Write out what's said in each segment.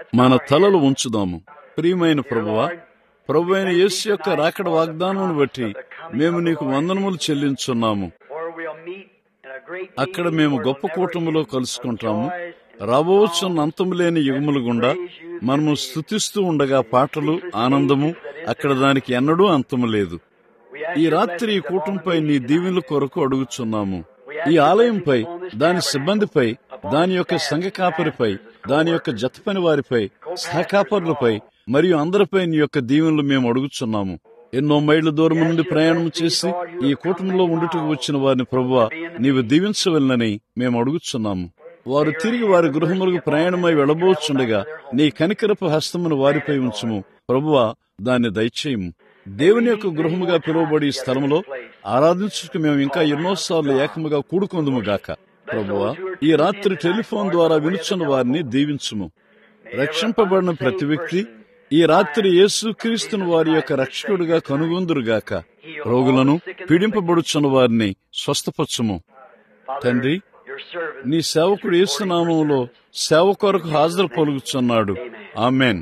మన తలలు ఉంచుదాము ప్రియమైన ప్రభువా ప్రభు అయిన యేసు యొక్క రాకడ వాగ్దానమును బట్టి మేము నీకు వందనములు చెల్లించున్నాము అక్కడ మేము గొప్ప కూటములో కలుసుకుంటాము రాబోచున్న అంతము లేని యుగముల గుండా మనము స్థుతిస్తూ ఉండగా పాటలు ఆనందము అక్కడ దానికి ఎన్నడూ అంతము లేదు ఈ రాత్రి ఈ కూటంపై నీ దీవెనల కొరకు అడుగుచున్నాము ఈ ఆలయంపై దాని సిబ్బందిపై దాని యొక్క సంఘ కాపరిపై దాని యొక్క జతపని వారిపై సహకాపరులపై మరియు అందరిపై నీ యొక్క దీవెనలు మేము అడుగుచున్నాము ఎన్నో మైళ్ళ దూరం నుండి ప్రయాణం చేసి ఈ కూటమిలో ఉండుటకు వచ్చిన వారిని ప్రభువ నీవు దీవించవలనని మేము అడుగుచున్నాము వారు తిరిగి వారి గృహములకు ప్రయాణమై వెళ్ళబోచుండగా నీ కనికరపు హస్తమును వారిపై ఉంచుము ప్రభువా దాన్ని దయచేయము దేవుని యొక్క గృహముగా పిలువబడి ఈ స్థలంలో ఆరాధించుటకు మేము ఇంకా ఎన్నోసార్లు ఏకముగా కూడుకొందుము గాక ప్రభువా ఈ రాత్రి టెలిఫోన్ ద్వారా వినుచున్న వారిని దీవించుము రక్షింపబడిన ప్రతి వ్యక్తి ఈ రాత్రి యేసుక్రీస్తును వారి యొక్క రక్షకుడిగా కనుగొందురుగాక రోగులను పీడింపబడుచున్న వారిని స్వస్థపరచుము తండ్రి నీ సేవకుడు యేసునామంలో సేవ కొరకు హాజరు పలుకుచున్నాడు ఆమెన్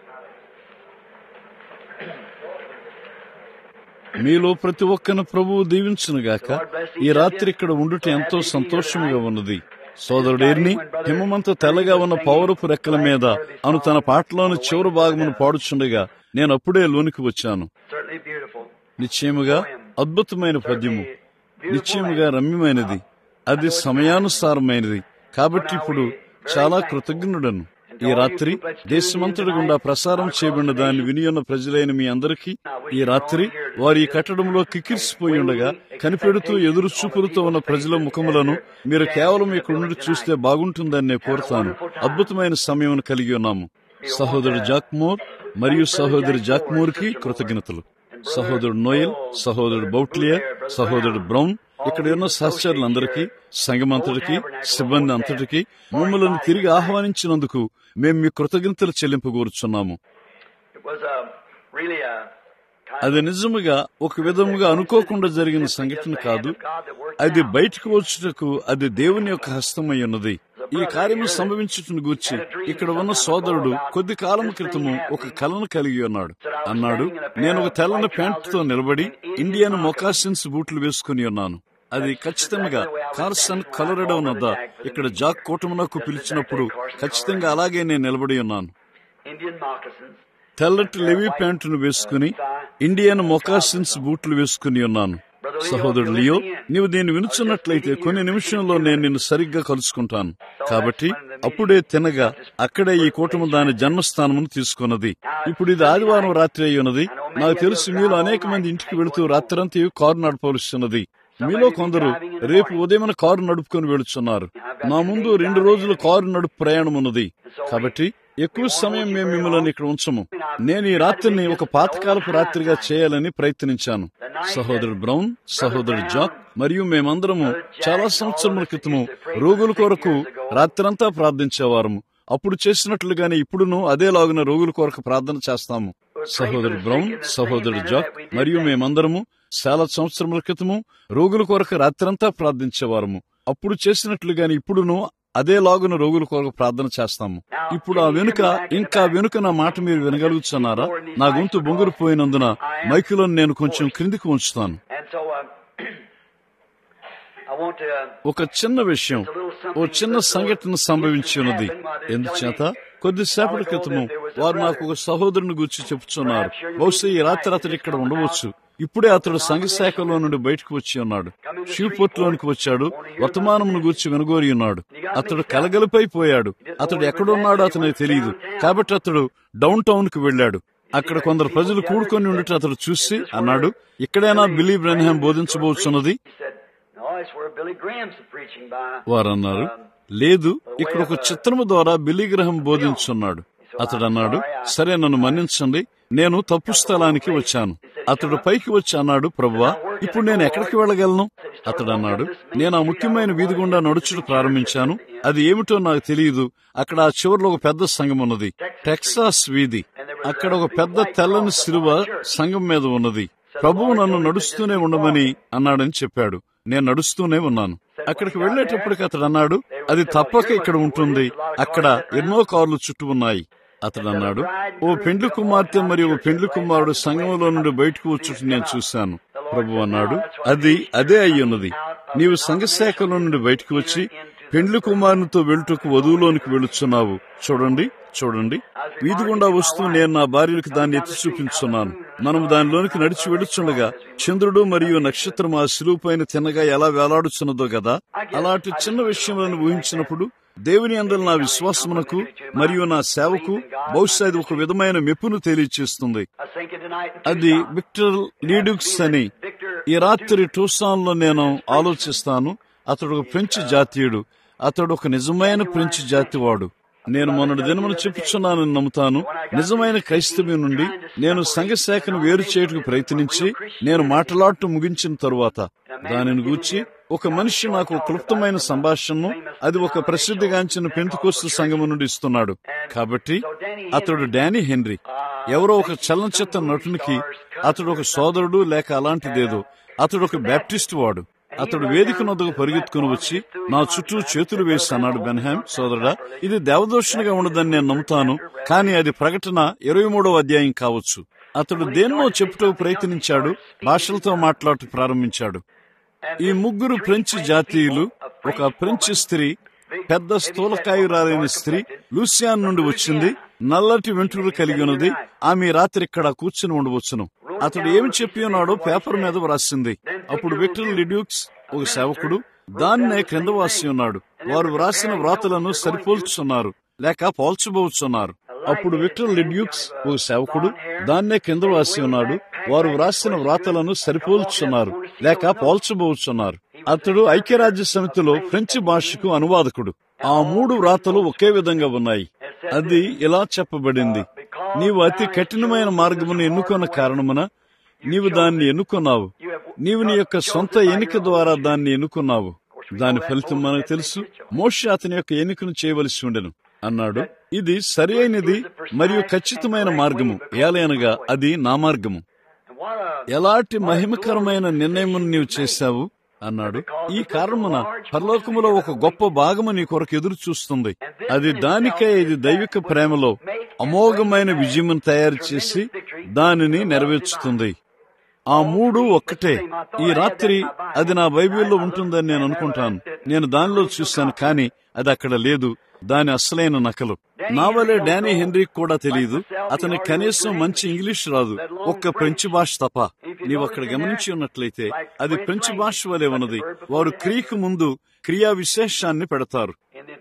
మీలో ప్రతి ఒక్కరిని ప్రభువు దీవించునుగాక ఈ రాత్రి ఇక్కడ ఉండుట ఎంతో సంతోషంగా ఉన్నది సోదరుడేర్ని హిమమంత తెల్లగా ఉన్న పౌరపు రెక్కల మీద అను తన పాటలోని చివరి భాగమును పాడుచుండగా నేను అప్పుడే లోనికి వచ్చాను నిశ్చయముగా అద్భుతమైన పద్యము నిశ్చయముగా రమ్యమైనది అది సమయానుసారమైనది కాబట్టి ఇప్పుడు చాలా కృతజ్ఞుడను ఈ రాత్రి దేశమంతటి గుండా ప్రసారం చేయబడిన దాన్ని వినియున్న ప్రజలైన మీ అందరికీ ఈ రాత్రి వారి ఈ కట్టడంలో కిక్కిరిసిపోయి ఉండగా కనిపెడుతూ ఎదురు చూపులతో ఉన్న ప్రజల ముఖములను మీరు కేవలం ఇక్కడ నుండి చూస్తే బాగుంటుందని నేను కోరుతాను అద్భుతమైన సమయం కలిగి ఉన్నాము సహోదరుడు జాక్మోర్ మరియు సహోదరి జాక్మోర్ కి కృతజ్ఞతలు సహోదరుడు నోయల్ సహోదరుడు బౌట్లియా సహోదరుడు బ్రౌన్ ఇక్కడ ఉన్న సహచరులందరికీ సంఘమంతటికి సిబ్బంది అంతటికి మమ్మల్ని తిరిగి ఆహ్వానించినందుకు మేము మీ కృతజ్ఞతలు చెల్లింపగోరుచున్నాము అది నిజముగా ఒక విధముగా అనుకోకుండా జరిగిన సంఘటన కాదు అది బయటకు వచ్చుటకు అది దేవుని యొక్క హస్తమై ఉన్నది ఈ కార్యము సంభవించుటను గూర్చి ఇక్కడ ఉన్న సోదరుడు కొద్ది కాలం క్రితము ఒక కలను కలిగి ఉన్నాడు అన్నాడు నేను ఒక తెల్లని ప్యాంటుతో నిలబడి ఇండియన్ మొకాసిన్స్ బూట్లు వేసుకుని ఉన్నాను అది ఖచ్చితంగా కార్సన్ కలరడో వద్ద ఇక్కడ జాక్ కూటమునకు పిలిచినప్పుడు ఖచ్చితంగా అలాగే నేను నిలబడి ఉన్నాను తెల్లటి లెవీ ప్యాంటును వేసుకుని ఇండియన్ మొకాసిన్స్ బూట్లు వేసుకుని ఉన్నాను సహోదరుడు లియో నీవు దీన్ని వినుచున్నట్లయితే కొన్ని నిమిషంలో నేను నిన్ను సరిగ్గా కలుసుకుంటాను కాబట్టి అప్పుడే తినగా అక్కడే ఈ కూటమి దాని జన్మస్థానమును తీసుకున్నది ఇప్పుడు ఇది ఆదివారం రాత్రి అయి ఉన్నది నాకు తెలుసు మీలో అనేక మంది ఇంటికి వెళుతూ రాత్రంతా కారు నడపవలసినది మీలో కొందరు రేపు ఉదయం కారు నడుపుకొని వెళుచున్నారు నా ముందు రెండు రోజులు కారు నడుపు ప్రయాణం ఉన్నది కాబట్టి ఎక్కువ సమయం మేము మిమ్మల్ని ఇక్కడ ఉంచము నేను ఈ రాత్రిని ఒక పాతకాలపు రాత్రిగా చేయాలని ప్రయత్నించాను సహోదరుడు బ్రౌన్ సహోదరుడు జాక్ మరియు మేమందరము చాలా సంవత్సరముల క్రితము రోగుల కొరకు రాత్రంతా ప్రార్థించేవారము అప్పుడు చేసినట్లుగానే ఇప్పుడును అదేలాగున రోగుల కొరకు ప్రార్థన చేస్తాము సహోదరుడు బ్రౌన్ సహోదరుడు జాక్ మరియు మేమందరము చాలా సంవత్సరముల క్రితము రోగుల కొరకు రాత్రంతా ప్రార్థించేవారము అప్పుడు చేసినట్లుగానే ఇప్పుడును అదే లాగున రోగుల కొరకు ప్రార్థన చేస్తాము ఇప్పుడు ఆ వెనుక ఇంకా వెనుక నా మాట మీరు వినగలుగుతున్నారా నా గొంతు బొంగురు పోయినందున మైకులో నేను కొంచెం క్రిందికి ఉంచుతాను ఒక చిన్న విషయం ఓ చిన్న సంఘటన సంభవించి ఉన్నది ఎందుచేత కొద్దిసేపటి క్రితము వారు నాకు ఒక సహోదరుని గురించి చెప్పుచున్నారు బహుశా ఈ రాత్రి అతడు ఇక్కడ ఉండవచ్చు ఇప్పుడే అతడు సంఘ శాఖలో నుండి బయటకు వచ్చి ఉన్నాడు షివ్పోర్ట్ లోనికి వచ్చాడు వర్తమానమును గూర్చి వినగోరి ఉన్నాడు అతడు కలగలిపై పోయాడు అతడు ఎక్కడున్నాడో అతనికి తెలియదు కాబట్టి అతడు డౌన్ టౌన్ కు వెళ్లాడు అక్కడ కొందరు ప్రజలు కూడుకొని ఉండటం అతడు చూసి అన్నాడు ఇక్కడైనా బిలీ బ్రెన్హాం బోధించబోతున్నది వారన్నారు లేదు ఇక్కడ ఒక చిత్రము ద్వారా బిలీగ్రహం బోధించున్నాడు అతడు అన్నాడు సరే నన్ను మన్నించండి నేను తప్పు స్థలానికి వచ్చాను అతడు పైకి వచ్చి అన్నాడు ప్రభువా ఇప్పుడు నేను ఎక్కడికి వెళ్ళగలను అతడు అన్నాడు నేను ఆ ముఖ్యమైన వీధి గుండా నడుచుడు ప్రారంభించాను అది ఏమిటో నాకు తెలియదు అక్కడ ఆ చివరిలో ఒక పెద్ద సంఘం ఉన్నది టెక్సాస్ వీధి అక్కడ ఒక పెద్ద తెల్లని శిలువ సంఘం మీద ఉన్నది ప్రభువు నన్ను నడుస్తూనే ఉండమని అన్నాడని చెప్పాడు నేను నడుస్తూనే ఉన్నాను అక్కడికి వెళ్లేటప్పటికి అతడు అన్నాడు అది తప్పక ఇక్కడ ఉంటుంది అక్కడ ఎన్నో కార్లు చుట్టూ ఉన్నాయి అతడు అన్నాడు ఓ పెండ్లి కుమార్తె మరియు ఓ పెండ్లి కుమారుడు సంఘంలో నుండి బయటకు వచ్చుట నేను చూశాను ప్రభు అన్నాడు అది అదే అయ్యున్నది నీవు సంఘశాఖలో నుండి బయటకు వచ్చి పెండ్లి కుమారునితో వెళ్టుకు వధువులోనికి వెళుచున్నావు చూడండి చూడండి వీధి గుండా వస్తూ నేను నా భార్యలకు దాన్ని ఎత్తి చూపించున్నాను మనం దానిలోనికి నడిచి వెళుచుండగా చంద్రుడు మరియు నక్షత్రం ఆ శిలువు పైన తిన్నగా ఎలా వేలాడుచున్నదో కదా అలాంటి చిన్న విషయములను ఊహించినప్పుడు దేవుని అందరి నా విశ్వాసమునకు మరియు నా సేవకు బహుశా ఇది ఒక విధమైన మెప్పును తెలియచేస్తుంది అది విక్టర్ లీడుక్స్ అని ఈ రాత్రి టూసాన్ లో నేను ఆలోచిస్తాను అతడు ఒక ఫ్రెంచ్ జాతీయుడు అతడు ఒక నిజమైన ఫ్రెంచ్ జాతివాడు నేను మొన్నటి దినమును చెప్పుచున్నానని నమ్ముతాను నిజమైన క్రైస్తవ్యం నుండి నేను సంఘశాఖను వేరు చేయడానికి ప్రయత్నించి నేను మాట్లాడుతూ ముగించిన తరువాత దానిని గూర్చి ఒక మనిషి నాకు క్లుప్తమైన సంభాషణను అది ఒక ప్రసిద్ధిగాంచిన పెంతుకోస్తు సంఘము నుండి ఇస్తున్నాడు కాబట్టి అతడు డానీ హెన్రీ ఎవరో ఒక చలనచిత్ర నటునికి అతడు ఒక సోదరుడు లేక అలాంటిదేదో అతడు ఒక బ్యాప్టిస్ట్ వాడు అతడు వేదిక నొద్దకు పరిగెత్తుకుని వచ్చి నా చుట్టూ చేతులు వేసి అన్నాడు బెన్హామ్ సోదరుడా ఇది దేవదోషణగా ఉండదని నేను నమ్ముతాను కానీ అది ప్రకటన ఇరవై మూడవ అధ్యాయం కావచ్చు అతడు దేన్నో చెప్పుటూ ప్రయత్నించాడు భాషలతో మాట్లాడుతూ ప్రారంభించాడు ఈ ముగ్గురు ఫ్రెంచ్ జాతీయులు ఒక ఫ్రెంచ్ స్త్రీ పెద్ద స్థూలకాయురాలైన స్త్రీ లూసియాన్ నుండి వచ్చింది నల్లటి వెంట్రులు కలిగి ఉన్నది ఆమె రాత్రి ఇక్కడ కూర్చుని ఉండవచ్చును అతడు ఏమి చెప్పి ఉన్నాడో పేపర్ మీద వ్రాసింది అప్పుడు విక్టర్ లిడ్యూక్స్ ఒక సేవకుడు దాన్నే క్రింద వాసి ఉన్నాడు వారు వ్రాసిన వ్రాతలను సరిపోల్చున్నారు లేక పోల్చబోచున్నారు అప్పుడు విక్టర్ లిడ్యూక్స్ ఒక సేవకుడు దాన్నే కింద రాసి ఉన్నాడు వారు వ్రాసిన వ్రాతలను సరిపోల్చున్నారు లేక పోల్చబోచున్నారు అతడు ఐక్యరాజ్య సమితిలో ఫ్రెంచ్ భాషకు అనువాదకుడు ఆ మూడు వ్రాతలు ఒకే విధంగా ఉన్నాయి అది ఇలా చెప్పబడింది నీవు అతి కఠినమైన మార్గమును ఎన్నుకున్న కారణమున నీవు దాన్ని ఎన్నుకున్నావు నీవు నీ యొక్క సొంత ఎన్నిక ద్వారా దాన్ని ఎన్నుకున్నావు దాని ఫలితం మనకు తెలుసు మోషే అతని యొక్క ఎన్నికను చేయవలసి ఉండెను అన్నాడు ఇది సరి అయినది మరియు ఖచ్చితమైన మార్గము ఏలైనగా అది నా మార్గము ఎలాంటి మహిమకరమైన నిర్ణయం నీవు చేశావు అన్నాడు ఈ కారణమున పరలోకములో ఒక గొప్ప భాగము నీ కొరకు ఎదురు చూస్తుంది అది దానికై ఇది దైవిక ప్రేమలో అమోఘమైన విజయం తయారు చేసి దానిని నెరవేర్చుతుంది ఆ మూడు ఒక్కటే ఈ రాత్రి అది నా బైబిల్లో ఉంటుందని నేను అనుకుంటాను నేను దానిలో చూశాను కానీ అది అక్కడ లేదు దాని అసలైన నకలు నా వలే డానీ హెన్రీ కూడా తెలియదు అతని కనీసం మంచి ఇంగ్లీష్ రాదు ఒక్క ఫ్రెంచ్ భాష తప్ప నీవు అక్కడ గమనించి ఉన్నట్లయితే అది ఫ్రెంచ్ భాష వలె ఉన్నది వారు క్రియకు ముందు క్రియా విశేషాన్ని పెడతారు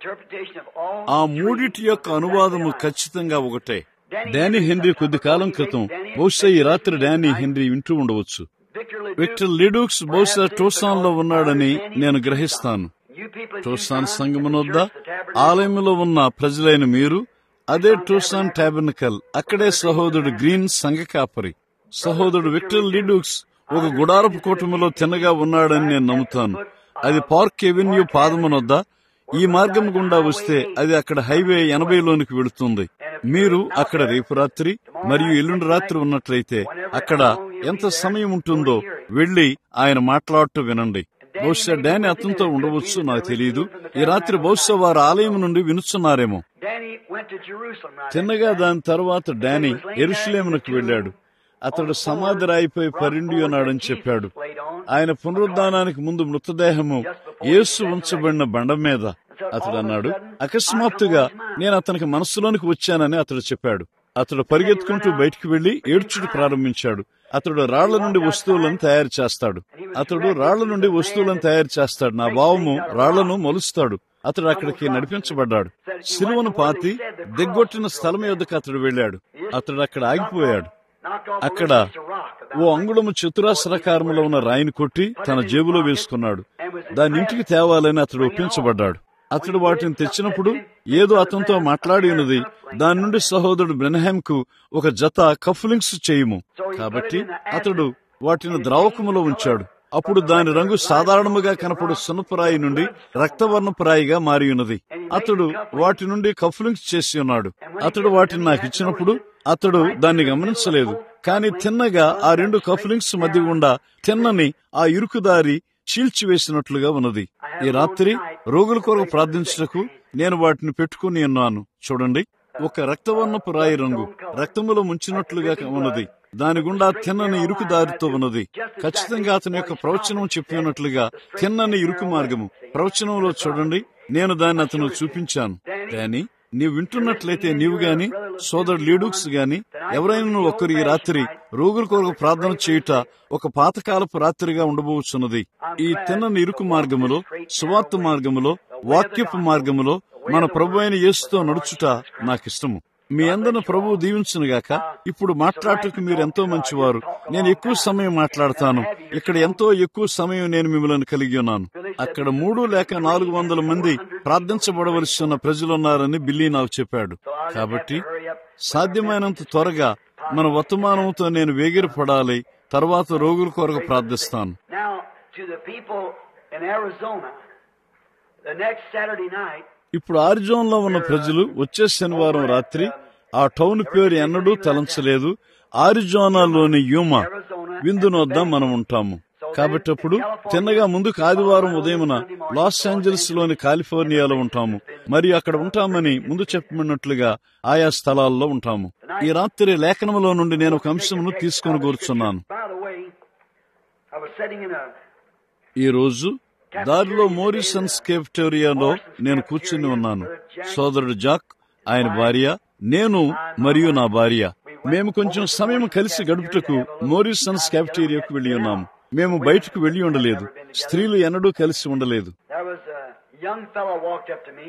ఆ మూడిటి యొక్క అనువాదము ఖచ్చితంగా ఒకటే డానీ హెన్రీ కొద్ది కాలం క్రితం బహుశా ఈ రాత్రి డానీ హెన్రీ వింటూ ఉండవచ్చు విక్టర్ లిడూక్స్ బహుశా టోసాన్ లో ఉన్నాడని నేను గ్రహిస్తాను టోసాన్ సంగమనొద్ద ఆలయంలో ఉన్న ప్రజలైన మీరు అదే టోసాన్ టాబర్నికల్ అక్కడే సహోదరుడు గ్రీన్ సంఘ కాపరి సహోదరుడు విక్టర్ లిడూక్స్ ఒక గుడారపు కూటమిలో తిన్నగా ఉన్నాడని నేను నమ్ముతాను అది పార్క్ ఎవెన్యూ పాదమునొద్ద ఈ మార్గం గుండా వస్తే అది అక్కడ హైవే ఎనభైలోనికి వెళుతుంది మీరు అక్కడ రేపు రాత్రి మరియు ఎల్లుండి రాత్రి ఉన్నట్లయితే అక్కడ ఎంత సమయం ఉంటుందో వెళ్లి ఆయన మాట్లాడుతూ వినండి బహుశా డానీ అతనితో ఉండవచ్చు నాకు తెలియదు ఈ రాత్రి బహుశా వారి ఆలయం నుండి వినుచున్నారేమో తిన్నగా దాని తర్వాత డానీ ఎరుషులేమునకు వెళ్ళాడు అతడు సమాధి రాయిపై పరిండి ఉన్నాడని చెప్పాడు ఆయన పునరుద్ధానానికి ముందు మృతదేహము యేసు ఉంచబడిన బండ మీద అతడు అన్నాడు అకస్మాత్తుగా నేను అతనికి మనస్సులోనికి వచ్చానని అతడు చెప్పాడు అతడు పరిగెత్తుకుంటూ బయటికి వెళ్లి ఏడ్చుడు ప్రారంభించాడు అతడు రాళ్ల నుండి వస్తువులను తయారు చేస్తాడు అతడు రాళ్ల నుండి వస్తువులను తయారు చేస్తాడు నా భావము రాళ్లను మొలుస్తాడు అతడు అక్కడికి నడిపించబడ్డాడు సిలువను పాతి దిగ్గొట్టిన స్థలం యొద్దకు అతడు వెళ్ళాడు అతడు అక్కడ ఆగిపోయాడు అక్కడ ఓ అంగుళము చతురాస్రకారములో ఉన్న రాయిని కొట్టి తన జేబులో వేసుకున్నాడు దాని ఇంటికి తేవాలని అతడు ఒప్పించబడ్డాడు అతడు వాటిని తెచ్చినప్పుడు ఏదో అతనితో మాట్లాడి ఉన్నది దాని నుండి సహోదరుడు బ్రెనహామ్ కు ఒక జత కఫ్లింగ్స్ చేయము కాబట్టి అతడు వాటిని ద్రావకములో ఉంచాడు అప్పుడు దాని రంగు సాధారణముగా కనపడు సున్నపురాయి నుండి రక్తవర్ణపురాయిగా మారి ఉన్నది అతడు వాటి నుండి కఫ్లింగ్స్ చేసి ఉన్నాడు అతడు వాటిని నాకు ఇచ్చినప్పుడు అతడు దాన్ని గమనించలేదు కాని తిన్నగా ఆ రెండు కఫ్లింగ్స్ మధ్య గుండా తిన్నని ఆ ఇరుకుదారి చీల్చివేసినట్లుగా ఉన్నది ఈ రాత్రి రోగుల కొరకు ప్రార్థించటకు నేను వాటిని పెట్టుకుని ఉన్నాను చూడండి ఒక రక్తవర్ణపు రాయి రంగు రక్తములో ముంచినట్లుగా ఉన్నది దాని గుండా తిన్నని ఇరుకు దారితో ఉన్నది ఖచ్చితంగా అతని యొక్క ప్రవచనం చెప్పి ఉన్నట్లుగా తిన్నని ఇరుకు మార్గము ప్రవచనంలో చూడండి నేను దాన్ని అతను చూపించాను కానీ నీవు వింటున్నట్లయితే నీవు గాని సోదరుడు లీడుక్స్ గాని ఎవరైనా ఒక్కరు ఈ రాత్రి రోగుల కొరకు ప్రార్థన చేయుట ఒక పాతకాలపు రాత్రిగా ఉండబోచున్నది ఈ తిన్నని ఇరుకు మార్గములో సువార్త మార్గములో వాక్యపు మార్గములో మన ప్రభు అయిన యేసుతో నడుచుట నాకిష్టము మీ అందరిని ప్రభువు దీవించునుగాక ఇప్పుడు మాట్లాడటకు మీరు ఎంతో మంచివారు నేను ఎక్కువ సమయం మాట్లాడతాను ఇక్కడ ఎంతో ఎక్కువ సమయం నేను మిమ్మల్ని కలిగి ఉన్నాను అక్కడ మూడు లేక నాలుగు వందల మంది ప్రార్థించబడవలసి ఉన్న ప్రజలున్నారని బిల్లీ నాకు చెప్పాడు కాబట్టి సాధ్యమైనంత త్వరగా మన వర్తమానంతో నేను వేగిరపడాలి తర్వాత రోగుల కొరకు ప్రార్థిస్తాను Now, to the people in Arizona, the next Saturday night, ఇప్పుడు ఆరిజోన్లో ఉన్న ప్రజలు వచ్చే శనివారం రాత్రి ఆ టౌన్ పేరు ఎన్నడూ తలంచలేదు ఆరిజోనాలోని యూమా విందును వద్ద మనం ఉంటాము కాబట్టి అప్పుడు తిన్నగా ముందుకు ఆదివారం ఉదయమున లాస్ ఏంజల్స్ లోని కాలిఫోర్నియాలో ఉంటాము మరియు అక్కడ ఉంటామని ముందు చెప్పమన్నట్లుగా ఆయా స్థలాల్లో ఉంటాము ఈ రాత్రి లేఖనములో నుండి నేను ఒక అంశమును తీసుకొని కూర్చున్నాను by the way, I was sitting in a ఈ రోజు దారిలో మోరిసన్స్ కేఫ్టేరియాలో నేను కూర్చుని ఉన్నాను సోదరుడు జాక్ ఆయన భార్య నేను మరియు నా భార్య మేము కొంచెం సమయం కలిసి గడుపుటకు మోరిసన్స్ క్యాఫ్టేరియాకు వెళ్లి ఉన్నాము మేము బయటకు వెళ్లి ఉండలేదు స్త్రీలు ఎన్నడూ కలిసి ఉండలేదు there was a young fellow walked up to me.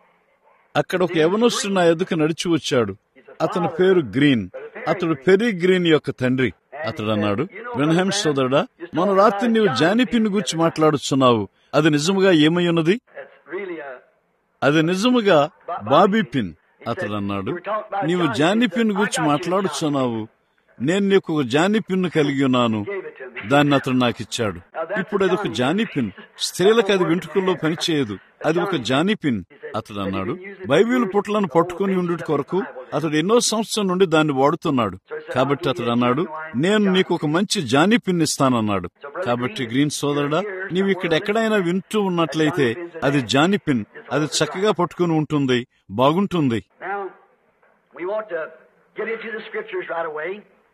అక్కడ ఒక యవనస్తుడు నా ఎదుకు నడిచి వచ్చాడు అతని పేరు గ్రీన్ అతడు పెరి గ్రీన్ యొక్క తండ్రి అతడు అన్నాడు బ్రహ్మ సోదరుడా మన రాత్రి నీవు జానిపిన్ గురించి మాట్లాడుచున్నావు అది నిజముగా ఏమై ఉన్నది It's really a అది నిజముగా బాబీ పిన్ అతడు అన్నాడు నీవు జానీ పిన్ గురించి మాట్లాడుచున్నావు నేను నీకు ఒక జానీ పిన్ కలిగి ఉన్నాను దాన్ని అతడు నాకు ఇచ్చాడు ఇప్పుడు అది ఒక జానీ పిన్ స్త్రీలకు అది వెంట్రుకల్లో పనిచేయదు అది ఒక జానీ పిన్ అతడు అన్నాడు బైబిల్ పుట్లను పట్టుకుని ఉండుట కొరకు అతడు ఎన్నో సంవత్సరం నుండి దాన్ని వాడుతున్నాడు కాబట్టి అతడు అన్నాడు నేను నీకు ఒక మంచి జానీ పిన్ ఇస్తానన్నాడు కాబట్టి గ్రీన్ సోదరుడా నీవు ఇక్కడ ఎక్కడైనా వింటూ ఉన్నట్లయితే అది జానీ పిన్ అది చక్కగా పట్టుకుని ఉంటుంది బాగుంటుంది Now, we want to get into the scriptures right away.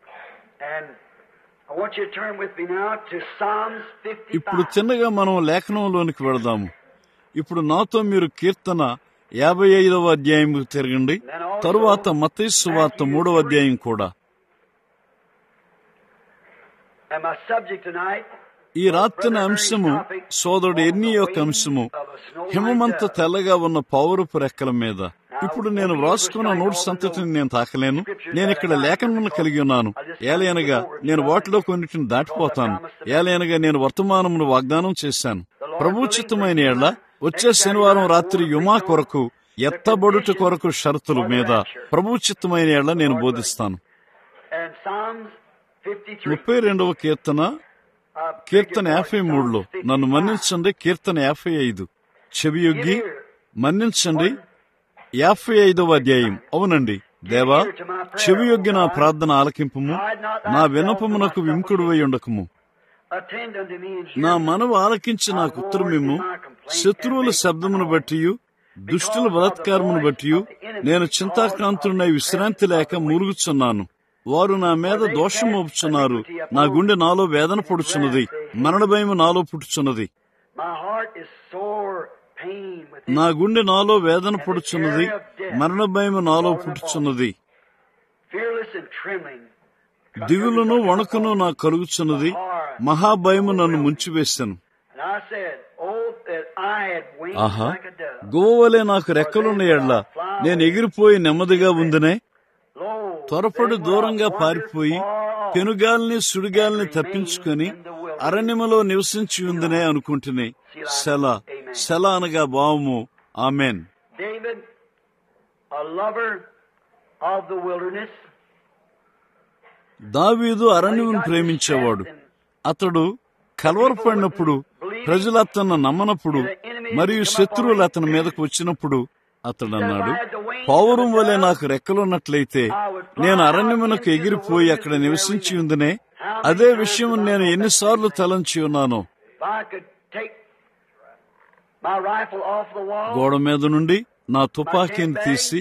And I want you to turn with me now to Psalms ఇప్పుడు 55. చిన్నగా మనం లేఖనంలోనికి వెళదాము ఇప్పుడు నాతో మీరు కీర్తన యాభై ఐదవ అధ్యాయం తిరగండి తరువాత మతేసు వార్త మూడవ అధ్యాయం కూడా And my subject tonight ఈ రాత్రిన అంశము సోదరుడు ఎన్ని యొక్క అంశము హిమమంత తెల్లగా ఉన్న పౌరపు రెక్కల మీద ఇప్పుడు నేను వ్రాసుకున్న నోట్స్ సంతతిని నేను తాకలేను నేను ఇక్కడ లేఖనములను కలిగి ఉన్నాను ఏలయనగా నేను వాటిలో కొన్నిటిని దాటిపోతాను ఏలయనగా నేను వర్తమానమును వాగ్దానం చేశాను ప్రభుచితమైన ఏళ్ల వచ్చే శనివారం రాత్రి యుమా కొరకు ఎత్తబడుట కొరకు షరతుల మీద ప్రభుచిత్తమైన ఏళ్ల నేను బోధిస్తాను and Psalms 53. ముప్పై రెండవ కీర్తన Uh, కీర్తన యాభై మూడులో నన్ను మన్నించండి కీర్తన యాభై ఐదు చెవియొగ్గి మన్నించండి యాభై ఐదవ అధ్యాయం అవునండి దేవా చెవియొగ్గి నా ప్రార్థన ఆలకింపుము నా వినపమునకు విముకుడువై ఉండకము Attend unto me and hear నా me. మనవు ఆలకించి నాకు ఉత్తరమిమ్ము శత్రువుల శబ్దమును బట్టి దుష్టుల బలాత్కారమును బట్టి నేను చింతాక్రాంతుడినై విశ్రాంతి లేక మూలుగుచున్నాను వారు నా మీద దోషం మోపుచున్నారు నా గుండె నాలో వేదన పడుచున్నది మరణ భయం నాలో పుట్టుచున్నది My heart is sore pain within నా గుండె నాలో వేదన పడుచున్నది మరణ భయం నాలో పుట్టుచున్నది fearless and trembling. దిగులును వణుకును నాకు కలుగుచున్నది మహాభయము నన్ను ముంచివేశాను And I said, Oh, that I had wings ఆహా like a dove. గోవలే నాకు రెక్కలున్న ఎడ్ల నేను ఎగిరిపోయి నెమ్మదిగా ఉందినే Lo, త్వరపడి దూరంగా పారిపోయి పెనుగాల్ని సుడిగాల్ని తప్పించుకొని అరణ్యములో నివసించి ఉందనే అనుకుంటునే సెల సెల అనగా భావము ఆమెన్ David, a lover of the wilderness, దావీదు అరణ్యమును ప్రేమించేవాడు అతడు కలవరపడినప్పుడు ప్రజలు అతను నమ్మనప్పుడు మరియు శత్రువులు అతని మీదకు వచ్చినప్పుడు అతడు అన్నాడు పౌరం వలె నాకు రెక్కలున్నట్లయితే నేను అరణ్యమునకు ఎగిరిపోయి అక్కడ నివసించి ఉందనే అదే విషయం నేను ఎన్నిసార్లు తలంచి ఉన్నాను if I could take my rifle off the wall, గోడ మీద నుండి నా తుపాకీని తీసి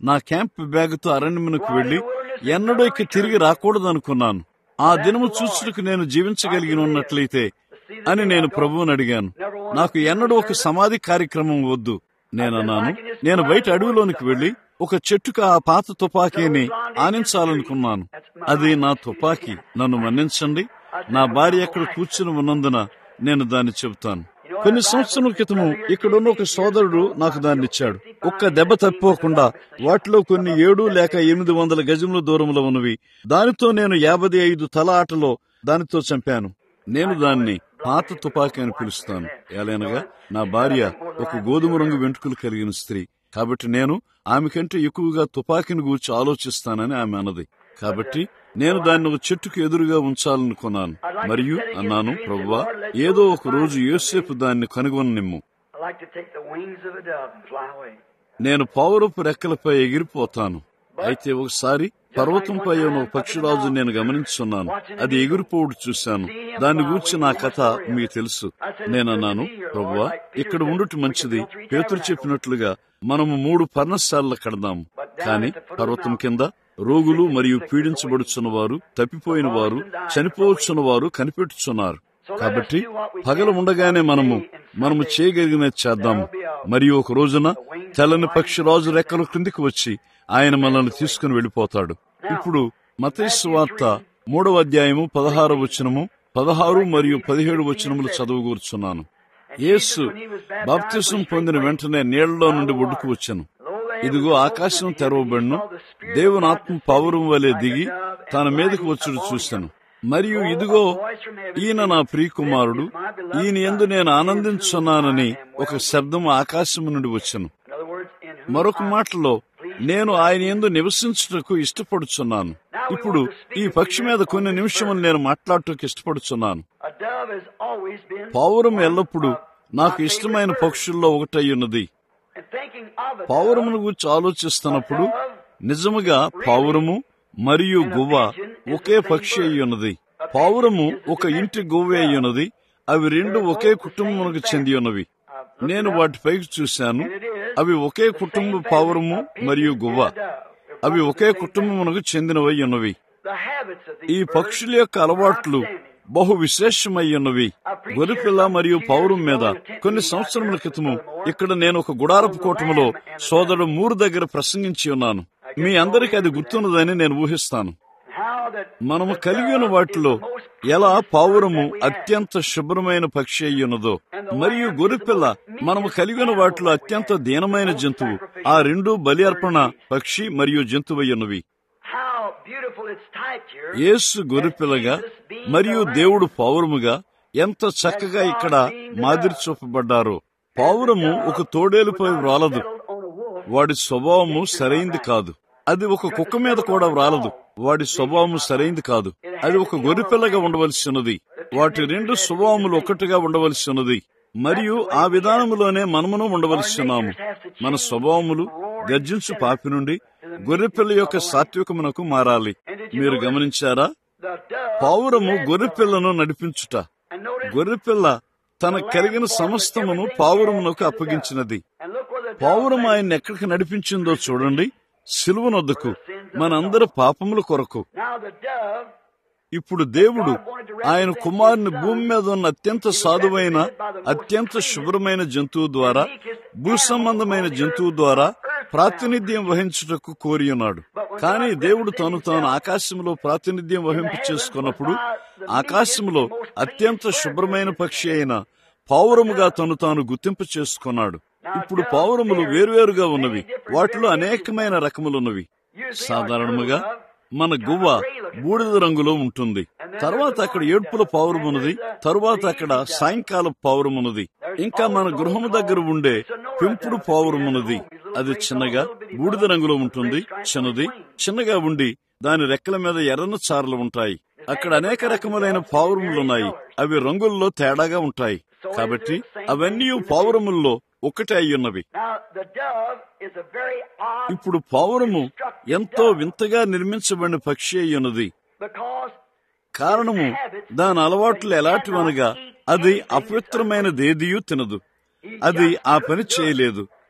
నా క్యాంప్ బ్యాగుతో అరణ్యమునకు వెళ్లి ఎన్నడూ ఇక తిరిగి రాకూడదనుకున్నాను ఆ దినము చూచుటకు నేను జీవించగలిగి ఉన్నట్లయితే అని నేను ప్రభువుని అడిగాను నాకు ఎన్నడూ ఒక సమాధి కార్యక్రమం వద్దు నేనన్నాను నేను బయట అడవిలోనికి వెళ్లి ఒక చెట్టుకు ఆ పాత తుపాకీని ఆనించాలనుకున్నాను అది నా తుపాకీ నన్ను మన్నించండి నా భార్య ఎక్కడ కూర్చుని ఉన్నందున నేను దాన్ని చెబుతాను కొన్ని సంవత్సరాల క్రితము ఇక్కడున్న ఒక సోదరుడు నాకు దాన్ని ఇచ్చాడు ఒక్క దెబ్బ తప్పిపోకుండా వాటిలో కొన్ని ఏడు లేక ఎనిమిది వందల గజముల దూరంలో ఉన్నవి దానితో నేను యాభై ఐదు తల ఆటలో దానితో చంపాను నేను దాన్ని పాత తుపాకీ అని పిలుస్తాను ఏలైనగా నా భార్య ఒక గోధుమ రంగు వెంట్రుకలు కలిగిన స్త్రీ కాబట్టి నేను ఆమె కంటే ఎక్కువగా తుపాకీని గూర్చి ఆలోచిస్తానని ఆమె అన్నది కాబట్టి నేను దాన్ని ఒక చెట్టుకు ఎదురుగా ఉంచాలనుకున్నాను మరియు అన్నాను ప్రభువా ఏదో ఒక రోజు యోసేపు దాన్ని కనుగొననిమ్ము I like to take the wings of a dove and fly away. నేను పౌరపు రెక్కలపై ఎగిరిపోతాను అయితే ఒకసారి పర్వతంపై ఉన్న ఒక పక్షిరాజు నేను గమనించున్నాను అది ఎగిరిపోవుడు చూశాను దాన్ని గూర్చి నా కథ మీకు తెలుసు నేనన్నాను ప్రభువా ఇక్కడ ఉండుట మంచిది పేతురు చెప్పినట్లుగా మనము మూడు పర్ణశాలలు కడదాము కాని పర్వతం కింద రోగులు మరియు పీడించబడుచున్నవారు తప్పిపోయిన వారు చనిపోవచ్చున్నవారు కనిపెట్టుచున్నారు కాబట్టి పగలు ఉండగానే మనము మనము చేయగలిగినది చేద్దాము మరియు ఒక రోజున తెల్లని పక్షిరాజు రెక్కల క్రిందికి వచ్చి ఆయన మనల్ని తీసుకుని వెళ్ళిపోతాడు ఇప్పుడు మతేసు వార్త మూడవ అధ్యాయము పదహారు వచనము పదహారు మరియు పదిహేడు వచనములు చదువుకూర్చున్నాను యేసు బాప్తిసం పొందిన వెంటనే నీళ్లలో నుండి ఒడ్డుకు వచ్చాను ఇదిగో ఆకాశం తెరవబడిను దేవుని ఆత్మ పౌరం వలె దిగి తన మీదకు వచ్చుడు చూశాను మరియు ఇదిగో ఈయన నా ప్రియకుమారుడు ఈయన ఎందు నేను ఆనందించున్నానని ఒక శబ్దం ఆకాశం నుండి వచ్చాను In other words, in whom మరొక మాటలో నేను ఆయన ఎందు నివసించుటకు ఇష్టపడుచున్నాను ఇప్పుడు ఈ పక్షి మీద కొన్ని నిమిషములు నేను మాట్లాడటకు ఇష్టపడుచున్నాను a dove has always been పావురం ఎల్లప్పుడూ నాకు ఇష్టమైన పక్షుల్లో ఒకటై ఉన్నది and thinking of a పావురమును గురించి ఆలోచిస్తున్నప్పుడు నిజముగా పావురము మరియు గువ్వ ఒకే పక్షి అయి ఉన్నది పావురము ఒక ఇంటి గువ్వ అయి ఉన్నది అవి రెండు ఒకే కుటుంబమునకు చెంది ఉన్నవి నేను వాటిపైకి చూశాను అవి ఒకే కుటుంబ పావురము మరియు గువ్వ అవి ఒకే కుటుంబమునకు చెందినవై ఉన్నవి the habits of ఈ these birds పక్షుల యొక్క అలవాట్లు బహు విశేషమై ఉన్నవి గొరిపిల్ల మరియు పౌరం మీద కొన్ని సంవత్సరముల క్రితము ఇక్కడ నేను ఒక గుడారపు కూటములో సోదరుడు మూరు దగ్గర ప్రసంగించి ఉన్నాను మీ అందరికీ అది గుర్తున్నదని నేను ఊహిస్తాను how that మనము కలిగి ఉన్న వాటిలో ఎలా పావురము అత్యంత శుభ్రమైన పక్షి అయి ఉన్నదో మరియు గొరిపిల్ల మనము కలిగి ఉన్న వాటిలో అత్యంత దీనమైన జంతువు ఆ రెండు బలి అర్పణ పక్షి మరియు జంతువు అయి ఉన్నవి how beautiful its type here యేసు గొర్రెపిల్లగా మరియు దేవుడు పావురముగా ఎంత చక్కగా ఇక్కడ మాదిరి చూపబడ్డారో పావురము ఒక తోడేలుపై వ్రాలదు on a wolf వాడి స్వభావము సరైంది కాదు అది ఒక కుక్క మీద కూడా వ్రాలదు వాడి స్వభావము సరైంది కాదు అది ఒక గొర్రెపిల్లగా ఉండవలసి ఉన్నది వాటి రెండు స్వభావములు ఒకటిగా ఉండవలసి ఉన్నది మరియు ఆ విధానములోనే మనమును ఉండవలసి ఉన్నాము మన స్వభావములు గర్జించు పాపి నుండి గొర్రెపిల్ల యొక్క సాత్వికమునకు మారాలి మీరు గమనించారా the dove పావురము గొర్రెపిల్లను నడిపించుట and notice గొర్రెపిల్ల తన కలిగిన సమస్తమును పావురమునకు అప్పగించినది and look where the dove పావురం ఆయన్ని ఎక్కడికి నడిపించిందో చూడండి సిలువనొద్దకు మనందరి పాపముల కొరకు now the dove ఇప్పుడు దేవుడు ఆయన కుమారుని భూమి మీద ఉన్న అత్యంత సాధువైన అత్యంత శుభ్రమైన జంతువు ద్వారా భూసంబంధమైన జంతువు ద్వారా ప్రాతినిధ్యం వహించుటకు కోరి ఉన్నాడు కానీ దేవుడు తను తాను ఆకాశంలో ప్రాతినిధ్యం వహింప చేసుకున్నప్పుడు ఆకాశంలో అత్యంత శుభ్రమైన పక్షి అయిన పావురముగా తను తాను గుర్తింపు చేసుకున్నాడు ఇప్పుడు పావురములు వేర్వేరుగా ఉన్నవి వాటిలో అనేకమైన రకములున్నవి సాధారణముగా మన గువ్వ బూడిద రంగులో ఉంటుంది తర్వాత అక్కడ ఏడ్పుల పావురం ఉన్నది తరువాత అక్కడ సాయంకాల పావురం ఉన్నది ఇంకా మన గృహము దగ్గర ఉండే పెంపుడు పావురం ఉన్నది అది చిన్నగా బూడిద రంగులో ఉంటుంది చిన్నది చిన్నగా ఉండి దాని రెక్కల మీద ఎర్రన చారలు ఉంటాయి అక్కడ అనేక రకములైన పావురములున్నాయి అవి రంగుల్లో తేడాగా ఉంటాయి కాబట్టి అవన్నీ పావురముల్లో ఒకటే అయ్యున్నవి now the dove is a very odd ఇప్పుడు పావురము ఎంతో వింతగా నిర్మించబడిన పక్షి అయ్యున్నది because కారణము దాని అలవాట్లు ఎలాంటివనగా అది అపవిత్రమైనదేదియూ తినదు అది ఆ పని చేయలేదు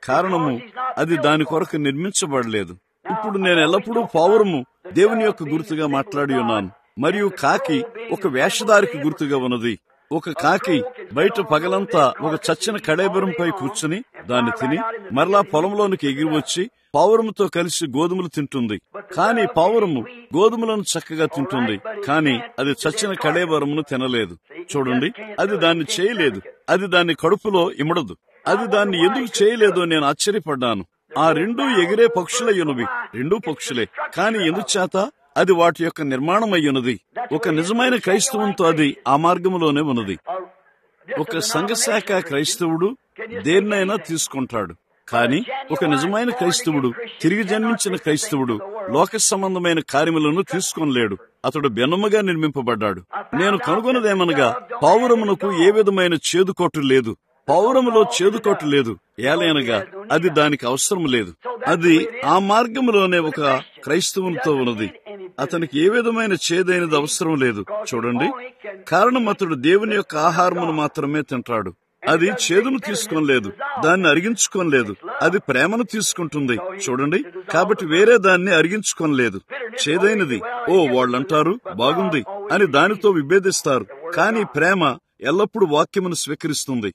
కారణము అది దాని కొరకు నిర్మించబడలేదు ఇప్పుడు నేను ఎల్లప్పుడూ పావురము దేవుని యొక్క గుర్తుగా మాట్లాడి ఉన్నాను మరియు కాకి ఒక వేషధారికి గుర్తుగా ఉన్నది ఒక కాకి బయట పగలంతా ఒక చచ్చిన కడేబరంపై కూర్చుని దాన్ని తిని మరలా పొలంలోనికి ఎగిరి వచ్చి పావురముతో కలిసి గోధుమలు తింటుంది కానీ పావురము గోధుమలను చక్కగా తింటుంది కానీ అది చచ్చిన కడేబరమును తినలేదు చూడండి అది దాన్ని చేయలేదు అది దాన్ని కడుపులో ఇమడదు అది దాన్ని ఎందుకు చేయలేదో నేను ఆశ్చర్యపడ్డాను ఆ రెండు ఎగిరే పక్షులయ్యున్నవి రెండూ పక్షులే కాని ఎందుచేత అది వాటి యొక్క నిర్మాణం అయ్యున్నది ఒక నిజమైన క్రైస్తవంతో అది ఆ మార్గంలోనే ఉన్నది ఒక సంఘశాఖ క్రైస్తవుడు దేన్నైనా తీసుకుంటాడు కానీ ఒక నిజమైన క్రైస్తవుడు తిరిగి జన్మించిన క్రైస్తవుడు లోక సంబంధమైన కార్యములను తీసుకోలేడు అతడు బెన్నముగా నిర్మింపబడ్డాడు నేను కనుగొన్నదేమనగా పావురమునకు ఏ విధమైన చేదుకొట్టు లేదు పౌరములో చేదుకొట్టు లేదు ఏలైనగా అది దానికి అవసరం లేదు అది ఆ మార్గంలోనే ఒక క్రైస్తవునితో ఉన్నది అతనికి ఏ విధమైన చేదైనది అవసరం లేదు చూడండి కారణం అతడు దేవుని యొక్క ఆహారమును మాత్రమే తింటాడు అది చేదును తీసుకోలేదు దాన్ని అరిగించుకోలేదు అది ప్రేమను తీసుకుంటుంది చూడండి కాబట్టి వేరే దాన్ని అరిగించుకోలేదు చేదైనది ఓ వాళ్ళంటారు బాగుంది అని దానితో విభేదిస్తారు కానీ ప్రేమ ఎల్లప్పుడూ వాక్యమును స్వీకరిస్తుంది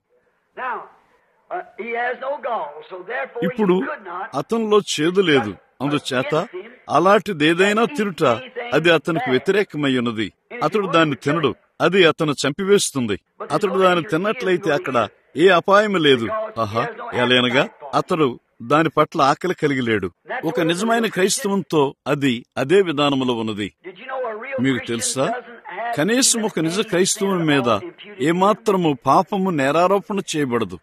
ఇప్పుడు అతనిలో చేదు లేదు అందుచేత అలాంటిదేదైనా తిరుట అది అతనికి వ్యతిరేకమై ఉన్నది అతడు దాన్ని తినడు అది అతను చంపివేస్తుంది అతడు దాన్ని తిన్నట్లయితే అక్కడ ఏ అపాయం లేదు ఆహా ఎలానగా అతడు దాని పట్ల ఆకలి కలిగి లేడు ఒక నిజమైన క్రైస్తవంతో అది అదే విధానములో ఉన్నది మీకు తెలుసా కనీసం ఒక నిజ క్రైస్తవుని మీద ఏమాత్రము పాపము నేరారోపణ చేయబడదు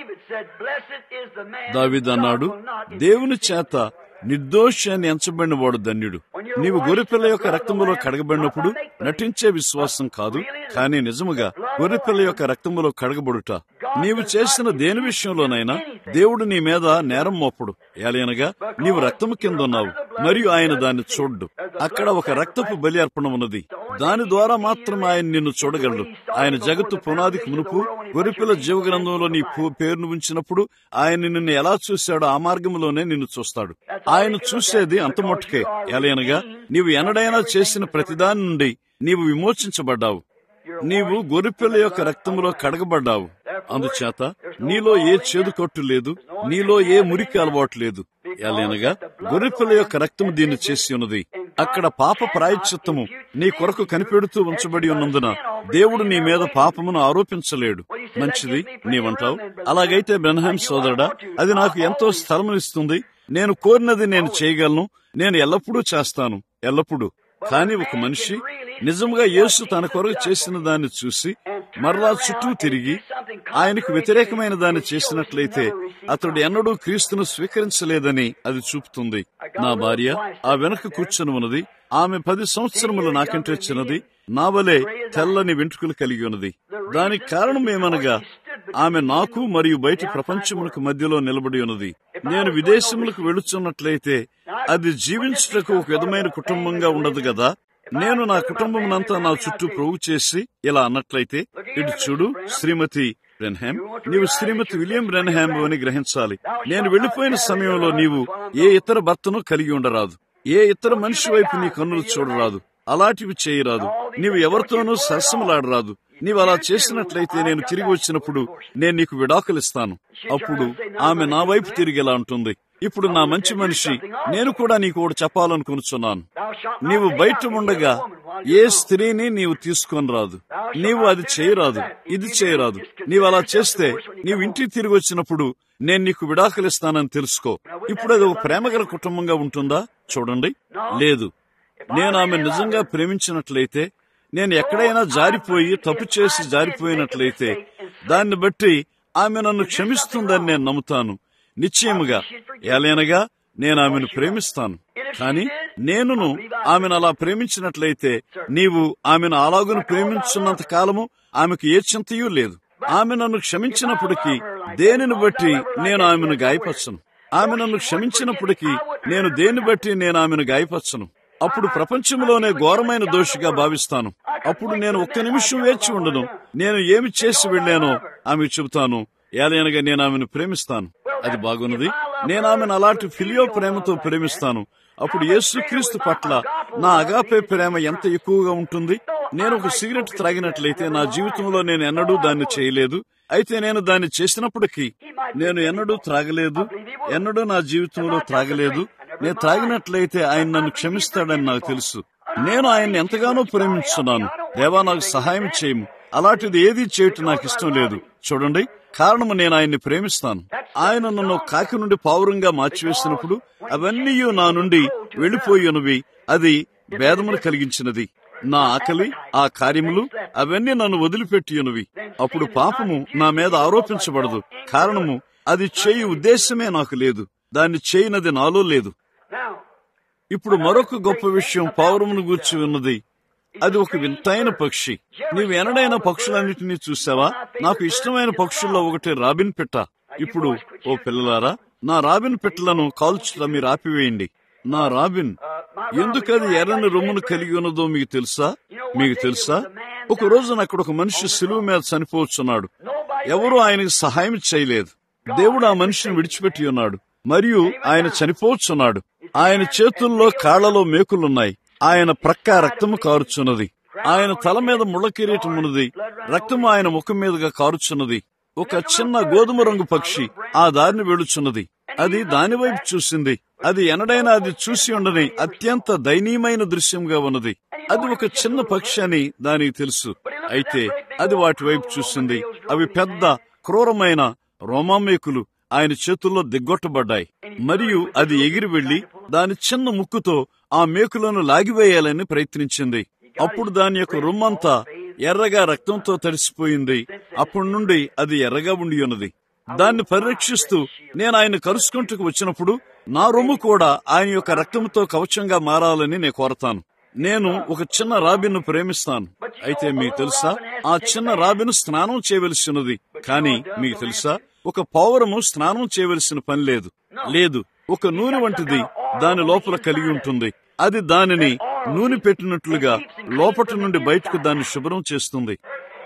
దావిదన్నాడు దేవుని చేత నిర్దోషి అని ఎంచబడిన వాడు ధన్యుడు నీవు గొర్రెపిల్ల యొక్క రక్తములో కడగబడినప్పుడు నటించే విశ్వాసం కాదు కానీ నిజముగా గొర్రెపిల్ల యొక్క రక్తములో కడగబడుట నీవు చేసిన దేని విషయంలోనైనా దేవుడు నీ మీద నేరం మోపడు ఏలైనగా నీవు రక్తము కింద ఉన్నావు మరియు ఆయన దాన్ని చూడ్డు అక్కడ ఒక రక్తపు బలి అర్పణ ఉన్నది దాని ద్వారా మాత్రం ఆయన నిన్ను చూడగలడు ఆయన జగత్తు పునాదికి మునుపు గొరిపిల్ల జీవగ్రంథంలో నీ పేరును ఉంచినప్పుడు ఆయన నిన్ను ఎలా చూశాడో ఆ మార్గంలోనే నిన్ను చూస్తాడు ఆయన చూసేది అంత మట్టుకే ఎలయనగా నీవు ఎన్నడైనా చేసిన ప్రతిదాని నుండి నీవు విమోచించబడ్డావు నీవు గొర్రెపిల్ల యొక్క రక్తంలో కడగబడ్డావు అందుచేత నీలో ఏ చేదు కొట్టు లేదు నీలో ఏ మురికి అలవాటు లేదు ఎలయనగా గొర్రెపిల్ల యొక్క రక్తము దీన్ని చేసి ఉన్నది అక్కడ పాప ప్రాయశ్చిత్తము నీ కొరకు కనిపెడుతూ ఉంచబడి ఉన్నందున దేవుడు నీ మీద పాపమును ఆరోపించలేడు మంచిది నీవంటావు అలాగైతే బ్రహ్మాం సోదరుడా అది నాకు ఎంతో స్థలమునిస్తుంది నేను కోరినది నేను చేయగలను నేను ఎల్లప్పుడూ చేస్తాను ఎల్లప్పుడూ కానీ ఒక మనిషి నిజంగా యేసు తన కొరకు చేసిన దాన్ని చూసి మరలా చుట్టూ తిరిగి ఆయనకు వ్యతిరేకమైన దాన్ని చేసినట్లయితే అతడు ఎన్నడూ క్రీస్తును స్వీకరించలేదని అది చూపుతుంది నా భార్య ఆ వెనక కూర్చొని ఉన్నది ఆమె పది సంవత్సరములు నాకంటే చిన్నది నా వలె తెల్లని వెంట్రుకలు కలిగి ఉన్నది దానికి కారణం ఏమనగా ఆమె నాకు మరియు బయటి ప్రపంచములకు మధ్యలో నిలబడి ఉన్నది నేను విదేశములకు వెళుచున్నట్లయితే అది జీవించుటకు ఒక విధమైన కుటుంబంగా ఉండదు కదా నేను నా కుటుంబమునంతా నా చుట్టూ ప్రోగు చేసి ఇలా అన్నట్లయితే ఇటు చూడు శ్రీమతి బ్రెన్హామ్ నీవు శ్రీమతి విలియం బ్రెన్హామ్ అని గ్రహించాలి నేను వెళ్లిపోయిన సమయంలో నీవు ఏ ఇతర భర్తను కలిగి ఉండరాదు ఏ ఇతర మనిషి వైపు నీ కన్నులు చూడరాదు అలాంటివి చేయరాదు నీవు ఎవరితోనూ సరసములాడరాదు నీవు అలా చేసినట్లయితే నేను తిరిగి వచ్చినప్పుడు నేను నీకు విడాకులిస్తాను అప్పుడు ఆమె నా వైపు తిరిగి ఎలా ఉంటుంది ఇప్పుడు నా మంచి మనిషి నేను కూడా నీకు ఒకటి చెప్పాలనుకునుచున్నాను నీవు బయట ఉండగా ఏ స్త్రీని నీవు తీసుకొని రాదు నీవు అది చేయరాదు ఇది చేయరాదు నీవు అలా చేస్తే నీవు ఇంటికి తిరిగి వచ్చినప్పుడు నేను నీకు విడాకులిస్తానని తెలుసుకో ఇప్పుడు అది ఒక ప్రేమగల కుటుంబంగా ఉంటుందా చూడండి లేదు నేను ఆమె నిజంగా ప్రేమించినట్లయితే నేను ఎక్కడైనా జారిపోయి తప్పు చేసి జారిపోయినట్లయితే దాన్ని బట్టి ఆమె నన్ను క్షమిస్తుందని నేను నమ్ముతాను నిశ్చయముగా ఏలైనగా నేను ఆమెను ప్రేమిస్తాను కానీ నేనును ఆమెను అలా ప్రేమించినట్లయితే నీవు ఆమెను అలాగును ప్రేమించున్నంత కాలము ఆమెకు ఏ చింతయూ లేదు ఆమె నన్ను క్షమించినప్పటికీ దేనిని బట్టి నేను ఆమెను గాయపరచను ఆమె నన్ను క్షమించినప్పటికీ నేను దేన్ని బట్టి నేను ఆమెను గాయపరచను అప్పుడు ప్రపంచంలోనే ఘోరమైన దోషిగా భావిస్తాను అప్పుడు నేను ఒక్క నిమిషం వేచి ఉండను నేను ఏమి చేసి వెళ్ళానో ఆమె చెబుతాను ఏలైనగా నేను ఆమెను ప్రేమిస్తాను అది బాగున్నది నేను ఆమెను అలాంటి ఫిలియో ప్రేమతో ప్రేమిస్తాను అప్పుడు యేసుక్రీస్తు పట్ల నా అగాపే ప్రేమ ఎంత ఎక్కువగా ఉంటుంది నేను ఒక సిగరెట్ త్రాగినట్లయితే నా జీవితంలో నేను ఎన్నడూ దాన్ని చేయలేదు అయితే నేను దాన్ని చేసినప్పటికీ నేను ఎన్నడూ త్రాగలేదు ఎన్నడూ నా జీవితంలో త్రాగలేదు నేను త్రాగినట్లయితే ఆయన నన్ను క్షమిస్తాడని నాకు తెలుసు నేను ఆయన్ని ఎంతగానో ప్రేమించున్నాను దేవా నాకు సహాయం చేయము అలాంటిది ఏదీ చేయటం నాకు ఇష్టం లేదు చూడండి కారణము నేను ఆయన్ని ప్రేమిస్తాను ఆయన నన్ను కాకి నుండి పావురంగా మార్చివేసినప్పుడు అవన్నీ నా నుండి వెళ్లిపోయినవి అది భేదమును కలిగించినది నా ఆకలి ఆ కార్యములు అవన్నీ నన్ను వదిలిపెట్టియున్నవి అప్పుడు పాపము నా మీద ఆరోపించబడదు కారణము అది చేయి ఉద్దేశమే నాకు లేదు దాన్ని చేయనది నాలో లేదు ఇప్పుడు మరొక గొప్ప విషయం పావురమును గూర్చి ఉన్నది అది ఒక వింతైన పక్షి నీవు ఎనడైన పక్షులన్నిటినీ చూసావా నాకు ఇష్టమైన పక్షుల్లో ఒకటి రాబిన్ పిట్ట ఇప్పుడు ఓ పిల్లలారా నా రాబిన్ పిట్టలను కాల్చుట మీరు ఆపివేయండి నా రాబిన్ ఎందుకది ఎర్రని రొమ్మును కలిగి ఉన్నదో మీకు తెలుసా మీకు తెలుసా ఒక రోజున అక్కడ ఒక మనిషి సిలువు మీద చనిపోవచ్చున్నాడు ఎవరూ ఆయనకు సహాయం చేయలేదు దేవుడు ఆ మనిషిని విడిచిపెట్టి ఉన్నాడు మరియు ఆయన చనిపోవచ్చున్నాడు ఆయన చేతుల్లో కాళ్లలో మేకులున్నాయి ఆయన ప్రక్క రక్తము కారుచున్నది ఆయన తల మీద ముళ్ళ కిరీటం ఉన్నది రక్తము ఆయన ముఖం మీదుగా కారుచున్నది ఒక చిన్న గోధుమ రంగు పక్షి ఆ దారిని వెళుచున్నది అది దాని వైపు చూసింది అది ఎనడైనా అది చూసి ఉండని అత్యంత దయనీయమైన దృశ్యంగా ఉన్నది అది ఒక చిన్న పక్షి అని దానికి తెలుసు అయితే అది వాటి వైపు చూసింది అవి పెద్ద క్రూరమైన రోమామేకులు ఆయన చేతుల్లో దిగ్గొట్టబడ్డాయి మరియు అది ఎగిరి వెళ్లి దాని చిన్న ముక్కుతో ఆ మేకులను లాగివేయాలని ప్రయత్నించింది అప్పుడు దాని యొక్క రొమ్మంతా ఎర్రగా రక్తంతో తడిసిపోయింది అప్పటి నుండి అది ఎర్రగా ఉండి ఉన్నది దాన్ని పరిరక్షిస్తూ నేను ఆయన కలుసుకుంటూ వచ్చినప్పుడు నా రొమ్ము కూడా ఆయన యొక్క రక్తంతో కవచంగా మారాలని నేను కోరతాను నేను ఒక చిన్న రాబిన్ను ప్రేమిస్తాను అయితే మీకు తెలుసా ఆ చిన్న రాబిన్ స్నానం చేయవలసినది కానీ మీకు తెలుసా ఒక పౌరము స్నానం చేయవలసిన పని లేదు లేదు ఒక నూనె వంటిది దాని లోపల కలిగి ఉంటుంది అది దానిని నూనె పెట్టినట్లుగా లోపటి నుండి బయటకు దాన్ని శుభ్రం చేస్తుంది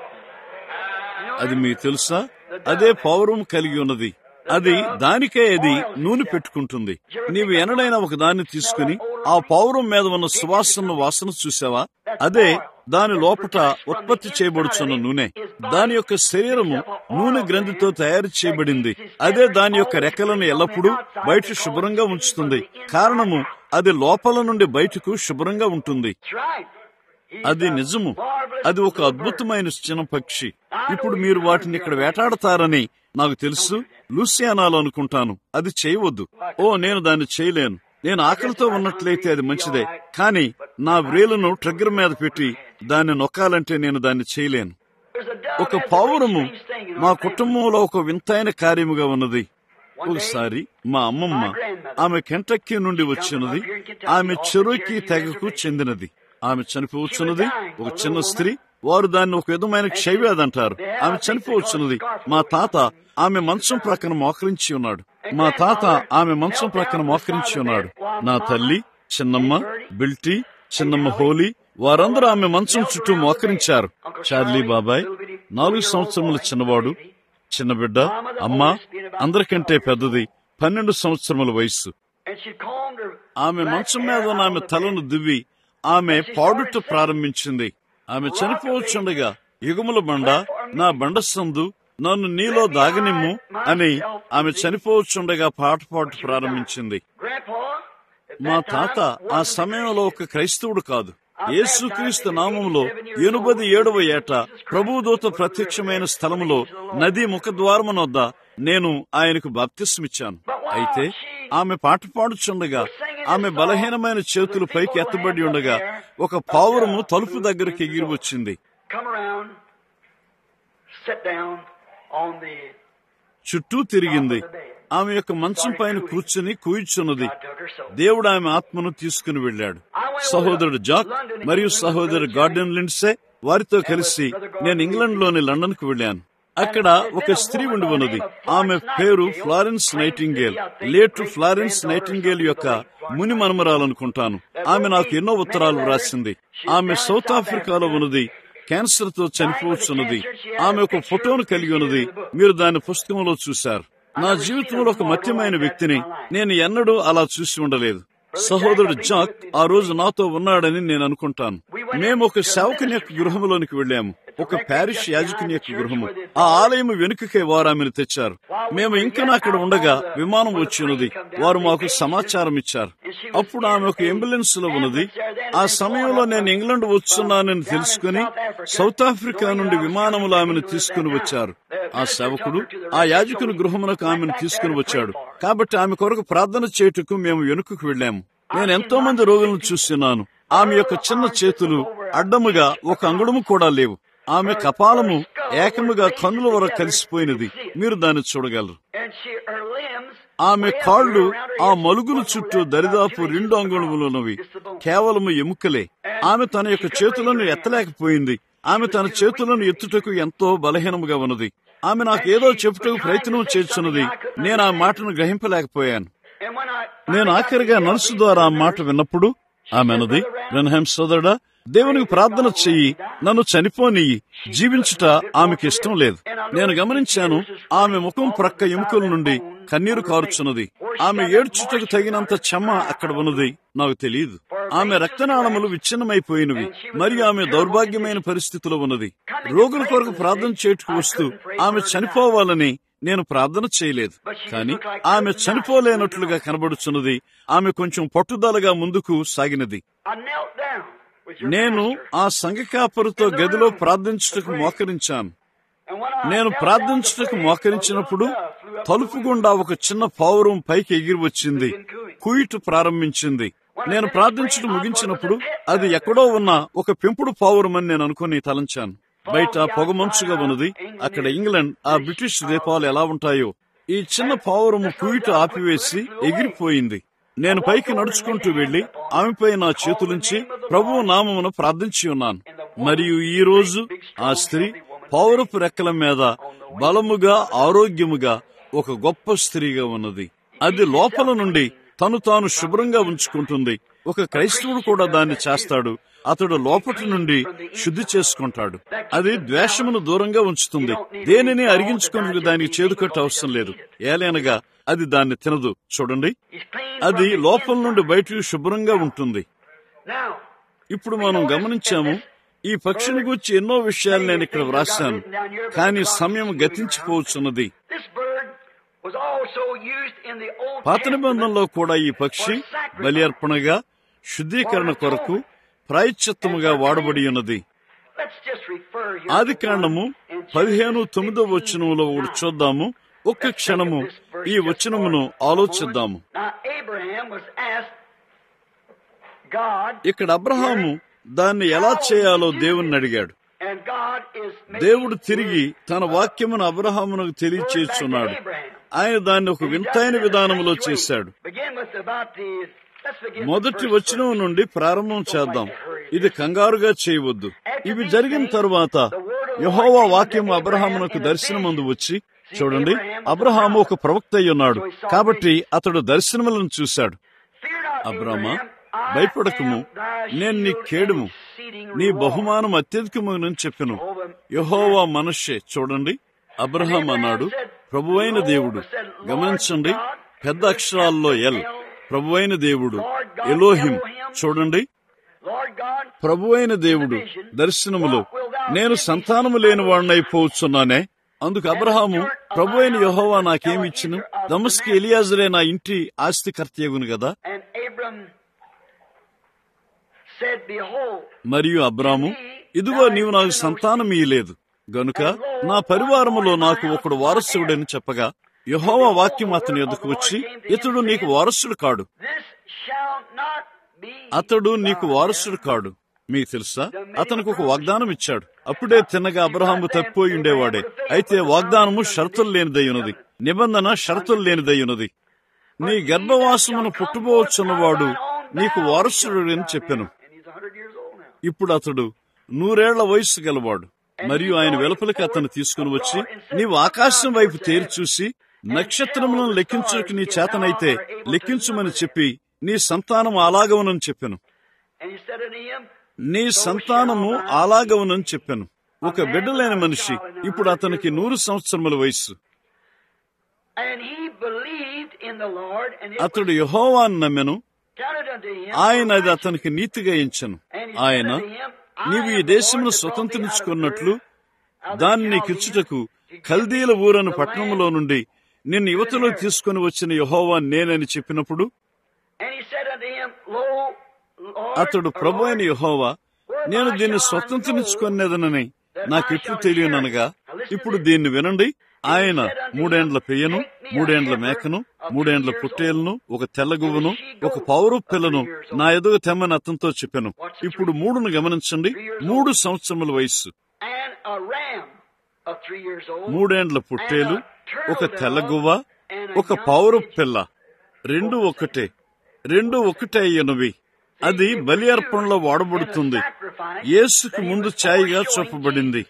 అది మీకు తెలుసా అదే పౌరం కలిగి ఉన్నది అది దానికే అది నూనె పెట్టుకుంటుంది నీవు ఎనడైనా ఒక దాన్ని తీసుకుని ఆ పౌరం మీద ఉన్న సువాసన వాసన చూసావా అదే దాని లోపట ఉత్పత్తి చేయబడుచున్న నూనె దాని యొక్క శరీరము నూనె గ్రంథితో తయారు చేయబడింది అదే దాని యొక్క రెక్కలను ఎల్లప్పుడూ బయట శుభ్రంగా ఉంచుతుంది కారణము అది లోపల నుండి బయటకు శుభ్రంగా ఉంటుంది అది నిజము అది ఒక అద్భుతమైన చిన్న పక్షి ఇప్పుడు మీరు వాటిని ఇక్కడ వేటాడతారని నాకు తెలుసు లూసియానాలో అనుకుంటాను అది చేయవద్దు ఓ నేను దాన్ని చేయలేను నేను ఆకలితో ఉన్నట్లయితే అది మంచిదే కానీ నా వ్రేలును ట్రిగ్గర్ మీద పెట్టి దాన్ని నొక్కాలంటే నేను దాన్ని చేయలేను ఒక పావురము మా కుటుంబంలో ఒక వింతైన కార్యముగా ఉన్నది ఒకసారి మా అమ్మమ్మ ఆమె కెంటక్కీ నుండి వచ్చినది ఆమె చెరుకి తెగకు చెందినది ఆమె చనిపోవచ్చున్నది ఒక చిన్న స్త్రీ వారు దాన్ని ఒక విధమైన క్షయవ్యాధి అంటారు ఆమె చనిపోవచ్చున్నది మా తాత ఆమె మంచం ప్రక్కన మోకరించి ఉన్నాడు మా తాత ఆమె మంచం ప్రక్కన మోకరించి ఉన్నాడు నా తల్లి చిన్నమ్మ బిల్టీ చిన్నమ్మ హోలీ వారందరూ ఆమె మంచం చుట్టూ మోకరించారు చార్లీ బాబాయ్ నాలుగు సంవత్సరముల చిన్నవాడు చిన్న బిడ్డ అమ్మ అందరికంటే పెద్దది పన్నెండు సంవత్సరముల వయస్సు ఆమె మంచం మీద ఉన్న ఆమె తలను దువ్వి ఆమె పాడుట ప్రారంభించింది ఆమె చనిపోవచ్చుండగా యుగముల బండ నా బండ సందు నన్ను నీలో దాగనిమ్ము అని ఆమె చనిపోవచ్చుండగా పాట పాట ప్రారంభించింది మా తాత ఆ సమయంలో ఒక క్రైస్తవుడు కాదు యేసుక్రీస్తు నామములో ఎనుబది ఏడవ ఏట ప్రభుదూత ప్రత్యక్షమైన స్థలములో నది ముఖద్వారమునొద్ద నేను ఆయనకు బాప్తిస్మిచ్చాను అయితే ఆమె పాట పాడుచుండగా ఆమె బలహీనమైన చేతులు పైకి ఎత్తబడి ఉండగా ఒక పావురము తలుపు దగ్గరికి ఎగిరి వచ్చింది చుట్టూ తిరిగింది ఆమె యొక్క మంచం పైన కూర్చుని కూయిచున్నది దేవుడు ఆమె ఆత్మను తీసుకుని వెళ్ళాడు సహోదరుడు జాక్ మరియు సహోదరుడు గార్డెన్ లిండ్సే వారితో కలిసి నేను ఇంగ్లాండ్ లోని లండన్ కు వెళ్ళాను అక్కడ ఒక స్త్రీ ఉండి ఉన్నది ఆమె పేరు Florence Nightingale late Florence Nightingale యొక్క ముని మనమరాలనుకుంటాను ఆమె నాకు ఎన్నో ఉత్తరాలు వ్రాసింది ఆమె సౌత్ ఆఫ్రికాలో ఉన్నది క్యాన్సర్ తో చనిపోవచ్చున్నది ఆమె ఒక ఫోటోను కలిగి ఉన్నది మీరు దాని పుస్తకంలో చూశారు నా జీవితంలో ఒక మత్యమైన వ్యక్తిని నేను ఎన్నడూ అలా చూసి ఉండలేదు సహోదరుడు జాక్ ఆ రోజు నాతో ఉన్నాడని నేను అనుకుంటాను మేము ఒక సేవకుని యొక్క గృహంలోనికి వెళ్ళాము ఒక ప్యారిష్ యాజకుని యొక్క గృహము ఆ ఆలయం వెనుకకే వారు ఆమెను తెచ్చారు మేము ఇంకా అక్కడ ఉండగా విమానం వచ్చి ఉన్నది వారు మాకు సమాచారం ఇచ్చారు అప్పుడు ఆమె ఒక అంబులెన్స్ లో ఉన్నది ఆ సమయంలో నేను ఇంగ్లాండ్ వస్తున్నానని తెలుసుకుని సౌత్ ఆఫ్రికా నుండి విమానంలో ఆమెను తీసుకుని వచ్చారు ఆ సేవకుడు ఆ యాజకుని గృహమునకు ఆమెను తీసుకుని వచ్చాడు కాబట్టి ఆమె కొరకు ప్రార్థన చేయుటకు మేము వెనుకకు వెళ్ళాము నేను ఎంతో మంది రోగులను చూస్తున్నాను ఆమె యొక్క చిన్న చేతులు అడ్డముగా ఒక అంగుళము కూడా లేవు ఆమె కపాలము ఏకముగా కన్నుల వరకు కలిసిపోయినది మీరు దాన్ని చూడగలరు ఆమె కాళ్ళు ఆ మలుగుల చుట్టూ దరిదాపు రెండు అంగుళములున్నవి కేవలము ఎముకలే ఆమె తన యొక్క చేతులను ఎత్తలేకపోయింది ఆమె తన చేతులను ఎత్తుటకు ఎంతో బలహీనముగా ఉన్నది ఆమె నాకు ఏదో చెప్పుటకు ప్రయత్నం చేస్తున్నది నేను ఆ మాటను గ్రహింపలేకపోయాను నేను ఆఖరిగా నర్సు ద్వారా ఆ మాట విన్నప్పుడు ఆమె అన్నది బ్రహ్మ సోదరుడా దేవునికి ప్రార్థన చెయ్యి నన్ను చనిపోనియ్యి జీవించుట ఆమెకి ఇష్టం లేదు నేను గమనించాను ఆమె ముఖం ప్రక్క ఎముకల నుండి కన్నీరు కారుచున్నది ఆమె ఏడ్చుటకు తగినంత చెమ్మ అక్కడ ఉన్నది నాకు తెలియదు ఆమె రక్తనాళములు విచ్ఛిన్నమైపోయినవి మరియు ఆమె దౌర్భాగ్యమైన పరిస్థితిలో ఉన్నది రోగుల కొరకు ప్రార్థన చేటుకు వస్తూ ఆమె చనిపోవాలని నేను ప్రార్థన చేయలేదు కానీ ఆమె చనిపోలేనట్లుగా కనబడుచున్నది ఆమె కొంచెం పట్టుదలగా ముందుకు సాగినది నేను ఆ సంఘకాపరుతో గదిలో ప్రార్థించుటకు మోకరించాను నేను ప్రార్థించుటకు మోకరించినప్పుడు తలుపు గుండా ఒక చిన్న పావురం పైకి ఎగిరి వచ్చింది కుయిటు ప్రారంభించింది నేను ప్రార్థించడం ముగించినప్పుడు అది ఎక్కడో ఉన్న ఒక పెంపుడు పావురం అని నేను అనుకుని తలంచాను బయట పొగమంచుగా ఉన్నది అక్కడ ఇంగ్లాండ్ ఆ బ్రిటిష్ దీపాలు ఎలా ఉంటాయో ఈ చిన్న పావురము కుయిటు ఆపివేసి ఎగిరిపోయింది నేను పైకి నడుచుకుంటూ వెళ్లి ఆమెపై నా చేతులుంచి ప్రభువు నామమును ప్రార్థించి ఉన్నాను మరియు ఈ రోజు ఆ స్త్రీ పౌరపు రెక్కల మీద బలముగా ఆరోగ్యముగా ఒక గొప్ప స్త్రీగా ఉన్నది అది లోపల నుండి తను తాను శుభ్రంగా ఉంచుకుంటుంది ఒక క్రైస్తవుడు కూడా దాన్ని చేస్తాడు అతడు లోపటి నుండి శుద్ధి చేసుకుంటాడు అది ద్వేషమును దూరంగా ఉంచుతుంది దేనిని అరిగించుకుని దానికి చేదుకట్టు అవసరం లేదు ఏలైనగా అది దాన్ని తినదు చూడండి అది లోపల నుండి బయటకు శుభ్రంగా ఉంటుంది ఇప్పుడు మనం గమనించాము ఈ పక్షిని గురించి ఎన్నో విషయాలు నేను ఇక్కడ వ్రాశాను కానీ సమయం గతించిపోవచ్చున్నది పాత నిబంధనలో కూడా ఈ పక్షి బలి అర్పణగా శుద్ధీకరణ కొరకు ప్రాయశ్చిత్తముగా వాడబడి ఉన్నది ఆది కాండము పదిహేను తొమ్మిదో వచనములో ఒకటి చూద్దాము ఒక్క క్షణము ఈ వచనమును ఆలోచిద్దాము ఇక్కడ అబ్రహాము దాన్ని ఎలా చేయాలో దేవుణ్ణి అడిగాడు దేవుడు తిరిగి తన వాక్యమును అబ్రహామునకు తెలియచేస్తున్నాడు ఆయన దాన్ని ఒక వింతైన విధానంలో చేశాడు మొదటి వచనం నుండి ప్రారంభం చేద్దాం ఇది కంగారుగా చేయవద్దు ఇవి జరిగిన తరువాత యహోవా వాక్యం అబ్రహామునకు దర్శనమందు వచ్చి చూడండి అబ్రహాము ఒక ప్రవక్త అయి ఉన్నాడు కాబట్టి అతడు దర్శనములను చూశాడు అబ్రహ్మ భయపడకము నేను నీ కేడుము నీ బహుమానం అత్యధికమని చెప్పెను యహోవా మనుష్యే చూడండి అబ్రహాం అన్నాడు ప్రభువైన దేవుడు గమనించండి పెద్ద అక్షరాల్లో ఎల్ ప్రభువైన దేవుడు ఎలోహిం చూడండి ప్రభువైన దేవుడు దర్శనములో నేను సంతానము లేని వాడినైపోవచ్చున్నానే అందుకు అబ్రహాము ప్రభు అయిన యహోవా నాకేమిచ్చును దమస్కి ఎలియాజరే నా ఇంటి ఆస్తికర్తయగును కదా మరియు అబ్రాము ఇదిగో నీవు నాకు సంతానం ఇయ్యలేదు గనుక నా పరివారములో నాకు ఒకడు వారసుడని చెప్పగా యహోవా వాక్యం అతని ఎదుకు వచ్చి ఇతడు నీకు వారసుడు కాడు అతడు నీకు వారసుడు కాడు మీకు తెలుసా అతనికి ఒక వాగ్దానం ఇచ్చాడు అప్పుడే తిన్నగా అబ్రహాము తప్పిపోయి ఉండేవాడే అయితే వాగ్దానము షరతులు లేనిదయ్యున్నది నిబంధన షరతులు లేనిదయ్యున్నది నీ గర్భవాసమును పుట్టుకోవచ్చున్నవాడు నీకు వారసుడు అని చెప్పాను ఇప్పుడు అతడు నూరేళ్ల వయస్సు గలవాడు మరియు ఆయన వెలుపలికి అతను తీసుకుని వచ్చి నీవు ఆకాశం వైపు తేరి చూసి నక్షత్రములను లెక్కించుకు నీ చేతనైతే లెక్కించుమని చెప్పి నీ సంతానం అలాగవనని చెప్పాను నీ సంతానము అలాగవనని చెప్పాను ఒక బిడ్డలేని మనిషి ఇప్పుడు అతనికి నూరు సంవత్సరముల వయస్సు And he believed in the Lord, and it అతడు యహోవాను నమ్మెను was counted unto him. ఆయన for అది righteousness. అతనికి నీతిగా ఎంచెను And he said ఆయన unto him, I నీవు ఈ am the దేశమును Lord that brought thee out of స్వతంత్రించుకున్నట్లు Ur of the దాన్ని Chaldeans కిచ్చుటకు to give కల్దీల thee ఊరను the పట్టణములో land. నుండి నిన్ను యువతలో తీసుకుని వచ్చిన యహోవా నేనని చెప్పినప్పుడు And he said unto him, Lo, Lord, అతడు or ప్రభు అయిన Lord, యహోవా నేను దీన్ని స్వతంత్రించుకునేదనని నాకెట్లు తెలియననగా ఇప్పుడు దీన్ని వినండి ఆయన మూడేండ్ల పెయ్యను మూడేండ్ల మేకను మూడేండ్ల పుట్టేలను ఒక తెల్లగువ్వను ఒక పౌరు పిల్లను నా ఎదుగ తెమ్మని అతనితో చెప్పాను ఇప్పుడు మూడును గమనించండి మూడు సంవత్సరముల వయస్సు and a ram of three years old, మూడేండ్ల పుట్టేలు ఒక తెల్లగువ్వ ఒక పౌరు పిల్ల రెండు ఒకటే రెండు ఒకటే అయ్యనవి అది బలి అర్పణలో వాడబడుతుంది యేసుకు ముందు ఛాయిగా చూపబడింది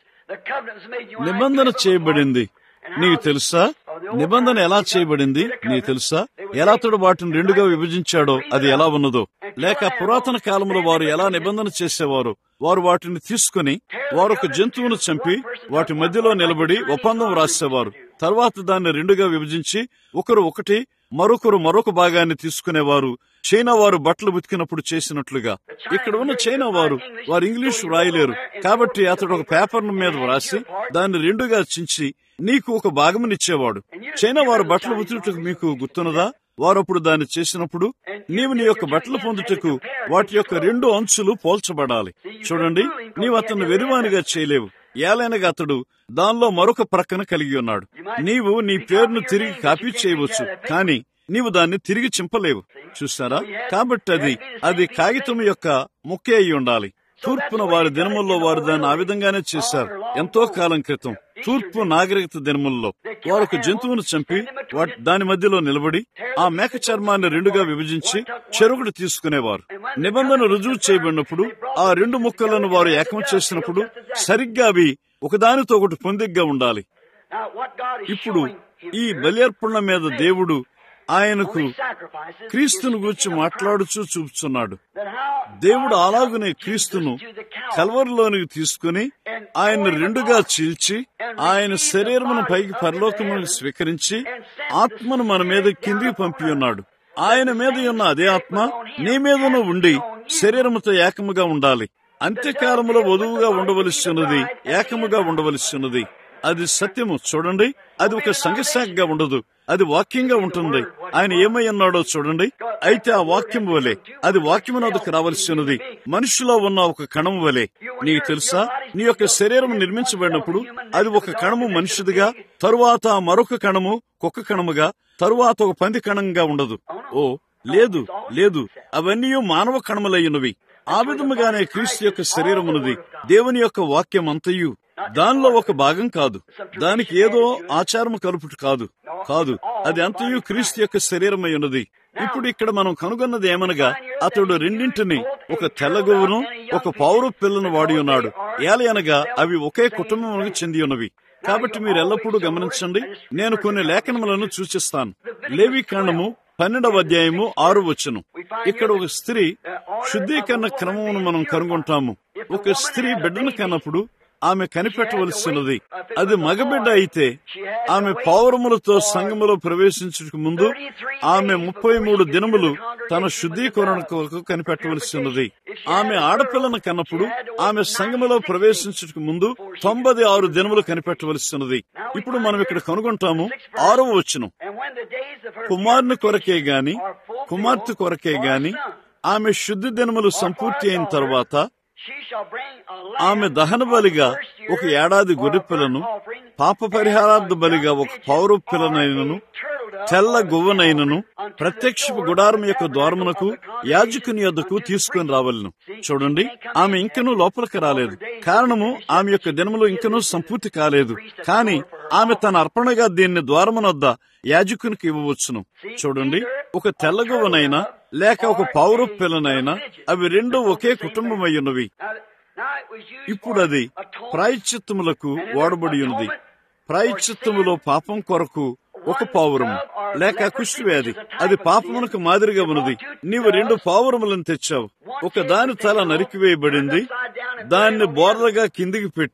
నిబంధన చేయబడింది నీకు తెలుసా నిబంధన ఎలా చేయబడింది నీకు తెలుసా ఎలా అతడు వాటిని రెండుగా విభజించాడో అది ఎలా ఉన్నదో లేక పురాతన కాలంలో వారు ఎలా నిబంధన చేసేవారు వారు వాటిని తీసుకుని వారు ఒక జంతువును చంపి వాటి మధ్యలో నిలబడి ఒప్పందం రాసేవారు తర్వాత దాన్ని రెండుగా విభజించి ఒకరు ఒకటి మరొకరు మరొక భాగాన్ని తీసుకునేవారు చైనా వారు బట్టలు ఉతికినప్పుడు చేసినట్లుగా ఇక్కడ ఉన్న చైనా వారు వారు ఇంగ్లీష్ వ్రాయలేరు కాబట్టి అతడు ఒక పేపర్ మీద వ్రాసి దాన్ని రెండుగా చించి నీకు ఒక భాగమునిచ్చేవాడు చైనా వారు బట్టలు ఉతుకుటకు మీకు గుర్తున్నదా వారు అప్పుడు దాన్ని చేసినప్పుడు నీవు నీ యొక్క బట్టలు పొందుటకు వాటి యొక్క రెండు అంచులు పోల్చబడాలి చూడండి నీవు అతన్ని వెరివానిగా చేయలేవు ఏలైనగా అతడు దానిలో మరొక ప్రక్కన కలిగి ఉన్నాడు నీవు నీ పేరును తిరిగి కాపీ చేయవచ్చు కానీ నీవు దాన్ని తిరిగి చింపలేవు చూసారా కాబట్టి అది అది కాగితం యొక్క ముక్కే అయి ఉండాలి తూర్పున వారి దినముల్లో వారు దాన్ని ఆ విధంగానే చేశారు ఎంతో కాలం క్రితం తూర్పు నాగరికత దినముల్లో వారు ఒక జంతువును చంపి వాటి దాని మధ్యలో నిలబడి ఆ మేక చర్మాన్ని రెండుగా విభజించి చెరుకుడు తీసుకునేవారు నిబంధన రుజువు చేయబడినప్పుడు ఆ రెండు ముక్కలను వారు ఏకం చేసినప్పుడు సరిగ్గా అవి ఒకదానితో ఒకటి పొందిగ్గా ఉండాలి Now, what God is ఇప్పుడు showing him ఈ here, బలియర్పణ మీద దేవుడు ఆయనకు these sacrifices క్రీస్తును is గూర్చి speaking of మాట్లాడుచూ చూపుచున్నాడు that how దేవుడు God అలాగునే helped క్రీస్తును Jesus to the Calvary. కల్వరిలోనికి తీసుకుని ఆయన రెండుగా చీల్చి ఆయన శరీరమును పైకి పరలోకమును స్వీకరించి ఆత్మను మన మీద కిందికి పంపి ఉన్నాడు ఆయన మీద ఉన్న అదే ఆత్మ నీ మీదను ఉండి శరీరముతో ఏకముగా ఉండాలి అంత్యకాలములో వధువుగా ఉండవలసి ఉన్నది ఏకముగా ఉండవలసి ఉన్నది అది సత్యము చూడండి అది ఒక సంఘశాఖగా ఉండదు అది వాక్యంగా ఉంటుంది ఆయన ఏమై ఉన్నాడో చూడండి అయితే ఆ వాక్యం వలె అది వాక్యమునకు రావలసి ఉన్నది మనిషిలో ఉన్న ఒక కణం వలె నీకు తెలుసా నీ యొక్క శరీరం నిర్మించబడినప్పుడు అది ఒక కణము మనిషిదిగా తరువాత మరొక కణము కుక్క కణముగా తరువాత ఒక పంది కణంగా ఉండదు ఓ లేదు లేదు అవన్నీ మానవ కణములయ్యున్నవి ఆ విధముగానే క్రీస్తు యొక్క శరీరమున్నది దేవుని యొక్క వాక్యం అంతయు దానిలో ఒక భాగం కాదు దానికి ఏదో ఆచారము కలుపుట కాదు కాదు అది అంతయు క్రీస్తు యొక్క శరీరమై ఉన్నది ఇప్పుడు ఇక్కడ మనం కనుగొన్నది ఏమనగా అతడు రెండింటిని ఒక తెల్లగోవును ఒక పౌరు పిల్లను వాడి ఉన్నాడు ఏలయనగా అవి ఒకే కుటుంబమునికి చెంది ఉన్నవి కాబట్టి మీరు ఎల్లప్పుడూ గమనించండి నేను కొన్ని లేఖనములను సూచిస్తాను లేవి కాండము పన్నెండవ అధ్యాయము ఆరు వచ్చును ఇక్కడ ఒక స్త్రీ శుద్ధీకరణ క్రమమును మనం కనుగొంటాము ఒక స్త్రీ బిడ్డను కన్నప్పుడు ఆమె కనిపెట్టవలసినది అది మగబిడ్డ అయితే ఆమె పౌరములతో సంఘములో ప్రవేశించక ముందు ఆమె ముప్పై మూడు దినములు తన శుద్ధీకరణ కొరకు కనిపెట్టవలసినది ఆమె ఆడపిల్లను కన్నప్పుడు ఆమె సంఘములో ప్రవేశించక ముందు తొంభై ఆరు దినములు కనిపెట్టవలసినది ఇప్పుడు మనం ఇక్కడ కనుగొంటాము ఆరవ వచ్చును And when the days of her కుమారుని కొరకే గాని are fulfilled కుమార్తె కొరకే for a గాని son, ఆమె శుద్ధి దినములు సంపూర్తి అయిన తర్వాత she shall bring a lamb ఆమె దహన బలిగా of the first year ఒక ఏడాది for a గొర్రె burnt పిల్లను offering, పాప పరిహారార్థ and a బలిగా young ఒక pigeon పౌరు or పిల్లనైనను a turtle dove తెల్ల or a గువ్వనైనను scale unto the ప్రత్యక్షపు door గుడారం of the యొక్క tabernacle ద్వారమునకు of the congregation యాజకుని యొద్దకు unto the తీసుకొని priest. రావలను See, చూడండి she can't come ఆమె in ఇంకనూ yet. లోపలికి రాలేదు All her days కారణము will be ఆమె యొక్క finished. దినములు ఇంకనూ సంపూర్తి కాలేదు కానీ ఆమె తన అర్పణగా దీన్ని ద్వారమునొద్ద యాజకునికి ఇవ్వవచ్చును చూడండి ఒక తెల్లగువనైనా లేక ఒక పౌరు పిల్లనైనా అవి రెండు ఒకే కుటుంబమై ఉన్నవి Now, now it was used ఇప్పుడు for అది atonement. ప్రాయశ్చిత్తములకు వాడబడి ఉన్నది ప్రాయశ్చిత్తములో పాపం కొరకు ఒక పావురము లేక కుష్ఠవ్యాధి అది పాపమునకు మాదిరిగా ఉన్నది నీవు రెండు పావురములను తెచ్చావు ఒక దాని తల నరికివేయబడింది దాన్ని బోర్లగా కిందికి పెట్టి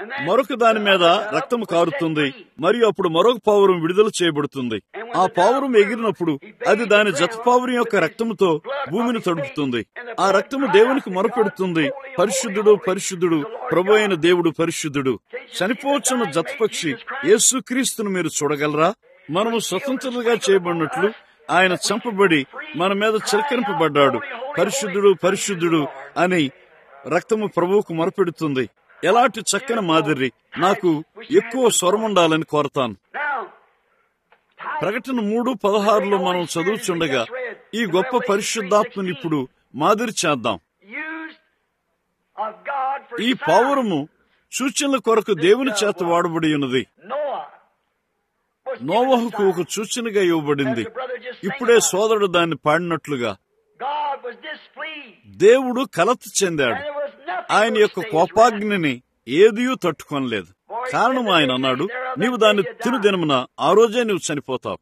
మరొక దాని మీద రక్తము కారుతుంది మరియు అప్పుడు మరొక పావురం విడుదల చేయబడుతుంది ఆ పావురం ఎగిరినప్పుడు అది దాని జత పావురం యొక్క రక్తముతో భూమిని తడుపుతుంది ఆ రక్తము దేవునికి మొరపెడుతుంది పరిశుద్ధుడు పరిశుద్ధుడు ప్రభు అయిన దేవుడు పరిశుద్ధుడు చనిపోవచ్చున్న జతపక్షి యేసుక్రీస్తును మీరు చూడగలరా మనము స్వతంత్రులుగా చేయబడినట్లు ఆయన చంపబడి మన మీద చిలకరింపబడ్డాడు పరిశుద్ధుడు పరిశుద్ధుడు అని రక్తము ప్రభువుకు మొరపెడుతుంది ఎలాంటి చక్కని మాదిరి నాకు ఎక్కువ స్వరం ఉండాలని కోరతాను ప్రకటన మూడు పదహారులో మనం చదువుచుండగా ఈ గొప్ప పరిశుద్ధాత్మని ఇప్పుడు మాదిరి చేద్దాం ఈ పావురము సూచనల కొరకు దేవుని చేత వాడబడి ఉన్నది నోవహుకు ఒక సూచనగా ఇవ్వబడింది ఇప్పుడే సోదరుడు దాన్ని పాడినట్లుగా దేవుడు కలత చెందాడు ఆయన యొక్క కోపాగ్నిని ఏదియూ తట్టుకొనలేదు కారణం ఆయన అన్నాడు నీవు దాన్ని తిను దినమున ఆ రోజే నువ్వు చనిపోతావు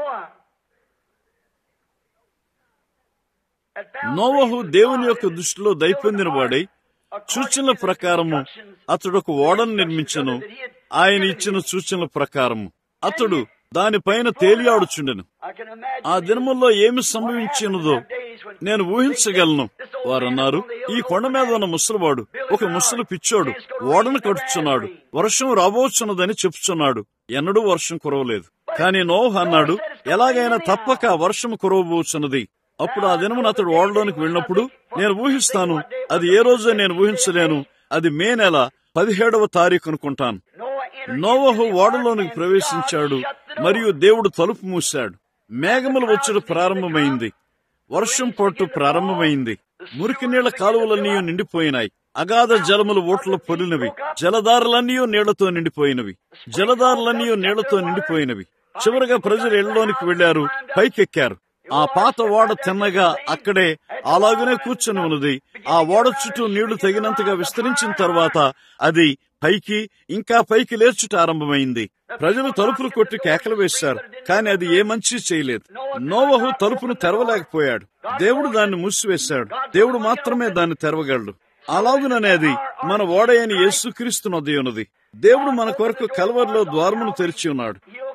నోవహు దేవుని యొక్క దృష్టిలో దయపొందిన వాడై సూచనల ప్రకారము అతడు ఒక ఓడను నిర్మించను ఆయన ఇచ్చిన సూచనల ప్రకారము అతడు దానిపైన తేలియాడుచుండెను ఆ దినముల్లో ఏమి సంభవించినదో నేను ఊహించగలను వారన్నారు ఈ కొండ మీద ఉన్న ముసలివాడు ఒక ముసలి పిచ్చోడు ఓడను కడుచున్నాడు వర్షం రాబోచున్నదని చెప్పుచున్నాడు ఎన్నడూ వర్షం కురవలేదు కానీ నోహ్ అన్నాడు ఎలాగైనా తప్పక వర్షం కురవబోచున్నది అప్పుడు ఆ దినమున అతడు ఓడలోనికి వెళ్ళినప్పుడు నేను ఊహిస్తాను అది ఏ రోజో నేను ఊహించలేను అది మే నెల పదిహేడవ తారీఖు అనుకుంటాను నోవహు ఓడలోనికి ప్రవేశించాడు మరియు దేవుడు తలుపు మూశాడు మేఘములు వచ్చుడు ప్రారంభమైంది వర్షం పట్టు ప్రారంభమైంది మురికి నీళ్ల కాలువలన్నీ నిండిపోయినాయి అగాధ జలములు ఓట్ల పొలినవి జలధారలన్నీ నీళ్లతో నిండిపోయినవి జలధారలన్నీ నీళ్లతో నిండిపోయినవి చివరిగా ప్రజలు ఇళ్లలోనికి వెళ్లారు పైకెక్కారు ఆ పాత ఓడ తిన్నగా అక్కడే అలాగనే కూర్చొని ఉన్నది ఆ ఓడ చుట్టూ నీళ్లు తగినంతగా విస్తరించిన తర్వాత అది పైకి ఇంకా పైకి లేచుట ఆరంభమైంది ప్రజలు తలుపులు కొట్టి కేకలు వేశారు కానీ అది ఏ మంచి చేయలేదు నోవహు తలుపును తెరవలేకపోయాడు దేవుడు దాన్ని మూసివేశాడు దేవుడు మాత్రమే దాన్ని తెరవగలడు అలాగుననేది మన ఓడయని యేసుక్రీస్తు నది ఉన్నది దేవుడు మన కొరకు కలవరిలో ద్వారమును తెరిచి ఉన్నాడు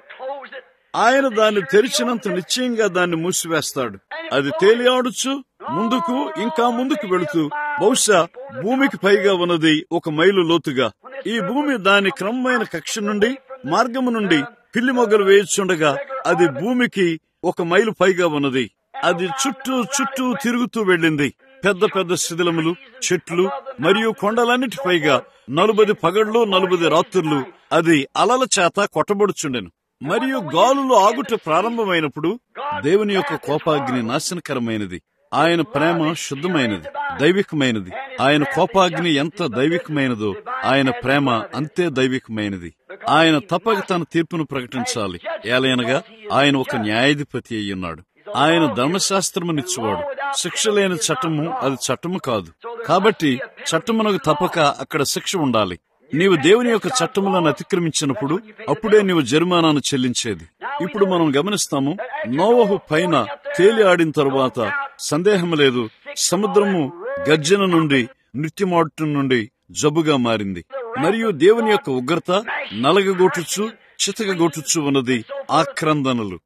ఆయన దాన్ని తెరిచినంత నిశ్చయంగా దాన్ని మూసివేస్తాడు అది తేలియాడుచు ముందుకు ఇంకా ముందుకు వెళుతూ బహుశా భూమికి పైగా ఉన్నది ఒక మైలు లోతుగా ఈ భూమి దాని క్రమమైన కక్ష నుండి మార్గము నుండి పిల్లి మొగ్గలు వేయుచుండగా అది భూమికి ఒక మైలు పైగా ఉన్నది అది చుట్టూ చుట్టూ తిరుగుతూ వెళ్ళింది పెద్ద పెద్ద శిథిలములు చెట్లు మరియు కొండలన్నిటి పైగా నలుబది పగళ్లు నలుబది రాత్రులు అది అలల చేత కొట్టబడుచుండెను మరియు గాలులు ఆగుట ప్రారంభమైనప్పుడు దేవుని యొక్క కోపాగ్ని నాశనకరమైనది ఆయన ప్రేమ శుద్ధమైనది దైవికమైనది ఆయన కోపాగ్ని ఎంత దైవికమైనదో ఆయన ప్రేమ అంతే దైవికమైనది ఆయన తప్పక తన తీర్పును ప్రకటించాలి ఏలైనగా ఆయన ఒక న్యాయాధిపతి అయి ఉన్నాడు ఆయన ధర్మశాస్త్రమునిచ్చువాడు శిక్ష లేని చట్టము అది చట్టము కాదు కాబట్టి చట్టమునకు తప్పక అక్కడ శిక్ష ఉండాలి నీవు దేవుని యొక్క చట్టములను అతిక్రమించినప్పుడు అప్పుడే నీవు జరిమానాను చెల్లించేది ఇప్పుడు మనం గమనిస్తాము నోవహు పైన తేలి ఆడిన తరువాత సందేహం లేదు సముద్రము గర్జన నుండి నృత్యమాడటం నుండి జబ్బుగా మారింది మరియు దేవుని యొక్క ఉగ్రత నలగగొట్టుచు చితకగొట్టుచు ఉన్నది ఆక్రందనలు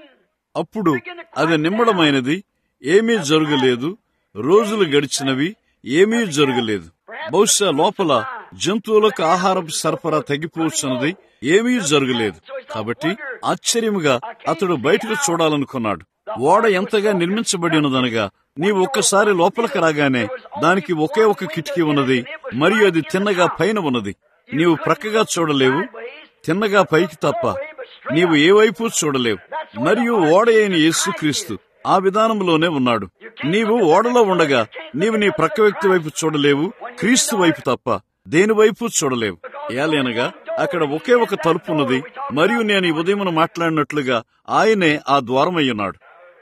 అప్పుడు అది నిమ్మడమైనది ఏమీ జరగలేదు రోజులు గడిచినవి ఏమీ జరగలేదు బహుశా లోపల జంతువులకు ఆహారపు సరఫరా తగ్గిపోవచ్చున్నది ఏమీ జరగలేదు కాబట్టి ఆశ్చర్యముగా అతడు బయటకు చూడాలనుకున్నాడు ఓడ ఎంతగా నిర్మించబడి ఉన్నదనగా నీవు ఒక్కసారి లోపలికి రాగానే దానికి ఒకే ఒక కిటికీ ఉన్నది మరియు అది తిన్నగా పైన ఉన్నది నీవు ప్రక్కగా చూడలేవు తిన్నగా పైకి తప్ప నీవు ఏ వైపు చూడలేవు మరియు ఓడ అయిన యేసుక్రీస్తు ఆ విధానంలోనే ఉన్నాడు నీవు ఓడలో ఉండగా నీవు నీ ప్రక్క వ్యక్తి వైపు చూడలేవు క్రీస్తు వైపు తప్ప దేని వైపు చూడలేవు ఏలేనగా అక్కడ ఒకే ఒక తలుపు ఉన్నది మరియు నేను ఈ ఉదయం మాట్లాడినట్లుగా ఆయనే ఆ ద్వారమయ్యున్నాడు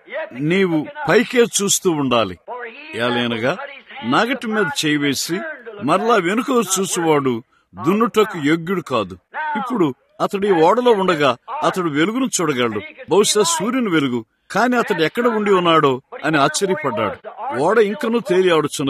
నీవు పైకే చూస్తూ ఉండాలి ఏలేనగా నాగటి మీద చేయి వేసి మరలా వెనుక చూసువాడు దున్నుటకు యోగ్యుడు కాదు ఇప్పుడు అతడు ఈ ఓడలో ఉండగా అతడు వెలుగును చూడగలడు బహుశా సూర్యుని వెలుగు కాని అతడు ఎక్కడ ఉండి ఉన్నాడో అని ఆశ్చర్యపడ్డాడు ఓడ ఇంకనూ తేలి ఆడుచున్నది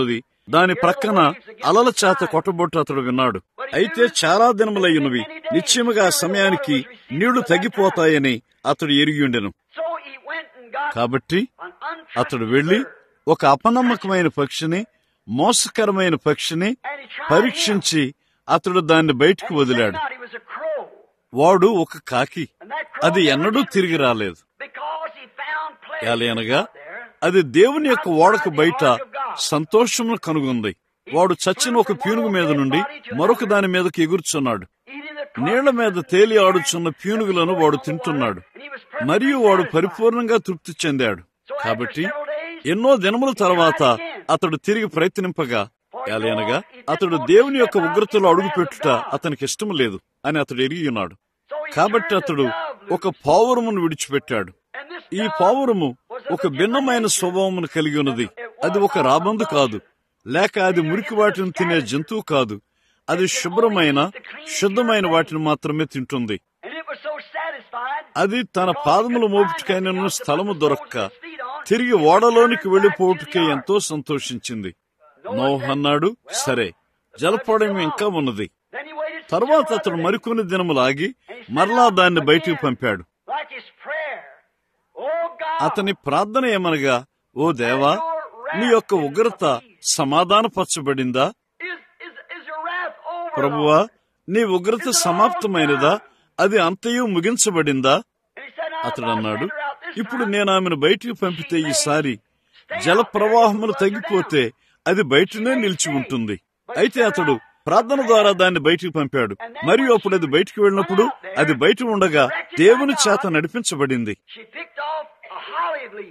దాని ప్రక్కన అలల చేత కొట్టబొట్టు అతడు విన్నాడు అయితే చాలా దినములయ్యున్నవి నిశ్చయముగా ఆ సమయానికి నీళ్లు తగ్గిపోతాయని అతడు ఎరిగియుండెను So he went and got కాబట్టి an అతడు untrustworthy వెళ్లి bird, ఒక అపనమ్మకమైన పక్షిని మోసకరమైన పక్షిని and he tried పరీక్షించి అతడు దాన్ని బయటకు him. And he వదిలాడు came out, he was a crow. వాడు ఒక కాకి And that crow అది never ఎన్నడూ did తిరిగి రాలేదు because he found pleasure ఎలాగనగా out there. అది దేవుని యొక్క ఓడకు బయట సంతోషమును కనుగొంది వాడు చచ్చిన ఒక పీనుగు మీద నుండి మరొక దాని మీదకి ఎగురుచున్నాడు Eating the నీళ్ల మీద తేలి ఆడుచున్న పీనుగులను వాడు తింటున్నాడు And he was perfectly మరియు వాడు satisfied. పరిపూర్ణంగా తృప్తి చెందాడు కాబట్టి ఎన్నో దినముల తర్వాత అతడు తిరిగి ప్రయత్నింపగా ఎలానగా అతడు దేవుని యొక్క ఉగ్రతలో అడుగుపెట్టుట అతనికి ఇష్టం లేదు అని అతడు ఎరిగి ఉన్నాడు So he కాబట్టి turned the అతడు dove ఒక పావురమును విడిచిపెట్టాడు And this ఈ dove పావురము was of ఒక a భిన్నమైన different nature. స్వభావమును కలిగి ఉన్నది అది ఒక రాబందు కాదు లేక అది మురికి వాటిని తినే జంతువు కాదు అది శుభ్రమైన శుద్ధమైన వాటిని మాత్రమే తింటుంది And it was so satisfied అది తన పాదములు మోపుటికైన స్థలము దొరక్క తిరిగి ఓడలోనికి వెళ్లిపోవుటకే ఎంతో సంతోషించింది నోహ్ అన్నాడు సరే జలపడం ఇంకా ఉన్నది Then he waited తర్వాత అతడు మరికొన్ని దినములాగి మరలా దాన్ని బయటికి పంపాడు like his prayer. Oh God, అతని ప్రార్థన ఏమనగా ఓ దేవా నీ యొక్క ఉగ్రత సమాధానపరచబడిందా is, is, is your wrath over? ప్రభువా Lord? నీ ఉగ్రత సమాప్తమైనదా అది అంతయు ముగించబడిందా And he said, "Now, అతడు if I అన్నాడు send her out this ఇప్పుడు time, నేను ఆమెను బయటికి పంపితే ఈసారి జల ప్రవాహములు తగ్గిపోతే అది బయటనే నిలిచి ఉంటుంది అయితే అతడు ప్రార్థన ద్వారా దాన్ని బయటికి పంపాడు మరియు అప్పుడు అది బయటికి వెళ్ళినప్పుడు అది బయట ఉండగా దేవుని చేత నడిపించబడింది she picked off a holly leaf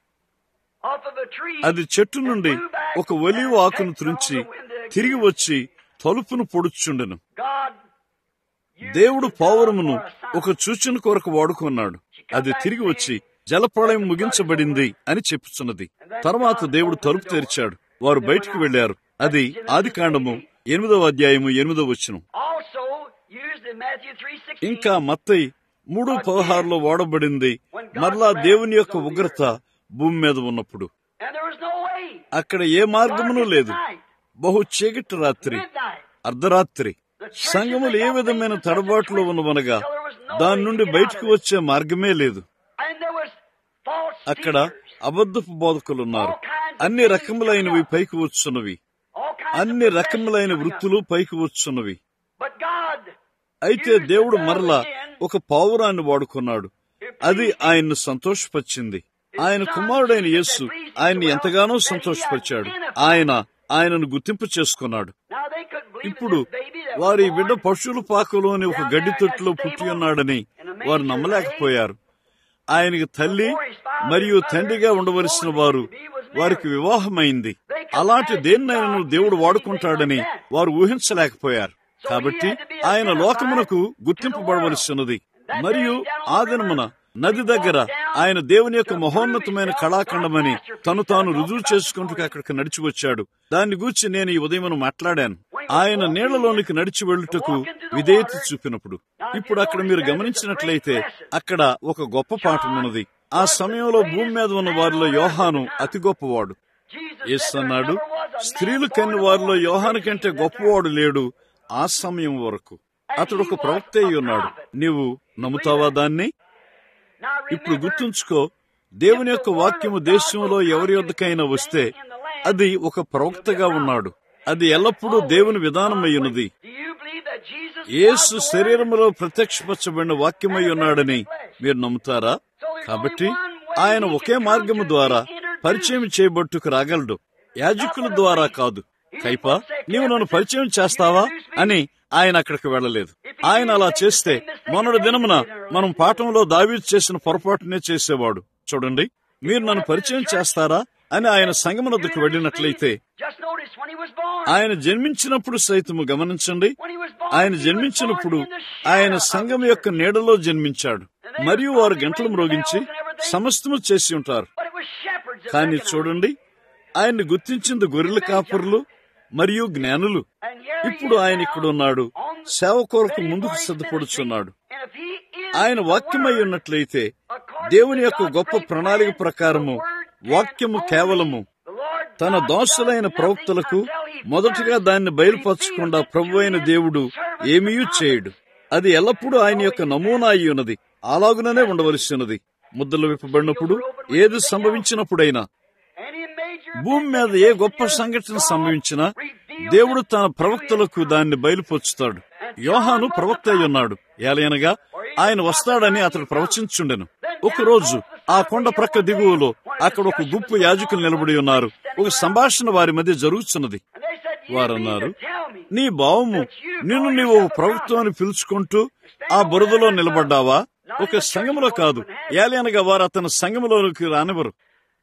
off of a tree. అది చెట్టు నుండి ఒక ఒలివ ఆకును త్రుంచి తిరిగి వచ్చి తలుపును పొడుచుండెను God, you దేవుడు పావురమును ఒక సూచన కొరకు వాడుకున్నాడు అది తిరిగి వచ్చి జలప్రళయం ముగించబడింది అని చెప్పుచున్నది తర్వాత దేవుడు తలుపు తెరిచాడు వారు బయటికి వెళ్లారు అది ఆది కాండము ఎనిమిదవ అధ్యాయము ఎనిమిదవ వచ్చును also used in Matthew 3:16. ఇంకా మత్తయి మూడు పదహారులో వాడబడింది మరలా దేవుని యొక్క ఉగ్రత భూమి మీద ఉన్నప్పుడు And there was no way. అక్కడ ఏ మార్గమును లేదు బహు చీకటి రాత్రి Midnight. అర్ధరాత్రి సంఘములు ఏ విధమైన తడబాటులో ఉన్నవనగా దాని నుండి బయటకు వచ్చే మార్గమే లేదు And there was false అక్కడ teachers. అబద్ధపు బోధకులున్నారు అన్ని రకములైనవి పైకి వచ్చున్నవి All kinds అన్ని of రకములైన professions వృత్తులు పైకి వచ్చున్నవి But God, అయితే దేవుడు మరలా ఒక పావురాన్ని వాడుకున్నాడు అది ఆయన్ను సంతోషపరిచింది ఆయన కుమారుడైన యేసు ఆయన్ని ఎంతగానో సంతోషపరిచాడు ఆయన ఆయనను గుర్తింపు చేసుకున్నాడు now they couldn't believe ఇప్పుడు that this baby that వారి was బిడ్డ born పశువుల పాకలోని ఒక గడ్డి తొట్టులో పుట్టి ఉన్నాడని వారు నమ్మలేకపోయారు ఆయనకి తల్లి మరియు తండ్రిగా ఉండవలసిన వారు వారికి వివాహమైంది అలాంటి దేన్నైనా దేవుడు వాడుకుంటాడని వారు ఊహించలేకపోయారు కాబట్టి ఆయన లోకమునకు గుర్తింపబడవలసినది మరియు ఆ దినమున నది దగ్గర ఆయన దేవుని యొక్క మహోన్నతమైన కళాఖండమని తను తాను రుజువు చేసుకుంటూ అక్కడికి నడిచి వచ్చాడు దాన్ని గూర్చి నేను ఈ ఉదయం మాట్లాడాను ఆయన నీళ్లలోనికి నడిచి వెళ్ళుటకు విధేయత చూపినప్పుడు ఇప్పుడు అక్కడ మీరు గమనించినట్లయితే అక్కడ ఒక గొప్ప పాఠం ఉన్నది ఆ సమయంలో భూమి మీద ఉన్న వారిలో యోహాను అతి గొప్పవాడు Jesus యేసు said there అన్నాడు never was a man స్త్రీలు born కన్ని of వారిలో woman యోహాను that కంటే could గొప్పవాడు లేడు ఆ సమయం వరకు అతడు ఒక ప్రవక్త అయి ఉన్నాడు నీవు నమ్ముతావా దాన్ని Now ఇప్పుడు remember, గుర్తుంచుకో దేవుని యొక్క వాక్యము దేశంలో ఎవరి యొద్దకైనా వస్తే అది ఒక ప్రవక్తగా ఉన్నాడు అది ఎల్లప్పుడూ దేవుని విధానమై ఉన్నది do you believe that Jesus Yesu was the Word? శరీరములో ప్రత్యక్షపరచబడిన వాక్యమై ఉన్నాడని మీరు నమ్ముతారా కాబట్టి ఆయన ఒకే మార్గము ద్వారా పరిచయం చేయబట్టుకు రాగలడు యాజకుల ద్వారా కాదు కైపా నీవు నన్ను పరిచయం చేస్తావా అని ఆయన అక్కడికి వెళ్ళలేదు ఆయన అలా చేస్తే మొన్నటి దినమున మనం పాఠంలో దావీదు చేసిన పొరపాటునే చేసేవాడు చూడండి మీరు నన్ను పరిచయం చేస్తారా అని ఆయన సంగమనొద్దకు వెళ్ళినట్లయితే Just notice when he was born. ఆయన జన్మించినప్పుడు సైతము గమనించండి When he was born, ఆయన he was జన్మించినప్పుడు born in the shadow ఆయన of సంఘం the యొక్క నీడలో జన్మించాడు మరియు వారు గంటలు మ్రోగించి సమస్తము చేసి ఉంటారు But it was shepherds that కానీ recognized చూడండి ఆయన్ని గుర్తించింది గొర్రెల కాపరులు మరియు జ్ఞానులు And here he ఇప్పుడు is ఆయన now ఇక్కడ ఉన్నాడు on the- సేవ కొరకు ready ముందుకు for his సిద్ధపడుచున్నాడు ministry. And if he is ఆయన the వాక్యమై Word, ఉన్నట్లయితే according దేవుని to యొక్క God's గొప్ప great ప్రణాళిక plan, ప్రకారము the Word can వాక్యము only- కేవలము the Lord తన దోషులైన ప్రవక్తలకు మొదటిగా దాన్ని బయలుపరచకుండా ప్రభు అయిన దేవుడు ఏమీ చేయడు అది ఎల్లప్పుడూ ఆయన యొక్క నమూనా అయి ఉన్నది అలాగుననే ఉండవలసినది ముద్దలు విప్పబడినప్పుడు ఏది సంభవించినప్పుడైనా భూమి మీద ఏ గొప్ప సంఘటన సంభవించినా దేవుడు తన ప్రవక్తలకు దాన్ని బయలుపరుచుతాడు యోహాను ప్రవక్త అయి ఉన్నాడు ఏలయనగా ఆయన వస్తాడని అతడు ప్రవచించుండెను ఒకరోజు ఆ కొండ ప్రక్క దిగువలో అక్కడ ఒక గుంపు యాజకులు నిలబడి ఉన్నారు ఒక సంభాషణ వారి మధ్య జరుగుతున్నది వారన్నారు నీ భావము నిన్ను నీవు ఒక ప్రవక్త అని పిలుచుకుంటూ ఆ బురదలో నిలబడ్డావా ఒక సంఘములో కాదు ఏలయనగా వారు అతని సంఘములోకి రానివ్వరు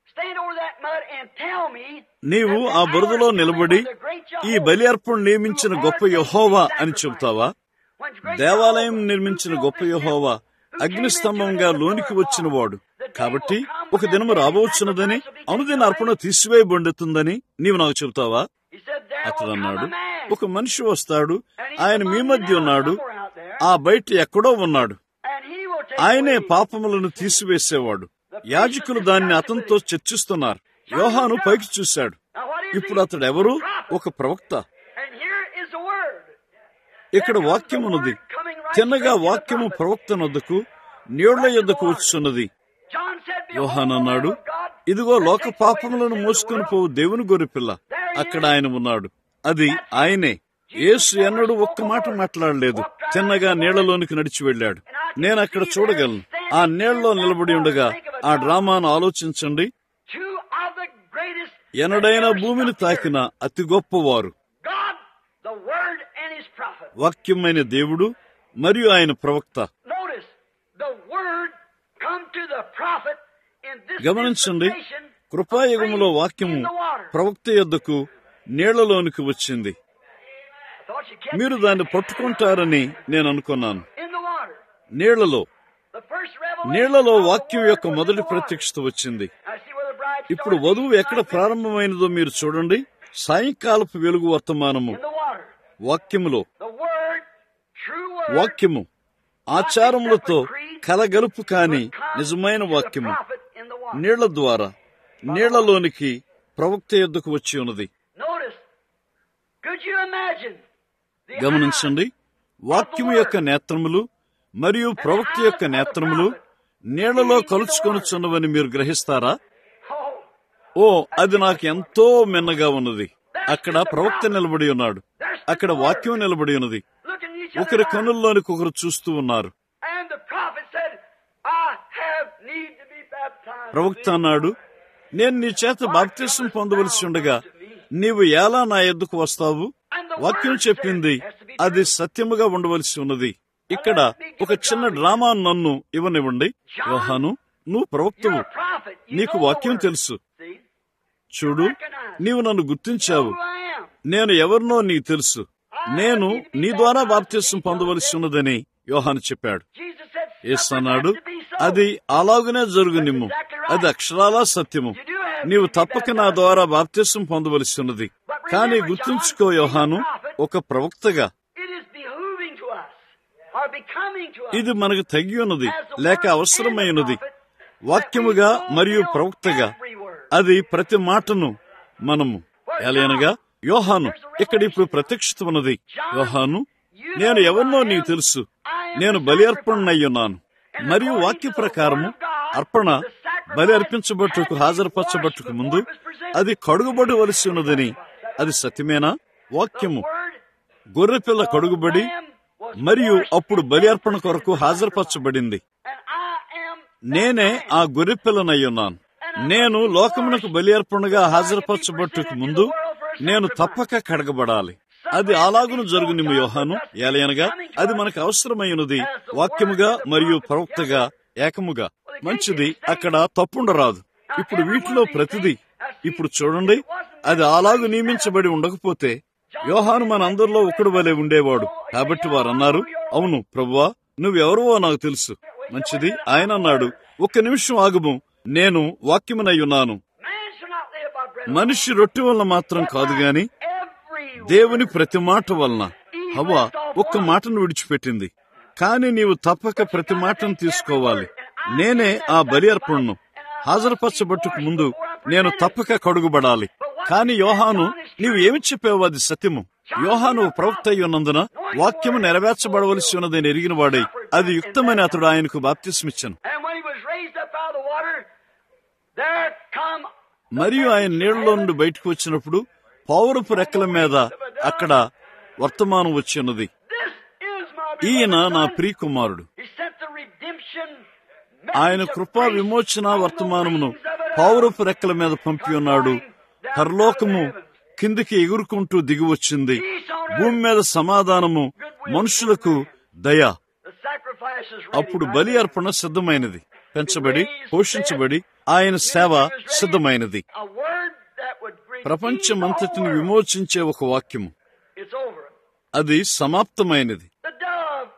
నీవు ఆ బురదలో నిలబడి ఈ బలి అర్పణ నియమించిన గొప్ప యహోవా అని చెబుతావా దేవాలయం నిర్మించిన గొప్ప యహోవా అగ్నిస్తంభంగా లోనికి వచ్చిన వాడు కాబట్టి ఒక దినము రాబోచున్నదని అనుదిన అర్పణ తీసివేయబడుతుందని నీవు నాకు చెబుతావా అతడు అన్నాడు ఒక మనిషి వస్తాడు ఆయన మీ మధ్య ఉన్నాడు ఆ బయట ఎక్కడో ఉన్నాడు ఆయనే పాపములను తీసివేసేవాడు యాజకులు దాన్ని అతనితో చర్చిస్తున్నారు యోహాను పైకి చూశాడు ఇప్పుడు అతడు ఎవరు ఒక ప్రవక్త ఇక్కడ వాక్యం ఉన్నది తిన్నగా వాక్యము ప్రవక్త నొద్దకు నీళ్ల యొద్దకు వచ్చున్నది యోహాన్ అన్నాడు ఇదిగో లోక పాపములను మోసుకొని పోవు దేవుని గొర్రెపిల్ల అక్కడ ఆయన ఉన్నాడు అది ఆయనే యేసు ఎన్నడూ ఒక్క మాట మాట్లాడలేదు తిన్నగా నీళ్లలోనికి నడిచి వెళ్ళాడు నేను అక్కడ చూడగలను ఆ నీళ్లలో నిలబడి ఉండగా ఆ డ్రామాను ఆలోచించండి ఎనడైనా భూమిని తాకిన అతి గొప్పవారు వాక్యమైన దేవుడు మరియు ఆయన ప్రవక్త గమనించండి కృపాయుగములో వాక్యము ప్రవక్త యొద్దకు నీళ్లలోనికి వచ్చింది మీరు దాన్ని పట్టుకుంటారని నేను అనుకున్నాను నీళ్లలో నీళ్లలో వాక్యం యొక్క మొదటి ప్రత్యక్షత వచ్చింది ఇప్పుడు వధువు ఎక్కడ ప్రారంభమైనదో మీరు చూడండి సాయంకాలపు వెలుగు వర్తమానము వాక్యములో వాక్యము ఆచారములతో కలగలుపు కాని నిజమైన వాక్యము నీళ్ల ద్వారా నీళ్లలోనికి ప్రవక్త ఎద్దుకు వచ్చి ఉన్నది గమనించండి వాక్యము యొక్క నేత్రములు మరియు ప్రవక్త యొక్క నేత్రములు నీళ్లలో కలుచుకొనుచున్నవని మీరు గ్రహిస్తారా ఓ అది నాకు ఎంతో మిన్నగా ఉన్నది అక్కడ ప్రవక్త నిలబడి ఉన్నాడు అక్కడ వాక్యం నిలబడి ఉన్నది ఒకరి కనుల్లోనికి ఒకరు చూస్తూ ఉన్నారు ప్రవక్త అన్నాడు నేను నీ చేత బాప్తిసం పొందవలసి ఉండగా నీవు ఎలా నా ఎద్దుకు వస్తావు వాక్యం చెప్పింది అది సత్యముగా ఉండవలసి ఉన్నది ఇక్కడ ఒక చిన్న డ్రామా నన్ను ఇవ్వనివ్వండి యోహాను నువ్వు ప్రవక్తవు నీకు వాక్యం తెలుసు చూడు నీవు నన్ను గుర్తించావు నేను ఎవరినో నీకు తెలుసు నేను నీ ద్వారా బాప్తిసం పొందవలసి ఉన్నదని యోహాను చెప్పాడు ఏసన్నాడు అది అలాగునే జరుగు నిమ్ము అది అక్షరాలా సత్యము నీవు తప్పక నా ద్వారా బాప్తిసం పొందవలసి ఉన్నది కానీ గుర్తుంచుకో యోహాను ఒక ప్రవక్తగా ఇది మనకు తగి ఉన్నది లేక అవసరమైనది వాక్యముగా మరియు ప్రవక్తగా అది ప్రతి మాటను మనము ఎలయనగా యోహాను ఇక్కడ ఇప్పుడు ప్రత్యక్షత ఉన్నది యోహాను నేను ఎవరినో నీకు తెలుసు నేను బలి అర్పణయ్యున్నాను మరియు వాక్య ప్రకారము అర్పణ బలి అర్పించబట్టుకు హాజరుపరచబట్టుకు ముందు అది కడుగుబడవలసి ఉన్నదని అది సత్యమేనా వాక్యము గొర్రెపిల్ల కడుగుబడి మరియు అప్పుడు బలి అర్పణ కొరకు హాజరుపరచబడింది నేనే ఆ గొర్రెపిల్లనయ్యున్నాను నేను లోకమునకు బలి అర్పణగా హాజరుపరచబట్టుకు ముందు నేను తప్పక కడగబడాలి అది అలాగును జరుగునిము యోహాను ఏలయనగా అది మనకు అవసరమైనది వాక్యముగా మరియు ప్రవక్తగా ఏకముగా మంచిది అక్కడ తప్పుండరాదు ఇప్పుడు వీటిలో ప్రతిదీ ఇప్పుడు చూడండి అది అలాగు నియమించబడి ఉండకపోతే యోహాను మన అందరిలో ఒకడు వలె ఉండేవాడు కాబట్టి వారు అన్నారు అవును ప్రభువా నువ్వెవరువో నాకు తెలుసు మంచిది ఆయన అన్నాడు ఒక్క నిమిషం ఆగుము నేను వాక్యమునై ఉన్నాను మనిషి రొట్టె వలన మాత్రం కాదు గాని దేవుని ప్రతి మాట వలన హవ్వ ఒక్క మాటను విడిచిపెట్టింది కాని నీవు తప్పక ప్రతి మాటను తీసుకోవాలి నేనే ఆ బలి అర్పణను హాజరుపరచబట్టుకు ముందు నేను తప్పక కడుగుబడాలి కాని యోహాను నీవు ఏమి చెప్పావు అది సత్యము యోహాను ఓ ప్రవక్త అయి ఉన్నందున వాక్యము నెరవేర్చబడవలసి ఉన్నదని ఎరిగిన వాడై అది యుక్తమని అతడు ఆయనకు బాప్తిస్మిచ్చాను And when he was raised up out of the water, there come మరియు ఆయన నీళ్లలో నుండి బయటకు వచ్చినప్పుడు పౌరపు రెక్కల మీద అక్కడ వర్తమానం వచ్చి ఉన్నది This is my ఈయన beloved నా Son. ప్రియకుమారుడు He sent the redemption ఆయన message of కృపా grace విమోచన on the వర్తమానమును wings of an పౌరపు eagle. రెక్కల మీద పంపి ఉన్నాడు పరలోకము కిందికి ఎగురుకుంటూ దిగివచ్చింది భూమి మీద సమాధానము మనుషులకు దయ The sacrifice is ready అప్పుడు right బలి there. అర్పణ సిద్ధమైనది పెంచబడి పోషించబడి ఆయన సేవ సిద్ధమైనది A word that would redeem ప్రపంచమంతటిని the whole world. విమోచించే ఒక వాక్యము It's over. అది సమాప్తమైనది The dove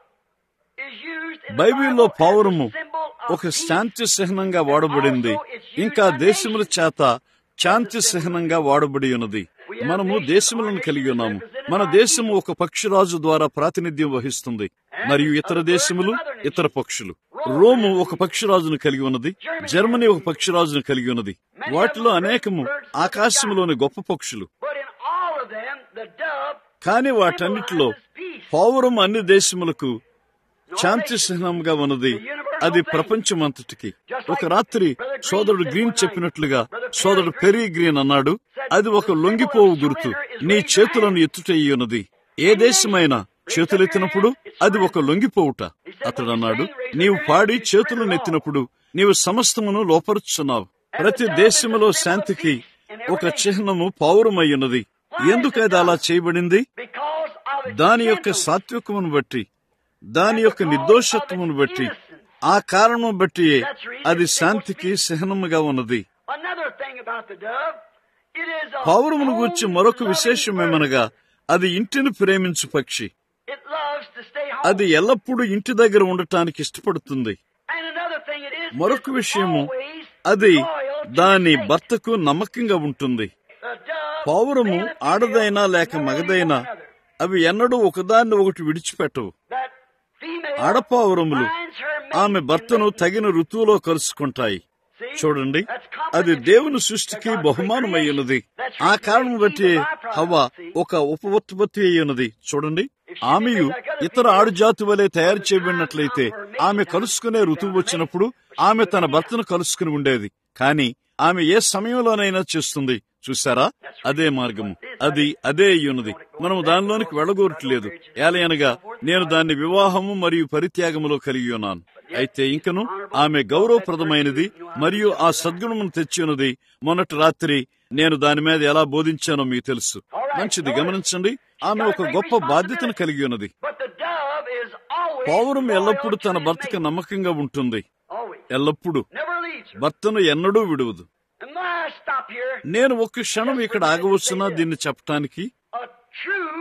is used in the బైబిల్లో Bible as a పావురము symbol of ఒక peace. శాంతి చిహ్నంగా వాడబడింది ఇంకా దేశముల చేత శాంతి చిహ్నంగా వాడబడి ఉన్నది మనము దేశములను కలిగి ఉన్నాము మన దేశము ఒక పక్షిరాజు ద్వారా ప్రాతినిధ్యం వహిస్తుంది మరియు ఇతర దేశములు ఇతర పక్షులు రోము ఒక పక్షిరాజును కలిగి ఉన్నది జర్మనీ ఒక పక్షిరాజును కలిగి ఉన్నది వాటిలో అనేకము ఆకాశములోని గొప్ప పక్షులు But in all of them, the dove కాని వాటన్నిటిలో symbolizes peace. పౌరం అన్ని దేశములకు శాంతి చిహ్నంగా ఉన్నది అది ప్రపంచమంతటికి ఒక రాత్రి సోదరుడు గ్రీన్ చెప్పినట్లుగా సోదరుడు పెరీ గ్రీన్ అన్నాడు అది ఒక లొంగిపోవు గుర్తు నీ చేతులను ఎత్తుటయ్యి ఉన్నది ఏ దేశమైనా చేతులెత్తినప్పుడు అది ఒక లొంగిపోవుట అతడు అన్నాడు నీవు పాడి చేతులను ఎత్తినప్పుడు నీవు సమస్తమును లోపరుచున్నావు ప్రతి దేశములో శాంతికి ఒక చిహ్నము పౌరమయ్యున్నది ఎందుకు అది అలా చేయబడింది Because of its దాని యొక్క gentleness. సాత్వికమును బట్టి దాని యొక్క నిర్దోషత్వమును బట్టి ఆ కారణం బట్టి అది శాంతికి సహనముగా ఉన్నది Another thing about the dove, it is a పౌరమును గూర్చి మరొక home-loving విశేషమేమనగా అది ఇంటిని ప్రేమించు పక్షి bird. It loves to stay home. అది ఎల్లప్పుడూ ఇంటి దగ్గర ఉండటానికి ఇష్టపడుతుంది And another thing it is, మరొక it's విషయము always అది loyal to దాని its mate. భర్తకు నమ్మకంగా ఉంటుంది The dove, పౌరము male and female, ఆడదైనా లేక never leave మగదైనా one another. అవి ఎన్నడూ ఒకదాన్ని ఒకటి విడిచిపెట్టవు That female ఆడపావురములు finds her mate ఆమె in భర్తను mating. తగిన ఋతువులో కలుసుకుంటాయి See? చూడండి That's అది comprehension. దేవుని సృష్టికి That's బహుమానమై ఉన్నది That's ఆ కారణం బట్టి recreation, the byproduct. హవ్వ See? ఒక ఉప ఉత్పత్తి అయి ఉన్నది చూడండి ఆమెయు ఇతర ఆడుజాతి వలె తయారు చేయబడినట్లయితే ఆమె కలుసుకునే ఋతువు వచ్చినప్పుడు ఆమె తన భర్తను కలుసుకుని ఉండేది కానీ ఆమె ఏ సమయంలోనైనా చేస్తుంది చూసారా అదే మార్గము అది అదే అయ్యున్నది మనము దానిలోనికి వెళ్ళగోరట్లేదు ఏలయనగా నేను దాన్ని వివాహము మరియు పరిత్యాగములో కలిగి ఉన్నాను అయితే ఇంకను ఆమె గౌరవప్రదమైనది మరియు ఆ సద్గుణమును తెచ్చి ఉన్నది మొన్నటి రాత్రి నేను దాని మీద ఎలా బోధించానో మీకు తెలుసు మంచిది గమనించండి ఆమె ఒక గొప్ప బాధ్యతను కలిగి ఉన్నది But the dove is always పౌరం loyal ఎల్లప్పుడూ to తన his భర్తకు mate. నమ్మకంగా ఉంటుంది Always. ఎల్లప్పుడూ Never leaves her. భర్తను ఎన్నడూ విడువదు And when I stop here, నేను ఒక్క క్షణం ఇక్కడ ఆగవచ్చునా దీన్ని చెప్పటానికి a true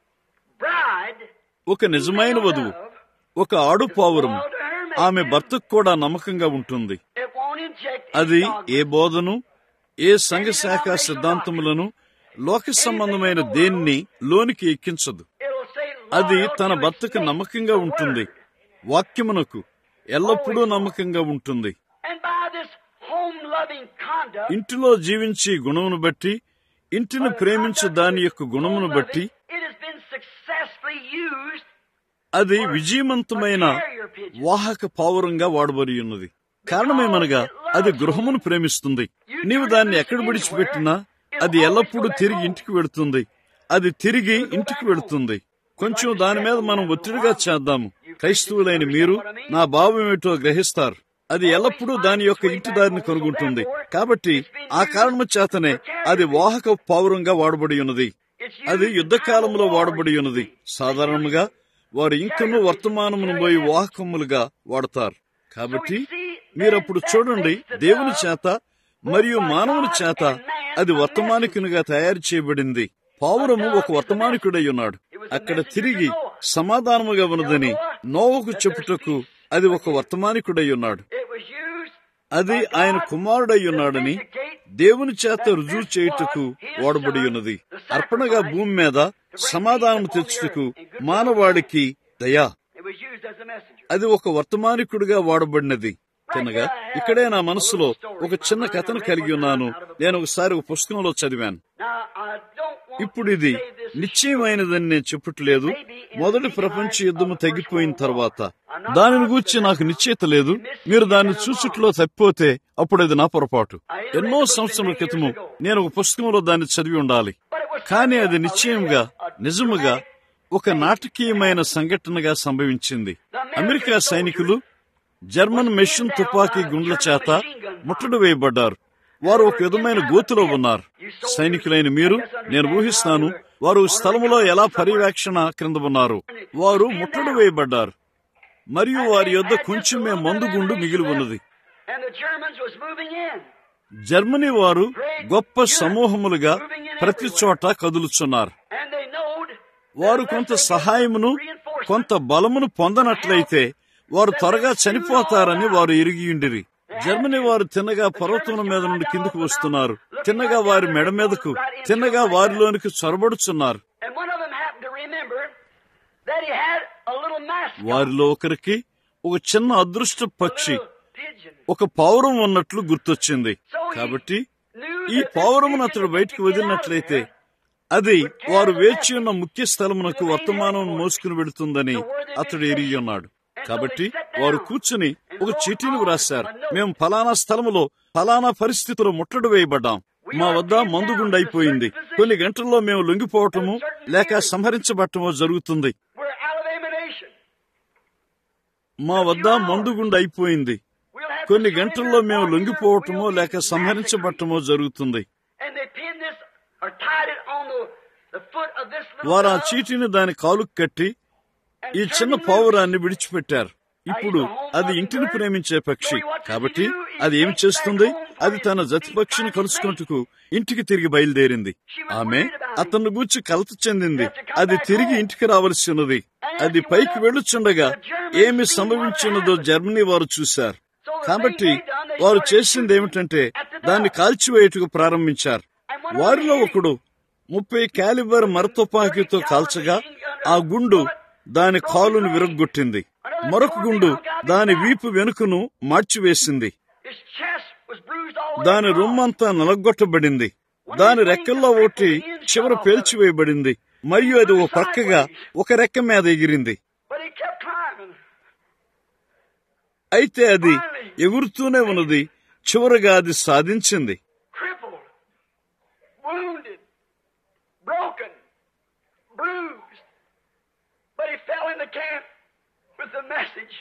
bride ఒక నిజమైన వధువు ఒక ఆడు పావురము ఆమె భర్తకు కూడా నమ్మకంగా ఉంటుంది it won't inject అది any ఏ dogma. బోధను ఏ సంఘ శాఖ సిద్ధాంతములను లోక సంబంధమైన దేన్ని లోనికి ఎక్కించదు It'll say అది loyal తన to భర్తకు its mate, నమ్మకంగా the ఉంటుంది word. వాక్యమునకు ఎల్లప్పుడూ నమ్మకంగా ఉంటుంది And by this home-loving conduct, ఇంటిలో జీవించి గుణమును బట్టి ఇంటిని ప్రేమించు దాని యొక్క గుణమును బట్టి it has been successfully used అది విజయవంతమైన వాహక పావురంగా వాడబడి ఉన్నది కారణమేమనగా అది గృహమును ప్రేమిస్తుంది నీవు దాన్ని ఎక్కడ విడిచిపెట్టినా అది ఎల్లప్పుడూ తిరిగి ఇంటికి వెళుతుంది అది తిరిగి ఇంటికి వెళుతుంది కొంచెం దాని మీద మనం ఒత్తిడిగా చేద్దాము క్రైస్తవులైన మీరు నా భావం ఏమిటో గ్రహిస్తారు అది ఎల్లప్పుడూ దాని యొక్క ఇంటి దారిని కనుగొంటుంది కాబట్టి ఆ కారణము చేతనే అది వాహక పావురంగా వాడబడి ఉన్నది అది యుద్ధ కాలంలో వాడబడి ఉన్నది సాధారణంగా వారు ఇంకనూ వర్తమానమును పోయి వాహకములుగా వాడతారు కాబట్టి మీరప్పుడు చూడండి దేవుని చేత మరియు మానవుని చేత అది వర్తమానికునిగా తయారు చేయబడింది పావురము ఒక వర్తమానికుడై ఉన్నాడు అక్కడ తిరిగి సమాధానముగా ఉన్నదని నోవకు చెప్పుటకు అది ఒక వర్తమానికుడై ఉన్నాడు It was used అది ఆయన కుమారుడై ఉన్నాడని దేవుని చేత రుజువు చేయుటకు వాడబడి ఉన్నది అర్పణగా భూమి మీద సమాధానం తెచ్చుటకు మానవాడికి దయా it was used as a messenger. అది ఒక వర్తమానికుడిగా వాడబడినది తిన్నగా ఇక్కడే నా మనసులో ఒక చిన్న కథను కలిగి ఉన్నాను నేను ఒకసారి ఒక పుస్తకంలో చదివాను ఇప్పుడు ఇది నిశ్చయమైనదని నేను చెప్పట్లేదు మొదటి ప్రపంచ యుద్ధము తగ్గిపోయిన తర్వాత దానిని గూర్చి నాకు నిశ్చయిత లేదు మీరు దాన్ని చూచుట్లో తప్పిపోతే అప్పుడు అది నా పొరపాటు ఎన్నో సంవత్సరాల క్రితము నేను ఒక పుస్తకంలో దాన్ని చదివి ఉండాలి కానీ అది నిశ్చయంగా నిజముగా ఒక నాటకీయమైన సంఘటనగా సంభవించింది అమెరికా సైనికులు జర్మన్ మెషిన్ తుపాకీ గుండ్ల చేత ముట్టడి వేయబడ్డారు వారు ఒక విధమైన గోతులో ఉన్నారు సైనికులైన మీరు నేను ఊహిస్తాను వారు స్థలములో ఎలా పర్యవేక్షణ క్రింద ఉన్నారు వారు ముట్టడి వేయబడ్డారు మరియు వారి యొద్ద కొంచెమే మందు గుండు మిగిలి ఉన్నది జర్మనీ వారు గొప్ప సమూహములుగా ప్రతి చోట కదులుచున్నారు వారు కొంత సహాయమును కొంత బలమును పొందనట్లయితే వారు త్వరగా చనిపోతారని వారు ఎరిగియుండిరి జర్మనీ వారు తిన్నగా పర్వతం మీద నుండి కిందకు వస్తున్నారు తిన్నగా వారి మెడ మీదకు తిన్నగా వారిలోనికి చొరబడుచున్నారు వారిలో ఒకరికి ఒక చిన్న అదృష్ట పక్షి ఒక పౌరం ఉన్నట్లు గుర్తొచ్చింది కాబట్టి ఈ పౌరమును అతడు బయటకు వదిలినట్లయితే అది వారు వేచి ఉన్న ముఖ్య స్థలమునకు వర్తమానం మోసుకుని వెడుతుందని అతడు ఎరిగి ఉన్నాడు కాబట్టి వారు కూర్చుని ఒక చీటీని వ్రాశారు మేము ఫలానా స్థలములో ఫలానా పరిస్థితిలో ముట్టడి వేయబడ్డాం మా వద్ద మందుగుండు అయిపోయింది కొన్ని గంటల్లో మేము లొంగిపోవటము లేక సంహరించబట్టమో జరుగుతుంది మా వద్ద మందుగుండు అయిపోయింది కొన్ని గంటల్లో మేము లొంగిపోవటమో లేక సంహరించబట్టమో జరుగుతుంది వారు ఆ చీటిని దాని కాలుకు కట్టి ఈ చిన్న పావురాన్ని విడిచిపెట్టారు ఇప్పుడు అది ఇంటిని ప్రేమించే పక్షి కాబట్టి అది ఏమి చేస్తుంది అది తన జతి పక్షిని కలుసుకుంటూ ఇంటికి తిరిగి బయలుదేరింది ఆమె అతన్ని గూర్చి కలత చెందింది అది తిరిగి ఇంటికి రావలసి ఉన్నది అది పైకి వెళ్ళుచుండగా ఏమి సంభవించినదో జర్మనీ వారు చూశారు కాబట్టి వారు చేసింది ఏమిటంటే దాన్ని కాల్చివేయటకు ప్రారంభించారు వారిలో ఒకడు ముప్పై క్యాలిబర్ మరతుపాకితో కాల్చగా ఆ గుండు దాని కాలును విరగ్గొట్టింది మరొక గుండు దాని వీపు వెనుకను మార్చివేసింది దాని రొమ్మంతా నలగొట్టబడింది దాని రెక్కల్లో ఒకటి చివర పేల్చివేయబడింది మరియు అది ఓ ప్రక్కగా ఒక రెక్క మీద ఎగిరింది అయితే అది ఎగురుతూనే ఉన్నది చివరగా అది సాధించింది broken, bruised. But he fell in the camp with the message.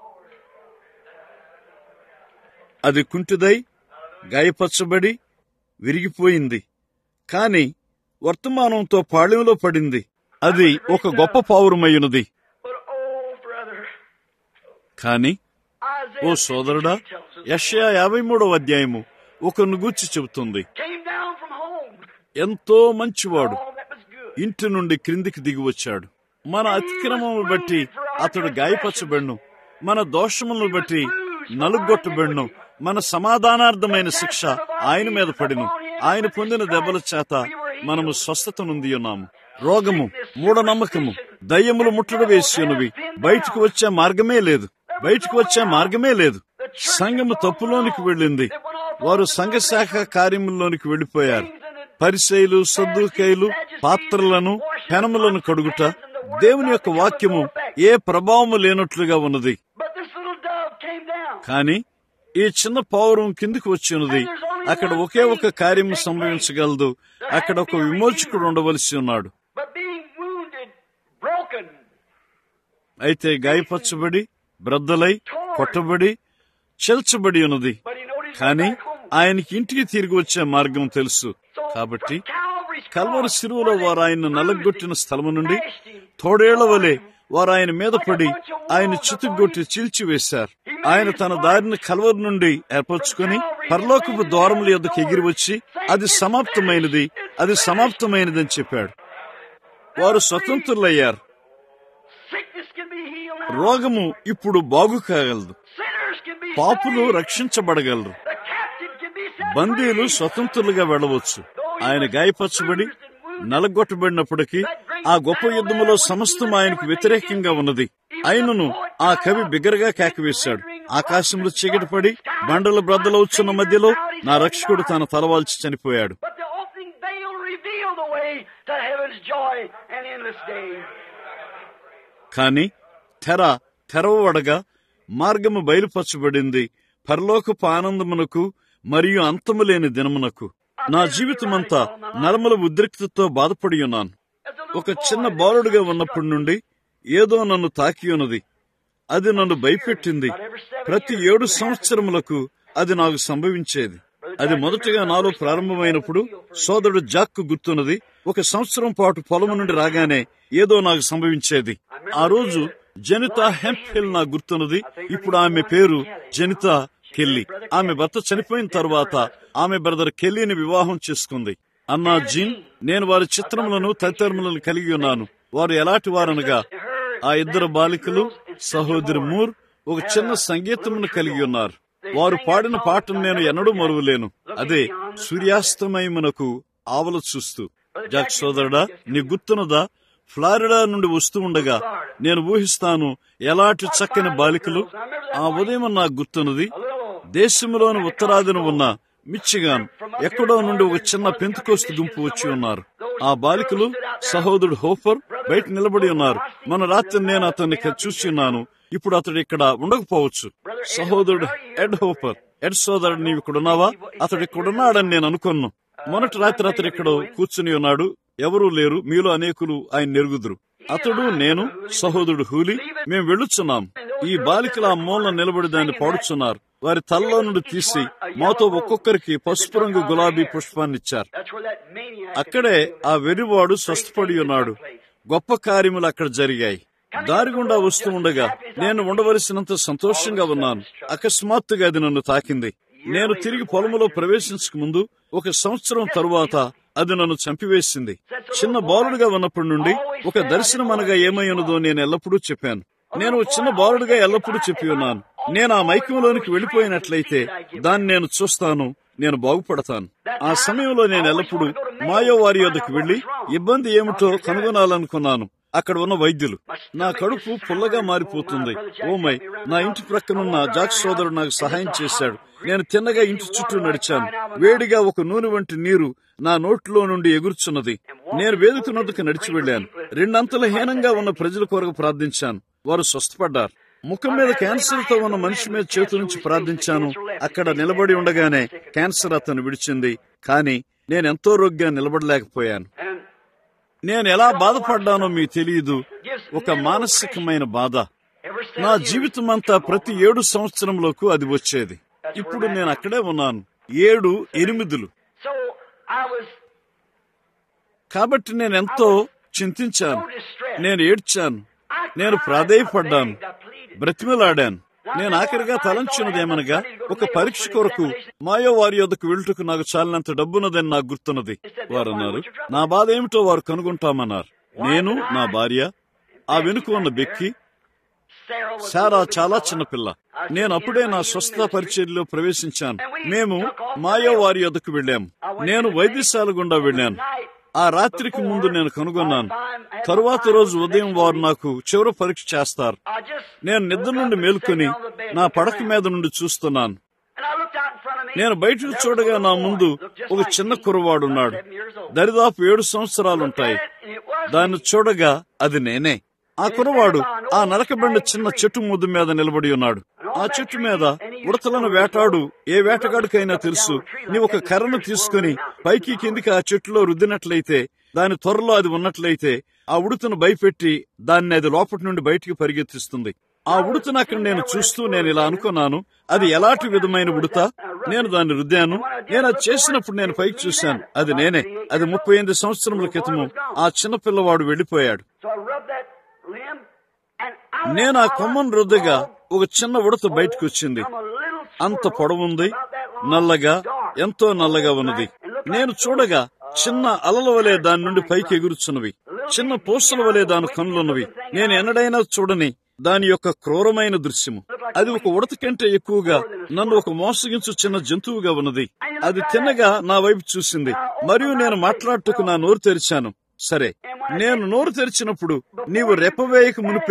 అది కుంటిదై గాయపరచబడి విరిగిపోయింది కాని వర్తమానంతో పాళెంలో పడింది అది ఒక గొప్ప పావురమయ్యున్నది But oh, brother, కాని ఓ Isaiah సోదరుడా 53 tells us, యెషయా యాభై మూడవ అధ్యాయము ఒకరిని గూర్చి చెబుతుంది came down from home. ఎంతో మంచివాడు All that was good. ఇంటి నుండి క్రిందికి దిగి వచ్చాడు మన అతిక్రమమును బట్టి అతడు గాయపరచబెడ్ను మన దోషములను బట్టి నలుగొట్టబెడ్ను మన సమాధానార్థమైన శిక్ష ఆయన మీద పడిను ఆయన పొందిన దెబ్బల చేత మనము స్వస్థత నుండి ఉన్నాము రోగము మూఢనమ్మకము దయ్యములు ముట్టడి వేసి ఉన్నవి బయటకు వచ్చే మార్గమే లేదు బయటకు వచ్చే మార్గమే లేదు సంఘము తప్పులోనికి వెళ్ళింది వారు సంఘశాఖ కార్యముల్లోనికి వెళ్ళిపోయారు పరిసైలు సద్దుకైలు పాత్రలను పెనములను కడుగుట దేవుని యొక్క వాక్యము ఏ ప్రభావము లేనట్లుగా ఉన్నది But this little dove came down. కాని ఈ చిన్న పౌరం కిందికి వచ్చి ఉన్నది అక్కడ ఒకే ఒక కార్యము సంభవించగలదు అక్కడ ఒక విమోచకుడు ఉండవలసి ఉన్నాడు But being wounded, broken, అయితే గాయపరచబడి బ్రద్దలై కొట్టబడి చెల్చబడి ఉన్నది but he noticed కాని back home. ఆయనకి ఇంటికి తిరిగి వచ్చే మార్గం తెలుసు So కాబట్టి from Calvary's కల్వరి cross, శిరువులో where they వారు ఆయన bruised నలగొట్టిన him, స్థలము నుండి bashed him, తోడేళ్ల వలె వారు ఆయన మీద పడి ఆయన చితుగొట్టి చీల్చివేశారు ఆయన తన దారిని కల్వరి నుండి ఏర్పరచుకుని పరలోకపు ద్వారముల యొద్దకు ఎగిరి వచ్చి అది సమాప్తమైనది అది సమాప్తమైనది అని చెప్పాడు వారు స్వతంత్రులయ్యారు Sickness can be healed now. రోగము ఇప్పుడు బాగు కాగలదు Sinners can be పాపులు saved. రక్షించబడగలరు The captive can be set బందీలు free. స్వతంత్రులుగా వెళ్ళవచ్చు ఆయన గాయపరచబడి నలగొట్టబడినప్పటికీ ఆ గొప్ప యుద్ధములో సమస్తం ఆయనకు వ్యతిరేకంగా ఉన్నది అయినను ఆ కవి బిగ్గరగా కేకవేశాడు ఆకాశంలో చీకటి పడి బండల బ్రద్దలవుచున్న మధ్యలో నా రక్షకుడు తన తలవాల్చి చనిపోయాడు But the opening veil revealed the way to heaven's joy and endless day. కాని తెర తెరవబడగా మార్గము బయలుపరచబడింది పరలోకపు ఆనందమునకు మరియు అంతము లేని దినమునకు నా జీవితమంతా నరముల ఉద్రిక్తతో బాధపడి ఉన్నాను ఒక చిన్న బాలుడుగా ఉన్నప్పటి నుండి ఏదో నన్ను తాకి ఉన్నది అది నన్ను భయపెట్టింది ప్రతి ఏడు సంవత్సరములకు అది నాకు సంభవించేది అది మొదటగా నాలో ప్రారంభమైనప్పుడు సోదరుడు జాక్కు గుర్తున్నది ఒక సంవత్సరం పాటు పొలము నుండి రాగానే ఏదో నాకు సంభవించేది ఆ రోజు జనిత హెంప్ హిల్ నాకు గుర్తున్నది ఇప్పుడు ఆమె పేరు జనిత కెల్లి ఆమె భర్త చనిపోయిన తర్వాత ఆమె బ్రదర్ కెల్లీని వివాహం చేసుకుంది అన్నా జీన్ నేను వారి చిత్రములను తదితరములను కలిగి ఉన్నాను వారు ఎలాంటి వారనగా ఆ ఇద్దరు బాలికలు సహోదరి మూర్ ఒక చిన్న సంగీతమును కలిగి ఉన్నారు వారు పాడిన పాటను నేను ఎన్నడూ మరువలేను అదే సూర్యాస్తమయమునకు ఆవల చూస్తూ జాక్ సోదరుడా నీ గుర్తున్నదా ఫ్లారిడా నుండి వస్తూ ఉండగా నేను ఊహిస్తాను ఎలాంటి చక్కని బాలికలు ఆ ఉదయం నాకు గుర్తున్నది దేశంలోని ఉత్తరాదిన ఉన్న మిచ్చిగాన్ ఎక్కడో నుండి ఒక చిన్న పెంతుకోస్తు గుంపు వచ్చి ఉన్నారు ఆ బాలికలు సహోదరుడు హోఫర్ బయట నిలబడి ఉన్నారు మన రాత్రి నేను అతన్ని ఇక్కడ చూసి ఉన్నాను ఇప్పుడు అతడు ఇక్కడ ఉండకపోవచ్చు సహోదరుడు ఎడ్ హోఫర్ ఎడ్ సోదరుడు నీవు ఇక్కడ ఉన్నావా అతడు ఇక్కడ ఉన్నాడని నేను అనుకున్నాను మొన్నటి రాత్రి అతడు ఇక్కడ కూర్చుని ఉన్నాడు ఎవరూ లేరు మీలో అనేకులు ఆయన నెరుగుదురు అతడు నేను సహోదరుడు హూలి మేము వెళ్ళుచున్నాం ఈ బాలికల ఆ మూలన నిలబడి దాన్ని పాడుచున్నారు వారి తలలో నుండి తీసి మాతో ఒక్కొక్కరికి పసుపు రంగు గులాబీ పుష్పాన్ని ఇచ్చారు That's where that maniac. అక్కడే ఆ వెర్రివాడు స్వస్థపడి ఉన్నాడు గొప్ప కార్యములు అక్కడ జరిగాయి దారి గుండా వస్తూ ఉండగా నేను ఉండవలసినంత సంతోషంగా ఉన్నాను అకస్మాత్తుగా అది నన్ను తాకింది నేను తిరిగి పొలములో ప్రవేశించక ముందు ఒక సంవత్సరం తరువాత అది నన్ను చంపివేసింది చిన్న బాలుడుగా ఉన్నప్పటి నుండి ఒక దర్శనం అనగా ఏమై ఉన్నదో నేను ఎల్లప్పుడూ చెప్పాను నేను ఒక చిన్న బాలుడుగా ఎల్లప్పుడూ చెప్పి ఉన్నాను నేను ఆ మైకంలోనికి వెళ్ళిపోయినట్లయితే దాన్ని నేను చూస్తాను నేను బాగుపడతాను ఆ సమయంలో నేను ఎల్లప్పుడూ మాయో వారి యొద్దకు వెళ్లి ఇబ్బంది ఏమిటో కనుగొనాలనుకున్నాను అక్కడ ఉన్న వైద్యులు నా కడుపు పుల్లగా మారిపోతుంది ఓమై నా ఇంటి ప్రక్కనున్న జాక్ సోదరుడు నాకు సహాయం చేశాడు నేను తిన్నగా ఇంటి చుట్టూ నడిచాను వేడిగా ఒక నూనె వంటి నీరు నా నోట్లో నుండి ఎగురుచున్నది నేను వేదికనొద్దకు నడిచి వెళ్ళాను రెండంతల హీనంగా ఉన్న ప్రజల కొరకు ప్రార్థించాను వారు స్వస్థపడ్డారు ముఖం మీద క్యాన్సర్ తో ఉన్న మనిషి మీద చేతుల నుంచి ప్రార్థించాను అక్కడ నిలబడి ఉండగానే క్యాన్సర్ అతను విడిచింది కానీ నేను ఎంతో రోగ్గా నిలబడలేకపోయాను And నేను ఎలా బాధపడ్డానో మీకు తెలియదు ఒక మానసికమైన బాధ ever since నా జీవితం అంతా ప్రతి ఏడు సంవత్సరంలోకి అది వచ్చేది ఇప్పుడు నేను అక్కడే ఉన్నాను ఏడు ఎనిమిదిలు So I was కాబట్టి నేను ఎంతో చింతించాను నేను ఏడ్చాను నేను ప్రాధేయపడ్డాను బ్రతిమలాడాను నేను ఆఖరిగా తలంచినదేమనగా ఒక పరీక్ష కొరకు మాయో వారి యొద్దకు వెళ్ళుటకు నాకు చాలినంత డబ్బున్నదని నాకు గుర్తున్నది వారు అన్నారు నా బాధ ఏమిటో వారు కనుగొంటామన్నారు నేను నా భార్య ఆ వెనుక ఉన్న బెక్కి Sarah was సారా చాలా చిన్నపిల్ల నేను అప్పుడే నా స్వస్థ పరిచర్యలో ప్రవేశించాను మేము మాయో వారి యొద్దకు వెళ్ళాము నేను వైద్యశాల గుండా వెళ్ళాను ఆ రాత్రికి ముందు నేను కనుగొన్నాను తరువాత రోజు ఉదయం వారు నాకు చివరి పరీక్ష చేస్తారు I just నేను నిద్ర నుండి మేలుకొని నా పడక మీద నుండి చూస్తున్నాను and I looked out in front of me. నేను బయటకు చూడగా నా ముందు ఒక చిన్న కుర్రవాడున్నాడు దరిదాపు ఏడు సంవత్సరాలుంటాయి And it was దాన్ని చూడగా అది నేనే ఆ కురవాడు ఆ నరకబడిన చిన్న చెట్టు ముద్దు మీద నిలబడి ఉన్నాడు ఆ చెట్టు మీద ఉడతలను వేటాడు ఏ వేటగాడికైనా తెలుసు నీ ఒక కర్రను తీసుకుని పైకి కిందికి ఆ చెట్టులో రుద్దినట్లయితే దాని త్వరలో అది ఉన్నట్లయితే ఆ ఉడుతను భయపెట్టి దాన్ని అది లోపటి నుండి బయటికి పరిగెత్తిస్తుంది ఆ ఉడుతను అక్కడ నేను చూస్తూ నేను ఇలా అనుకున్నాను అది ఎలాంటి విధమైన ఉడత నేను దాన్ని రుద్దాను నేను అది చేసినప్పుడు నేను పైకి చూశాను అది నేనే అది ముప్పై ఎనిమిది సంవత్సరముల క్రితము ఆ చిన్న పిల్లవాడు వెళ్లిపోయాడు so I rubbed that limb and I నేను ఆ కొమ్మను రుద్దగా ఒక చిన్న ఉడత బయటకు వచ్చింది I'm a little అంత squirrel పొడవుంది about that long, నల్లగా dark. ఎంతో నల్లగా ఉన్నది నేను చూడగా చిన్న అలల వలె దాని నుండి పైకి ఎగురుచున్నవి చిన్న పూసల వలె దాని కనులున్నవి నేను ఎన్నడైనా చూడని దాని యొక్క క్రూరమైన దృశ్యము అది ఒక ఉడత కంటే ఎక్కువగా నన్ను ఒక మోసగించు చిన్న జంతువుగా ఉన్నది అది తిన్నగా నా వైపు చూసింది మరియు నేను మాట్లాడుటకు నా నోరు తెరిచాను సరే నేను నోరు తెరిచినప్పుడు నీవు రెప్పవేయక మునిపే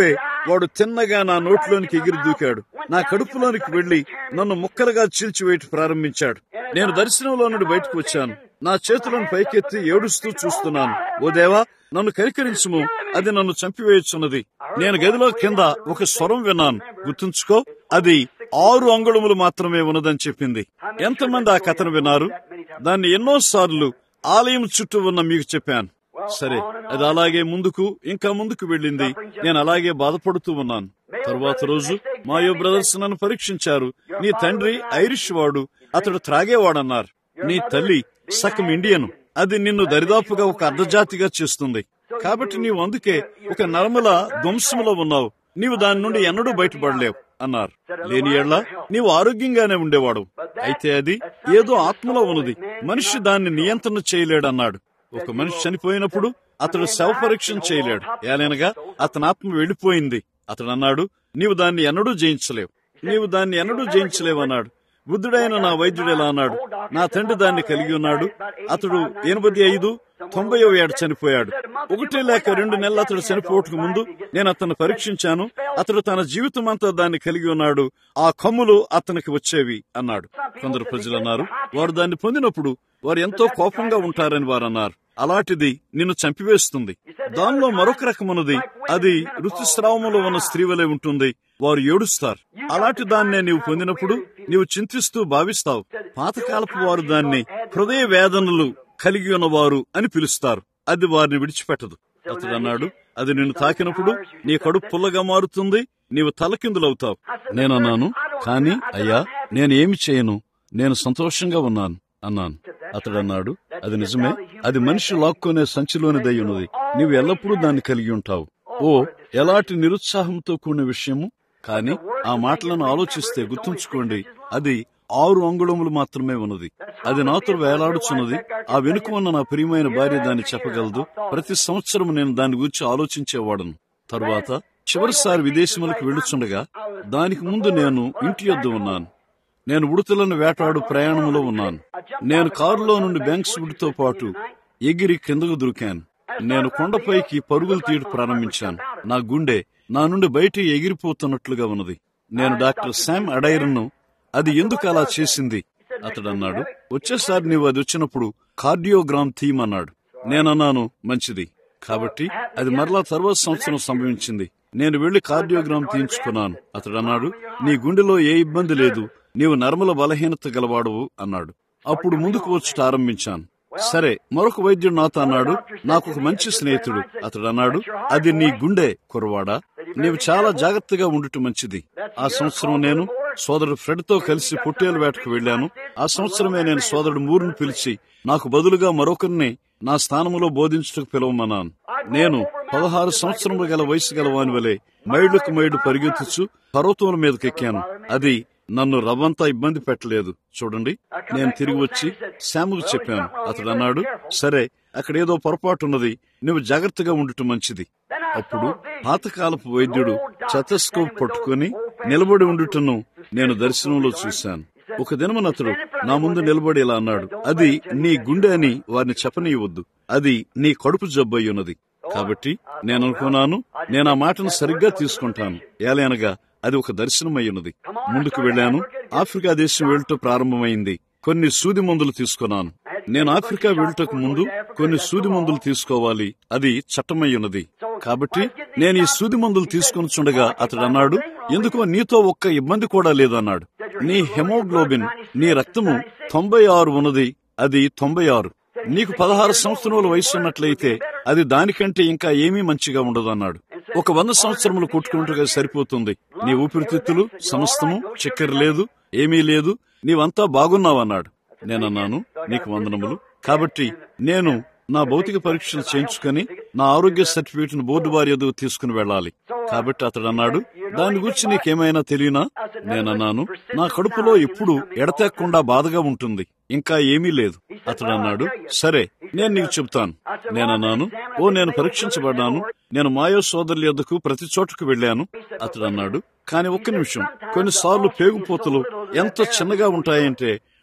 వాడు తిన్నగా నా నోట్లోనికి ఎగిరి దూకాడు నా కడుపులోనికి వెళ్లి నన్ను ముక్కలుగా చీల్చివేయటం ప్రారంభించాడు నేను దర్శనంలో నుండి బయటకు వచ్చాను నా చేతులను పైకెత్తి ఏడుస్తూ చూస్తున్నాను ఓ దేవా నన్ను కనికరించుము అది నన్ను చంపివేయచ్చున్నది నేను గదిలో కింద ఒక స్వరం విన్నాను గుర్తుంచుకో అది ఆరు అంగుళములు మాత్రమే ఉన్నదని చెప్పింది ఎంతమంది ఆ కథను విన్నారు దాన్ని ఎన్నో సార్లు ఆలయం చుట్టూ ఉన్న మీకు చెప్పాను సరే అది అలాగే ముందుకు ఇంకా ముందుకు వెళ్ళింది నేను అలాగే బాధపడుతూ ఉన్నాను తరువాత రోజు మాయో బ్రదర్స్ నన్ను పరీక్షించారు నీ తండ్రి ఐరిష్ వాడు అతడు త్రాగేవాడన్నారు నీ తల్లి సగం ఇండియను అది నిన్ను దరిదాపుగా ఒక అర్ధజాతిగా చేస్తుంది కాబట్టి నీవు అందుకే ఒక నర్మల ధ్వంసములో ఉన్నావు నీవు దాని నుండి ఎన్నడూ బయటపడలేవు అన్నారు లేని ఎళ్ళ నీవు ఆరోగ్యంగానే ఉండేవాడు అయితే అది ఏదో ఆత్మలో ఉన్నది మనిషి దాన్ని నియంత్రణ చేయలేడన్నాడు ఒక మనిషి చనిపోయినప్పుడు అతడు శవ పరీక్ష చేయలేడు ఏలైనగా అతని ఆత్మ వెళ్ళిపోయింది అతడు అన్నాడు నీవు దాన్ని ఎన్నడూ జయించలేవు నీవు దాన్ని ఎన్నడూ జయించలేవు అన్నాడు బుద్ధుడైన నా వైద్యుడు ఎలా అన్నాడు నా తండ్రి దాన్ని కలిగి ఉన్నాడు అతడు ఎనభై ఐదు తొంభై ఏడు చనిపోయాడు ఒకటి లేక రెండు నెలలు అతడు చనిపోవటకు ముందు నేను అతన్ని పరీక్షించాను అతడు తన జీవితం అంతా దాన్ని కలిగి ఉన్నాడు ఆ కమ్ములు అతనికి వచ్చేవి అన్నాడు కొందరు ప్రజలు అన్నారు వారు దాన్ని పొందినప్పుడు వారు ఎంతో కోపంగా ఉంటారని వారు అన్నారు అలాంటిది నిన్ను చంపివేస్తుంది దానిలో మరొక రకమున్నది అది ఋతుస్రావములో ఉన్న స్త్రీ వలె ఉంటుంది వారు ఏడుస్తారు అలాంటి దాన్నే నీవు పొందినప్పుడు నీవు చింతిస్తూ భావిస్తావు పాతకాలపు వారు దాన్ని హృదయ వేదనలు కలిగి ఉన్నవారు అని పిలుస్తారు అది వారిని విడిచిపెట్టదు అతడు అన్నాడు అది నిన్ను తాకినప్పుడు నీ కడుపు పుల్లగా మారుతుంది నీవు తలకిందులవుతావు నేనన్నాను కాని అయ్యా నేను ఏమి చేయను నేను సంతోషంగా ఉన్నాను అన్నాను అతడు అన్నాడు అది నిజమే అది మనిషి లాక్కొనే సంచిలోని దయ్యున్నది నీవు ఎల్లప్పుడూ దాన్ని కలిగి ఉంటావు ఓ ఎలాంటి నిరుత్సాహంతో కూడిన విషయము కాని ఆ మాటలను ఆలోచిస్తే గుర్తుంచుకోండి అది ఆరు అంగుళములు మాత్రమే ఉన్నది అది నాతో వేలాడుచున్నది ఆ వెనుక ఉన్న నా ప్రియమైన భార్య దాన్ని చెప్పగలదు ప్రతి సంవత్సరం నేను దాని గురించి ఆలోచించేవాడను తరువాత చివరిసారి విదేశములకు వెళుచుండగా దానికి ముందు నేను ఇంటి యొద్ద ఉన్నాను నేను ఉడతలను వేటాడు ప్రయాణంలో ఉన్నాను నేను కారులో నుండి బ్యాంక్స్ వుడ్తో పాటు ఎగిరి కిందకు దొరికాను నేను కొండపైకి పరుగులు తీయడం ప్రారంభించాను నా గుండె నా నుండి బయట ఎగిరిపోతున్నట్లుగా ఉన్నది నేను డాక్టర్ శామ్ అడైర్ను అది ఎందుకు అలా చేసింది అతడు అన్నాడు వచ్చేసారి నీవు అది వచ్చినప్పుడు కార్డియోగ్రామ్ థీమ్ అన్నాడు నేనన్నాను మంచిది కాబట్టి అది మరలా తర్వాత సంవత్సరం సంభవించింది నేను వెళ్లి కార్డియోగ్రామ్ తీయించుకున్నాను అతడు అన్నాడు నీ గుండెలో ఏ ఇబ్బంది లేదు నీవు నర్మల బలహీనత గలవాడవు అన్నాడు అప్పుడు ముందుకు వచ్చి ఆరంభించాను సరే మరొక వైద్యుడు నాతో అన్నాడు నాకు ఒక మంచి స్నేహితుడు అతడు అన్నాడు అది నీ గుండె కురవాడా నీవు చాలా జాగ్రత్తగా ఉండుట మంచిది ఆ సంవత్సరం నేను సోదరుడు ఫ్రెడ్ తో కలిసి పొట్టేలు వేటకు వెళ్లాను ఆ సంవత్సరమే నేను సోదరుడు మూరును పిలిచి నాకు బదులుగా మరొకరిని నా స్థానములో బోధించుటకు పిలవమన్నాను నేను పదహారు సంవత్సరములు గల వయసు గల వాని వలె మైళ్ళకు మైళ్ళు పరిగెత్తుచు పర్వతముల మీదకెక్కాను అది నన్ను రవ్వంతా ఇబ్బంది పెట్టలేదు చూడండి నేను తిరిగి వచ్చి శాముకు చెప్పాను అతడు అన్నాడు సరే అక్కడ ఏదో పొరపాటు ఉన్నది నువ్వు జాగ్రత్తగా ఉండటం మంచిది అప్పుడు పాతకాలపు వైద్యుడు చతస్కోప్ పట్టుకుని నిలబడి ఉండుటను నేను దర్శనంలో చూశాను ఒక దినమున అతడు నా ముందు నిలబడి ఇలా అన్నాడు అది నీ గుండె అని వారిని చెప్పనీయవద్దు అది నీ కడుపు జబ్బు అయి ఉన్నది కాబట్టి నేను అనుకున్నాను నేను ఆ మాటను సరిగ్గా తీసుకుంటాను ఏలైనగా అది ఒక దర్శనం అయ్యున్నది ముందుకు వెళ్ళాను ఆఫ్రికా దేశం వెళ్ళటం ప్రారంభమైంది కొన్ని సూది మందులు తీసుకున్నాను నేను ఆఫ్రికా వెళ్ళటకు ముందు కొన్ని సూది మందులు తీసుకోవాలి అది చట్టమయ్యున్నది కాబట్టి నేను ఈ సూది మందులు తీసుకుని చుండగా అతడు అన్నాడు ఎందుకో నీతో ఒక్క ఇబ్బంది కూడా లేదన్నాడు నీ హెమోగ్లోబిన్ నీ రక్తము తొంభై ఆరు ఉన్నది అది తొంభై ఆరు నీకు పదహారు సంవత్సరముల వయసు ఉన్నట్లయితే అది దానికంటే ఇంకా ఏమీ మంచిగా ఉండదు అన్నాడు ఒక వంద సంవత్సరములు కొట్టుకుంటుగా సరిపోతుంది నీ ఊపిరితిత్తులు సమస్తము చక్కెర లేదు ఏమీ లేదు నీవంతా బాగున్నావన్నాడు నేనన్నాను నీకు వందనములు కాబట్టి నేను నా భౌతిక పరీక్షలు చేయించుకుని నా ఆరోగ్య సర్టిఫికేట్ ను బోర్డు వారి ఎదుగు తీసుకుని వెళ్ళాలి కాబట్టి అతడు అన్నాడు దాని గురించి నీకేమైనా తెలియనా నేనన్నాను నా కడుపులో ఎప్పుడు ఎడతెక్కకుండా బాధగా ఉంటుంది ఇంకా ఏమీ లేదు అతడు అన్నాడు సరే నేను నీకు చెప్తాను నేనన్నాను ఓ నేను పరీక్షించబడ్డాను నేను మాయో సోదరుల యొద్దకు ప్రతి చోటుకు వెళ్ళాను అతడు అన్నాడు కాని ఒక్క నిమిషం కొన్నిసార్లు పేగుపోతలు ఎంత చిన్నగా ఉంటాయంటే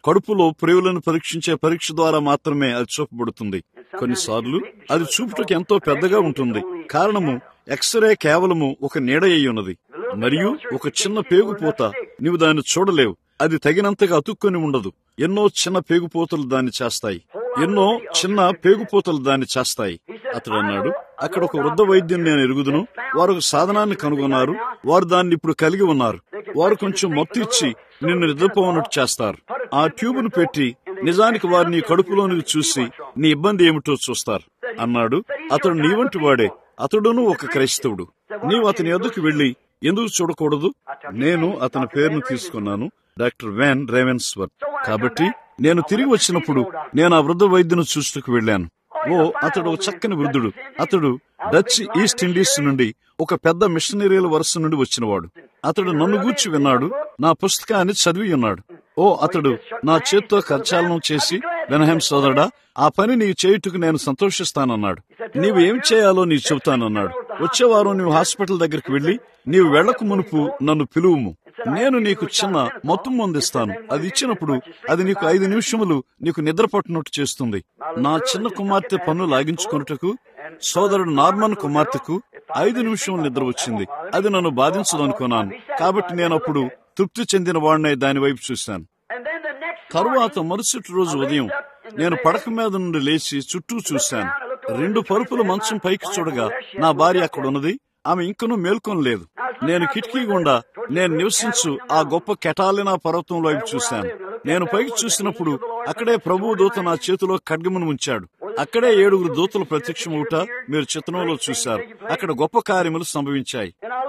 కడుపులో ప్రేవులను పరీక్షించే పరీక్ష ద్వారా మాత్రమే అది చూపబడుతుంది కొన్నిసార్లు అది చూపుటకు ఎంతో పెద్దగా ఉంటుంది కారణము ఎక్స్రే కేవలము ఒక నీడ అయి ఉన్నది మరియు ఒక చిన్న పేగుపోత నీవు దాన్ని చూడలేవు అది తగినంతగా అతుక్కొని ఉండదు ఎన్నో చిన్న పేగుపోతలు దాన్ని చేస్తాయి ఎన్నో చిన్న పేగుపోతలు దాన్ని చేస్తాయి అతడు అన్నాడు అక్కడ ఒక వృద్ధ వైద్యం నేను ఎరుగుదును వారు ఒక సాధనాన్ని కనుగొన్నారు వారు దాన్ని ఇప్పుడు కలిగి ఉన్నారు వారు కొంచెం మత్తు ఇచ్చి నిన్ను నిద్రపోవనట్టు చేస్తారు ఆ ట్యూబును పెట్టి నిజానికి వారు నీ కడుపులోనికి చూసి నీ ఇబ్బంది ఏమిటో చూస్తారు అన్నాడు అతడు నీ వంటి వాడే అతడును ఒక క్రైస్తవుడు నీవు అతని ఎదుకు వెళ్లి ఎందుకు చూడకూడదు నేను అతని పేరును తీసుకున్నాను డాక్టర్ వ్యాన్ రేవెన్స్వర్త్ కాబట్టి నేను తిరిగి వచ్చినప్పుడు నేను ఆ వృద్ధ వైద్యును చూసుకు వెళ్ళాను ఓ అతడు ఒక చక్కని వృద్ధుడు అతడు డచ్ ఈస్ట్ ఇండీస్ నుండి ఒక పెద్ద మిషనరీల వరుస నుండి వచ్చినవాడు అతడు నన్ను గూర్చి విన్నాడు నా పుస్తకాన్ని చదివి ఉన్నాడు ఓ అతడు నా చేత్తో కరచాలనం చేసి వెనహం సోదరుడా ఆ పని నీవు చేయుటకు నేను సంతోషిస్తానన్నాడు నీవు ఏం చేయాలో నీవు చెబుతానన్నాడు వచ్చే వారం నీవు హాస్పిటల్ దగ్గరికి వెళ్లి నీవు వెళ్లకు మునుపు నన్ను పిలువుము నేను నీకు చిన్న మొత్తం మందిస్తాను అది ఇచ్చినప్పుడు అది నీకు ఐదు నిమిషములు నీకు నిద్ర పట్టినట్టు చేస్తుంది నా చిన్న కుమార్తె పన్ను లాగించుకున్నటకు సోదరుడు నార్మన్ కుమార్తెకు ఐదు నిమిషములు నిద్ర వచ్చింది అది నన్ను బాధించదనుకున్నాను కాబట్టి నేను అప్పుడు తృప్తి చెందిన వాడినే దాని వైపు చూశాను తరువాత మరుసటి రోజు ఉదయం నేను పడక మీద నుండి లేచి చుట్టూ చూశాను రెండు పరుపుల మంచం పైకి చూడగా నా భార్య అక్కడ ఉన్నది ఆమె ఇంకనూ మేల్కొనలేదు నేను కిటికీ గుండా నేను నివసించు ఆ గొప్ప కెటాలినా పర్వతం వైపు చూశాను నేను పైకి చూసినప్పుడు అక్కడే ప్రభు దూత నా చేతిలో ఖడ్గమును ఉంచాడు అక్కడే ఏడుగురు దూతలు ప్రత్యక్షమవుట మీరు చిత్రంలో చూశారు అక్కడ గొప్ప కార్యములు సంభవించాయి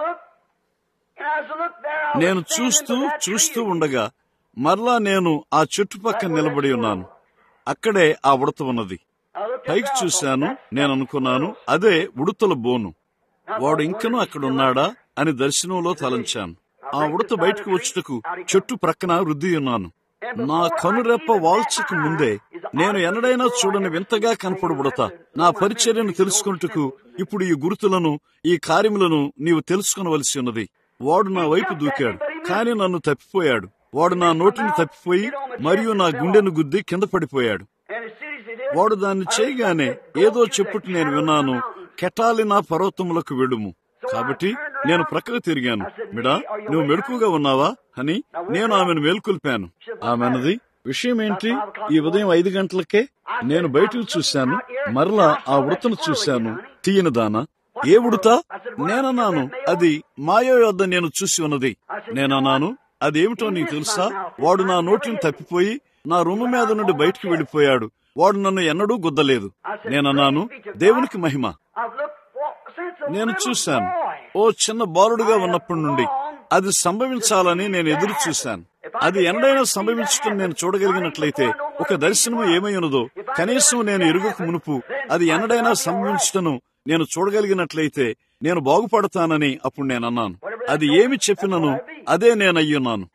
నేను చూస్తూ చూస్తూ ఉండగా మరలా నేను ఆ చుట్టుపక్కల నిలబడి ఉన్నాను అక్కడే ఆ ఉడత ఉన్నది పైకి చూశాను నేను అనుకున్నాను అదే ఉడతల బోను వాడు ఇంకనూ అక్కడ ఉన్నాడా అని దర్శనంలో తలంచాను ఆ ఉడత బయటకు వచ్చుటకు చెట్టు ప్రక్కన వృద్ధి ఉన్నాను నా కనురెప్ప వాల్చక ముందే నేను ఎన్నడైనా చూడని వింతగా కనపడు ఉడత నా పరిచర్యను తెలుసుకుంటకు ఇప్పుడు ఈ గుర్తులను ఈ కార్యములను నీవు తెలుసుకునవలసి ఉన్నది వాడు నా వైపు దూకాడు కాని నన్ను తప్పిపోయాడు వాడు నా నోటిని తప్పిపోయి మరియు నా గుండెను గుద్ది కింద పడిపోయాడు వాడు దాన్ని చేయగానే ఏదో చెప్పుటి నేను విన్నాను కెటాలినా పర్వతములకు వెడుము కాబట్టి నేను ప్రక్కకు తిరిగాను మిడా నువ్వు మెడుకుగా ఉన్నావా అని నేను ఆమెను మేల్కొల్పాను ఆమె అన్నది విషయం ఏంటి ఈ ఉదయం ఐదు గంటలకే నేను బయటకు చూశాను మరలా ఆ ఉడతను చూశాను తీయని దానా ఏ ఉడత నేనన్నాను అది మాయో యొద్ద నేను చూసి ఉన్నది నేనన్నాను అదేమిటో నీకు తెలుసా వాడు నా నోటిని తప్పిపోయి నా రూము మీద నుండి బయటికి వెళ్లిపోయాడు వాడు నన్ను ఎన్నడూ గుద్దలేదు నేనన్నాను దేవునికి మహిమ నేను చూశాను ఓ చిన్న బాలుడుగా ఉన్నప్పటి నుండి అది సంభవించాలని నేను ఎదురు చూశాను అది ఎండైనా సంభవించటం నేను చూడగలిగినట్లయితే ఒక దర్శనం ఏమై ఉన్నదో కనీసం నేను ఎరుగక మునుపు అది ఎన్నడైనా సంభవించటను నేను చూడగలిగినట్లయితే నేను బాగుపడతానని అప్పుడు నేను అన్నాను అది ఏమి చెప్పినను అదే నేనయ్యున్నాను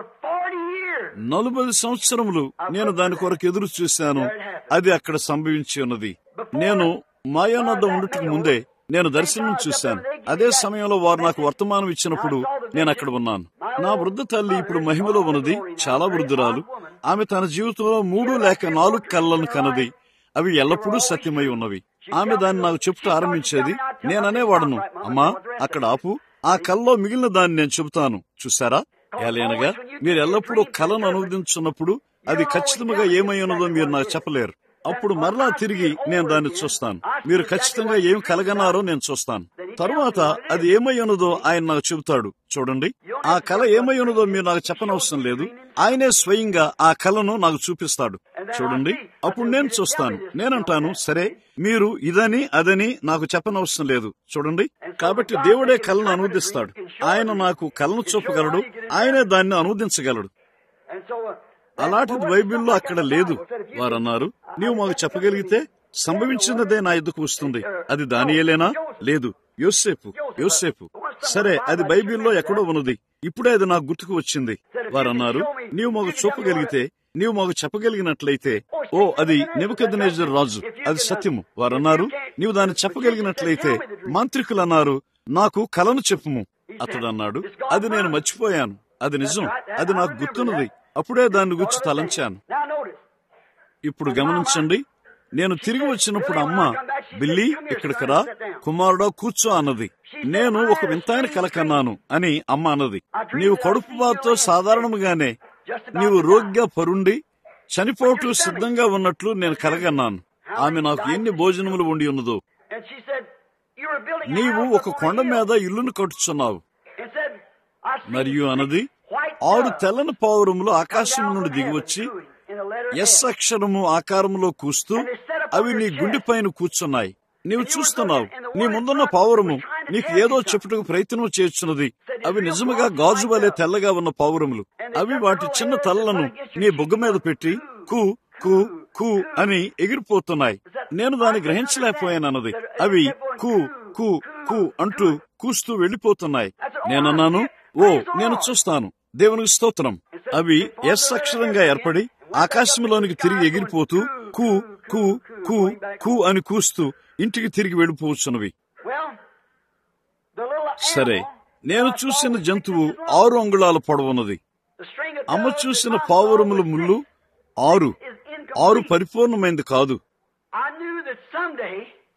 నలభై సంవత్సరములు నేను దాని కొరకు ఎదురు చూశాను అది అక్కడ సంభవించి ఉన్నది నేను మాయానద్ద ఉండటకు ముందే నేను దర్శనం చూశాను అదే సమయంలో వారు నాకు వర్తమానం ఇచ్చినప్పుడు నేను అక్కడ ఉన్నాను నా వృద్ధ తల్లి ఇప్పుడు మహిమలో ఉన్నది చాలా వృద్ధురాలు ఆమె తన జీవితంలో మూడు లేక నాలుగు కళ్ళను కనది అవి ఎల్లప్పుడూ సత్యమై ఉన్నవి ఆమె దాన్ని నాకు చెప్తూ ఆరంభించేది నేననేవాడను అమ్మా అక్కడ ఆపు ఆ కల్లో మిగిలిన దాన్ని నేను చెబుతాను చూసారా ఏలైనగా మీరు ఎల్లప్పుడూ కళను అనువదించున్నప్పుడు అది ఖచ్చితంగా ఏమై ఉన్నదో మీరు నాకు చెప్పలేరు అప్పుడు మరలా తిరిగి నేను దాన్ని చూస్తాను మీరు ఖచ్చితంగా ఏం కలగన్నారో నేను చూస్తాను తరువాత అది ఏమై ఉన్నదో ఆయన నాకు చెబుతాడు చూడండి ఆ కళ ఏమై ఉన్నదో మీరు నాకు చెప్పనవసరం లేదు ఆయనే స్వయంగా ఆ కళను నాకు చూపిస్తాడు చూడండి అప్పుడు నేను చూస్తాను నేనంటాను సరే మీరు ఇదని అదని నాకు చెప్పనవసరం లేదు చూడండి కాబట్టి దేవుడే కళను అనువదిస్తాడు ఆయన నాకు కళను చూపగలడు ఆయనే దాన్ని అనువదించగలడు అలాంటిది బైబిల్లో అక్కడ లేదు వారన్నారు నీవు మాకు చెప్పగలిగితే సంభవించినదే నా ఎద్దుకు వస్తుంది అది దానియేలేనా లేదు యోసేపు యోసేపు సరే అది బైబిల్లో ఎక్కడో ఉన్నది ఇప్పుడే అది నాకు గుర్తుకు వచ్చింది వారన్నారు నీవు మాకు చూపగలిగితే నీవు మాకు చెప్పగలిగినట్లయితే ఓ అది నెబుకద్నేజర్ రాజు అది సత్యము వారన్నారు నీవు దాన్ని చెప్పగలిగినట్లయితే మంత్రికులు అన్నారు నాకు కలను చెప్పుము అతడు అన్నాడు అది నేను మర్చిపోయాను అది నిజం అది నాకు గుర్తున్నది అప్పుడే దాని గురించి తలంచాను Now notice. ఇప్పుడు గమనించండి నేను తిరిగి వచ్చినప్పుడు అమ్మ బిల్లి ఇక్కడికి రా కుమారుడా కూర్చో అన్నది నేను ఒక వింతాయన కల కన్నాను అని అమ్మ అన్నది నీవు కడుపు బాధతో సాధారణంగానే Just about నీవు రోగ్గా పరుండి చనిపోవటం సిద్ధంగా ఉన్నట్లు నేను కలగన్నాను ఆమె నాకు ఎన్ని భోజనములు ఉండి ఉన్నదో And she said, You were building a నీవు house ఒక upon a కొండ hill." మీద ఇల్లును కట్టుచున్నావు And said, I see మరియు అన్నది white ఆరు doves తెల్లని పావురములు come ఆకాశం down నుండి from దిగివచ్చి heaven, cooing in the letter S S. అక్షరము ఆకారములో కూస్తూ అవి నీ గుండెపైన కూర్చున్నాయి నీవు చూస్తున్నావు నీ ముందున్న పావురము నీకు ఏదో చెప్పుటకు ప్రయత్నం చేస్తున్నది అవి నిజముగా గాజు వలె తెల్లగా ఉన్న పావురములు అవి వాటి చిన్న తలలను నీ బుగ్గ మీద పెట్టి కు కు కు అని ఎగిరిపోతున్నాయి నేను దాన్ని గ్రహించలేకపోయాను అన్నది అవి కు కు కు అంటూ కూస్తూ వెళ్లిపోతున్నాయి నేనన్నాను ఓ నేను చూస్తాను దేవునికి స్తోత్రం అవి ఎస్ అక్షరంగా ఏర్పడి ఆకాశంలోనికి తిరిగి ఎగిరిపోతూ కు కు కు కు అని కూస్తూ ఇంటికి తిరిగి వెళ్ళిపోవచ్చున్నవి Well, the little సరే animal, నేను చూసిన జంతువు ఆరు అంగుళాల పొడవున్నది the string of అమ్మ doves చూసిన that my పావురముల father ముళ్ళు sent ఆరు is ఆరు incomplete. పరిపూర్ణమైంది కాదు I knew that someday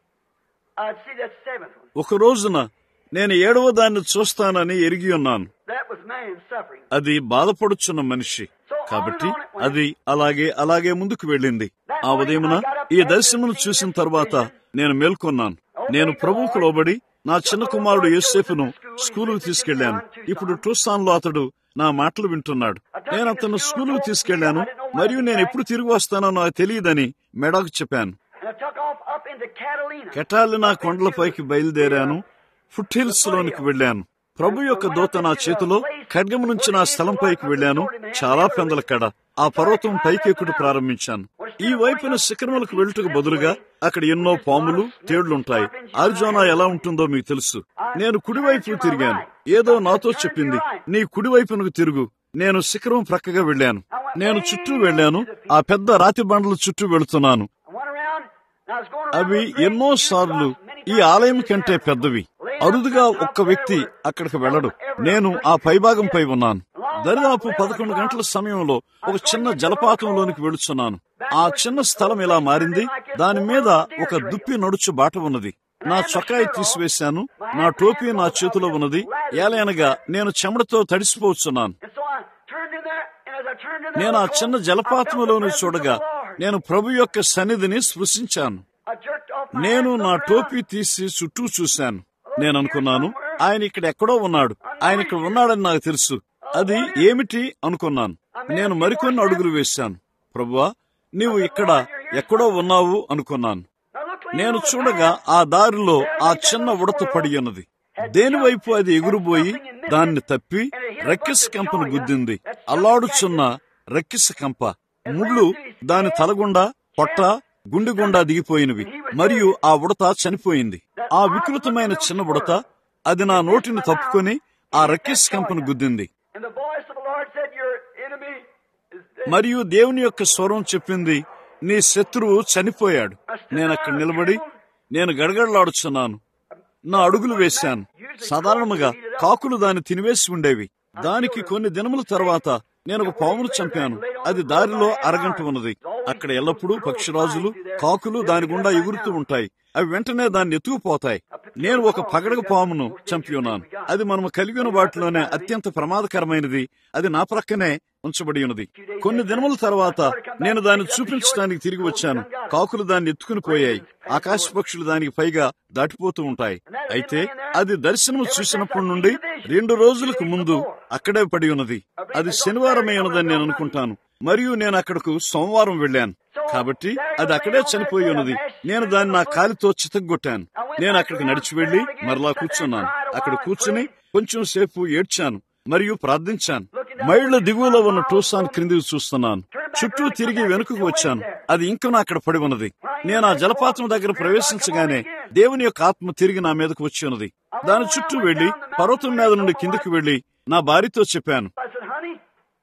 I'd see that seventh one. ఒక రోజున నేను ఏడవ దాన్ని చూస్తానని ఎరిగి ఉన్నాను That was man suffering. అది బాధపడుచున్న మనిషి కాబట్టి అది అలాగే అలాగే ముందుకు వెళ్ళింది ఆ ఉదయమున ఈ దర్శనమును చూసిన తర్వాత నేను మేల్కొన్నాను నేను ప్రభువుకు లోబడి నా చిన్న కుమారుడు యోసేపును స్కూలుకు తీసుకెళ్లాను ఇప్పుడు టూసాన్ లో అతడు నా మాటలు వింటున్నాడు నేను అతను స్కూలుకు తీసుకెళ్లాను మరియు నేను ఎప్పుడు తిరిగి వస్తానో నాకు తెలియదని మెడాకు చెప్పాను And I took off up into Catalina. కెటాలినా కొండలపైకి బయలుదేరాను ఫుట్ హిల్స్ లోనికి వెళ్ళాను ప్రభు యొక్క దూత నా చేతిలో ఖడ్గము నుంచి నా స్థలంపైకి వెళ్ళాను చాలా పెందల కడ ఆ పర్వతం పైకెక్కుడు ప్రారంభించాను ఈ వైపున శిఖరములకు వెళ్ళుటకు బదులుగా అక్కడ ఎన్నో పాములు తేళ్లుంటాయి అరిజోనా ఎలా ఉంటుందో మీకు తెలుసు నేను కుడివైపు తిరిగాను ఏదో నాతో చెప్పింది నీ కుడివైపునకు తిరుగు నేను శిఖరం ప్రక్కగా వెళ్ళాను నేను చుట్టూ వెళ్ళాను ఆ పెద్ద రాతి బండల చుట్టూ వెళుతున్నాను I went around, and I was going around అవి those great ఎన్నో huge సార్లు rocks, many ఈ times ఆలయం over కంటే there. పెద్దవి అరుదుగా ఒక్క వ్యక్తి అక్కడికి వెళ్ళడు నేను ఆ పైభాగంపై ఉన్నాను దరిదాపు పదకొండు గంటల సమయంలో ఒక చిన్న జలపాతంలోనికి వెళుచున్నాను ఆ చిన్న స్థలం ఇలా మారింది దాని మీద ఒక దుప్పి నడుచు బాట ఉన్నది నా చొక్కాయి తీసివేశాను నా టోపీ నా చేతిలో ఉన్నది ఏలైనగా నేను చెమటతో తడిసిపోతున్నాను And so I turned in there, and as I turned in there, నేను ఆ of చిన్న course, జలపాతంలోని I felt the చూడగా presence of the Lord. నేను ప్రభు యొక్క సన్నిధిని స్పృశించాను I jerked off my నేను hat, నా looked టోపీ around. తీసి చుట్టూ చూశాను నేను అనుకున్నాను ఆయన ఇక్కడ ఎక్కడో ఉన్నాడు ఆయన ఇక్కడ ఉన్నాడని నాకు తెలుసు అది ఏమిటి అనుకున్నాను నేను మరికొన్ని అడుగులు వేశాను ప్రభువా నీవు ఇక్కడ ఎక్కడో ఉన్నావు అనుకున్నాను I looked later నేను on the చూడగా path, ఆ దారిలో ఆ చిన్న ఉడత పడి ఉన్నది దేనివైపు అది ఎగురుబోయి దాన్ని తప్పి రెక్కిస కంపను గుద్దింది అల్లాడుచున్న రెక్కిస కంప ముళ్ళు దాని తలగుండా పొట్ట గుండె గుండా దిగిపోయినవి మరియు ఆ ఉడత చనిపోయింది ఆ వికృతమైన చిన్న ఉడత అది నా నోటిని తప్పుకొని ఆ రెక్కిస కంపను గుద్దింది And the voice of the Lord said, Your enemy is dead. మరియు దేవుని యొక్క స్వరం చెప్పింది నీ శత్రువు చనిపోయాడు నేను అక్కడ నిలబడి నేను గడగడలాడుచున్నాను నా అడుగులు వేశాను సాధారణంగా కాకులు దాన్ని తినివేసి ఉండేవి దానికి కొన్ని దినముల తర్వాత నేను ఒక పామును చంపాను అది దారిలో అరగంట ఉన్నది అక్కడ ఎల్లప్పుడూ పక్షిరాజులు కాకులు దాని గుండా ఎగురుతూ ఉంటాయి అవి వెంటనే దాన్ని ఎత్తుకుపోతాయి నేను ఒక పగడగ పామును చంపి ఉన్నాను అది మనము కలిగి ఉన్న వాటిలోనే అత్యంత ప్రమాదకరమైనది అది నా ప్రక్కనే ఉంచబడి ఉన్నది కొన్ని దినముల తర్వాత నేను దాన్ని చూపించడానికి తిరిగి వచ్చాను కాకులు దాన్ని ఎత్తుకుని పోయాయి ఆకాశ పక్షులు దానికి పైగా దాటిపోతూ ఉంటాయి అయితే అది దర్శనము చూసినప్పటి నుండి రెండు రోజులకు ముందు అక్కడే పడి ఉన్నది అది శనివారమే ఉన్నదని నేను అనుకుంటాను మరియు నేను అక్కడకు సోమవారం వెళ్ళాను కాబట్టి అది అక్కడే చనిపోయి ఉన్నది నేను దాన్ని నా కాలితో చితగ్గొట్టాను నేను అక్కడికి నడిచి వెళ్లి మరలా కూర్చున్నాను అక్కడ కూర్చుని కొంచెం సేపు ఏడ్చాను మరియు ప్రార్థించాను మైళ్ల దిగువలో ఉన్న టూసాన్ క్రిందికి చూస్తున్నాను చుట్టూ తిరిగి వెనుకకు వచ్చాను అది ఇంకా అక్కడ పడి ఉన్నది నేను ఆ జలపాతం దగ్గర ప్రవేశించగానే దేవుని యొక్క ఆత్మ తిరిగి నా మీదకు వచ్చి ఉన్నది దాని చుట్టూ వెళ్లి పర్వతం మీద నుండి కిందకి వెళ్లి నా భార్యతో చెప్పాను I said, Honey,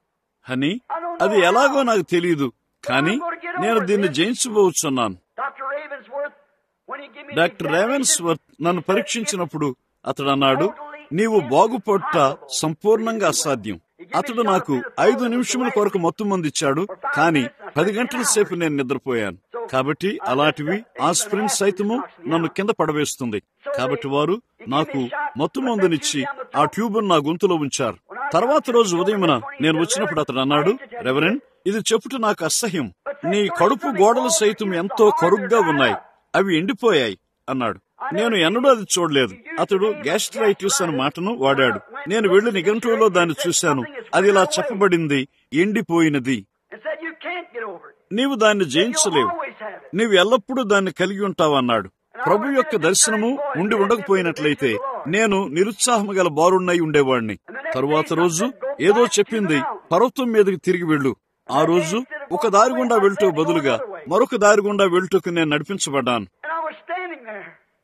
హనీ అది ఎలాగో నాకు తెలియదు కానీ నేను దీన్ని జయించబోచున్నాను Dr. Ravensworth, when he gave me the doctor examination, Ravensworth నన్ను పరీక్షించినప్పుడు అతడు అన్నాడు నీవు బాగుపడట సంపూర్ణంగా అసాధ్యం అతడు నాకు ఐదు నిమిషముల కొరకు మొత్తం మంది ఇచ్చాడు కానీ పది గంటల సేపు నేను నిద్రపోయాను కాబట్టి అలాంటివి ఆ స్ప్రింగ్ సైతము నన్ను కింద పడవేస్తుంది కాబట్టి వారు నాకు మొత్తం మందునిచ్చి ఆ ట్యూబ్ నా గొంతులో ఉంచారు తర్వాత రోజు ఉదయమున నేను వచ్చినప్పుడు అతడు అన్నాడు రెవరెండ్ ఇది చెప్పుట నాకు అసహ్యం నీ కడుపు గోడలు సైతం ఎంతో కరుగ్గా ఉన్నాయి అవి ఎండిపోయాయి అన్నాడు నేను ఎన్నడూ అది చూడలేదు అతడు గ్యాస్ట్రైటిస్ అనే మాటను వాడాడు నేను వెళ్లి నిఘంటువులో దాన్ని చూశాను అది ఇలా చెప్పబడింది ఎండిపోయినది and said you can't get over it. నీవు దాన్ని You'll జయించలేవు always have it. నీవు ఎల్లప్పుడూ దాన్ని కలిగి ఉంటావన్నాడు ప్రభు యొక్క దర్శనము ఉండి ఉండకపోయినట్లయితే నేను నిరుత్సాహము గల బారున్నై ఉండేవాణ్ణి తరువాత రోజు ఏదో చెప్పింది పర్వతం మీదకి తిరిగి వెళ్ళు ఆ రోజు ఒక దారి గుండా వెళ్తూ బదులుగా మరొక దారి గుండా వెళ్టూకు నేను నడిపించబడ్డాను And I was standing there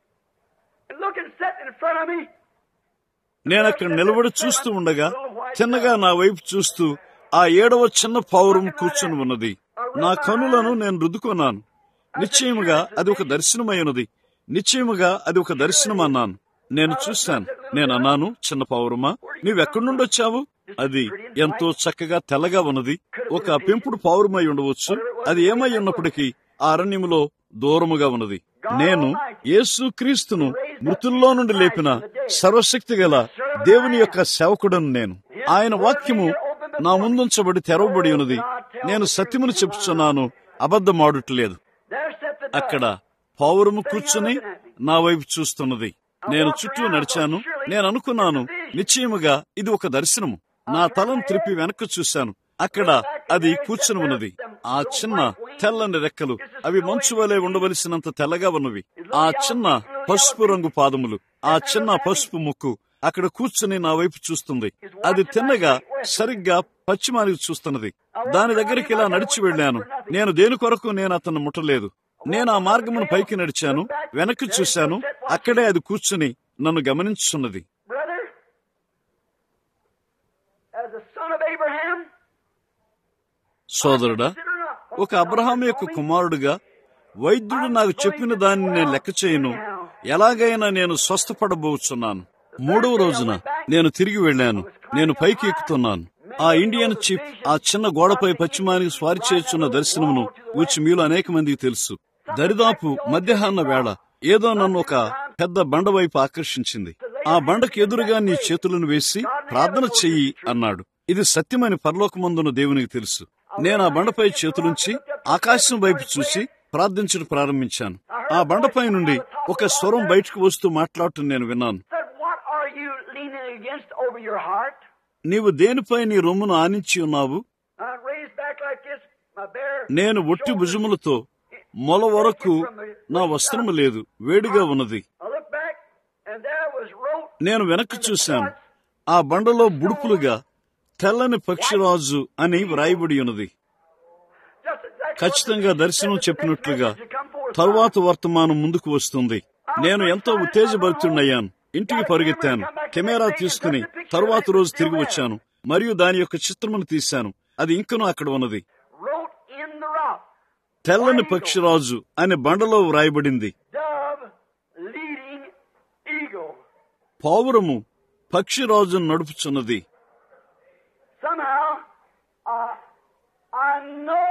and looking, sitting in front of me. నేను అక్కడ నిలబడి చూస్తూ ఉండగా చిన్నగా నా వైపు చూస్తూ ఆ ఏడవ చిన్న పౌరం కూర్చుని ఉన్నది నా కనులను నేను రుద్దుకున్నాను నిశ్చయముగా అది ఒక దర్శనమై ఉన్నది నిశ్చయముగా అది ఒక దర్శనం అన్నాను నేను చూశాను నేను అన్నాను చిన్న పౌరమా నీవెక్కడి నుండి వచ్చావు అది ఎంతో చక్కగా తెల్లగా ఉన్నది ఒక పెంపుడు పౌరమై ఉండవచ్చు అది ఏమై ఉన్నప్పటికీ ఆ అరణ్యములో దూరముగా ఉన్నది నేను యేసు క్రీస్తును మృతుల్లో నుండి లేపిన సర్వశక్తి గల దేవుని యొక్క సేవకుడను నేను ఆయన వాక్యము నా ముందుంచబడి తెరవబడి ఉన్నది నేను సత్యమును చెప్పుచున్నాను అబద్ధమాడుటలేదు There sat the అక్కడ పౌరము కూర్చుని నా వైపు చూస్తున్నది నేను చుట్టూ నడిచాను నేను అనుకున్నాను నిశ్చయముగా ఇది ఒక దర్శనము నా తలను త్రిప్పి వెనక్కి చూశాను అక్కడ అది కూర్చుని ఉన్నది ఆ చిన్న తెల్లని రెక్కలు అవి మంచు వలె ఉండవలసినంత తెల్లగా ఉన్నవి ఆ చిన్న పసుపు రంగు పాదములు ఆ చిన్న పసుపు ముక్కు అక్కడ కూర్చుని నా వైపు చూస్తుంది అది తిన్నగా సరిగ్గా పశ్చిమానికి చూస్తున్నది దాని దగ్గరికి ఇలా నడిచి వెళ్ళాను నేను దేని కొరకు నేను అతన్ని ముట్టలేదు నేను ఆ మార్గమును పైకి నడిచాను వెనక్కి చూశాను అక్కడే అది కూర్చుని నన్ను గమనించున్నది brother, as a son of Abraham, సోదరుడా consider not ఒక అబ్రహాం యొక్క కుమారుడుగా వైద్యుడు నాకు చెప్పిన దాన్ని నేను లెక్క చేయను ఎలాగైనా నేను స్వస్థపడబోచున్నాను మూడవ రోజున నేను తిరిగి వెళ్ళాను నేను పైకి ఎక్కుతున్నాను ఆ ఇండియన్ చిప్ ఆ చిన్న గోడపై పశ్చిమానికి స్వారీ చేస్తున్న దర్శనమును గురించి మీలో అనేక మందికి తెలుసు దరిదాపు మధ్యాహ్న వేళ ఏదో నన్ను ఒక పెద్ద బండ వైపు ఆకర్షించింది ఆ బండకు ఎదురుగా నీ చేతులను వేసి ప్రార్థన చెయ్యి అన్నాడు ఇది సత్యమని పరలోకమందున దేవునికి తెలుసు నేను ఆ బండపై చేతులుంచి ఆకాశం వైపు చూసి ప్రార్థించడం ప్రారంభించాను ఆ బండపై నుండి ఒక స్వరం బయటకు వస్తూ మాట్లాడటం నేను విన్నాను said, What are you leaning against over your heart? నీవు దేనిపై నీ రొమ్మును ఆనించి ఉన్నావు I raised back like this, my bare నేను ఒట్టి భుజములతో మొల వరకు నా వస్త్రము లేదు వేడిగా ఉన్నది I looked back, and there was wrote నేను వెనక్కి చూశాను ఆ బండలో బుడుపులుగా తెల్లని పక్షిరాజు అని వ్రాయబడి ఉన్నది just exactly ఖచ్చితంగా what the దర్శనం said, చెప్పినట్లుగా the message to come forth. తరువాత వర్తమానం ముందుకు వస్తుంది నేను ఎంతో ఉత్తేజభరితున్నయ్యాను ఇంటికి పరిగెత్తాను కెమెరా తీసుకుని తరువాత రోజు తిరిగి వచ్చాను మరియు దాని యొక్క చిత్రమును తీశాను అది ఇంకనూ అక్కడ ఉన్నది Wrote in the rock, తెల్లని పక్షిరాజు అనే బండలో వ్రాయబడింది dove leading eagle. పావురము పక్షిరాజును నడుపుచున్నది Somehow, uh, I know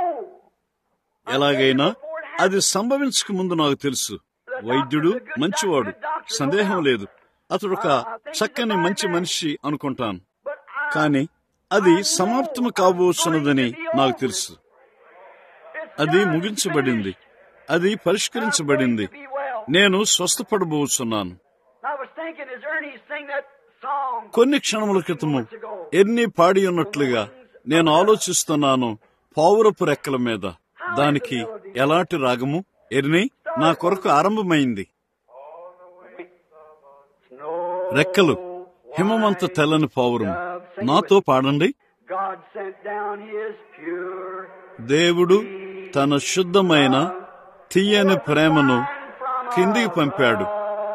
ఎలాగైనా అది సంభవించక ముందు నాకు తెలుసు వైద్యుడు మంచివాడు సందేహం లేదు అతడు ఒక చక్కని మంచి మనిషి అనుకుంటాను but I, కానీ అది సమాప్తము కాబోతున్నదని నాకు తెలుసు it's అది done, ముగించబడింది finished. అది I'm పరిష్కరించబడింది going to be well. నేను స్వస్థపడబోతున్నాను I was thinking as Ernie sang that song కొన్ని క్షణముల క్రితము ఎన్ని పాడి ఉన్నట్లుగా నేను ఆలోచిస్తున్నాను పావురపు రెక్కల మీద దానికి ఎలాంటి రాగము ఎర్ని నా కొరకు ఆరంభమైంది Snow రెక్కలు హిమమంత తెల్లని పావురం నాతో పాడండి God sent down His pure దేవుడు తన శుద్ధమైన తీయని ప్రేమను కిందికి పంపాడు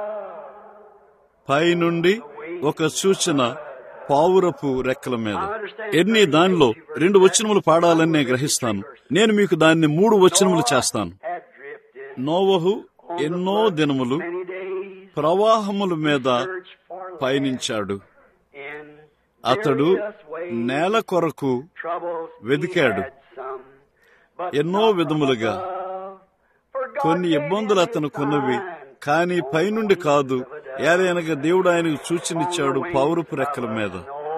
పైనుండి ఒక సూచన పావురపు రెక్కల మీద ఎన్ని దానిలో రెండు వచనములు పాడాలని నేను గ్రహిస్తాను నేను మీకు దాన్ని మూడు వచనములు చేస్తాను had drifted నోవహు ఎన్నో దినములు many days ప్రవాహముల మీద search for life పయనించాడు in అతడు నేల కొరకు వెదికాడు. ఎన్నో విధములుగా కొన్ని ఇబ్బందులు అతను కొన్నవి కానీ పైనుండి కాదు ఏలైనగా దేవుడు ఆయనకు సూచనిచ్చాడు పౌరపు రెక్కల మీద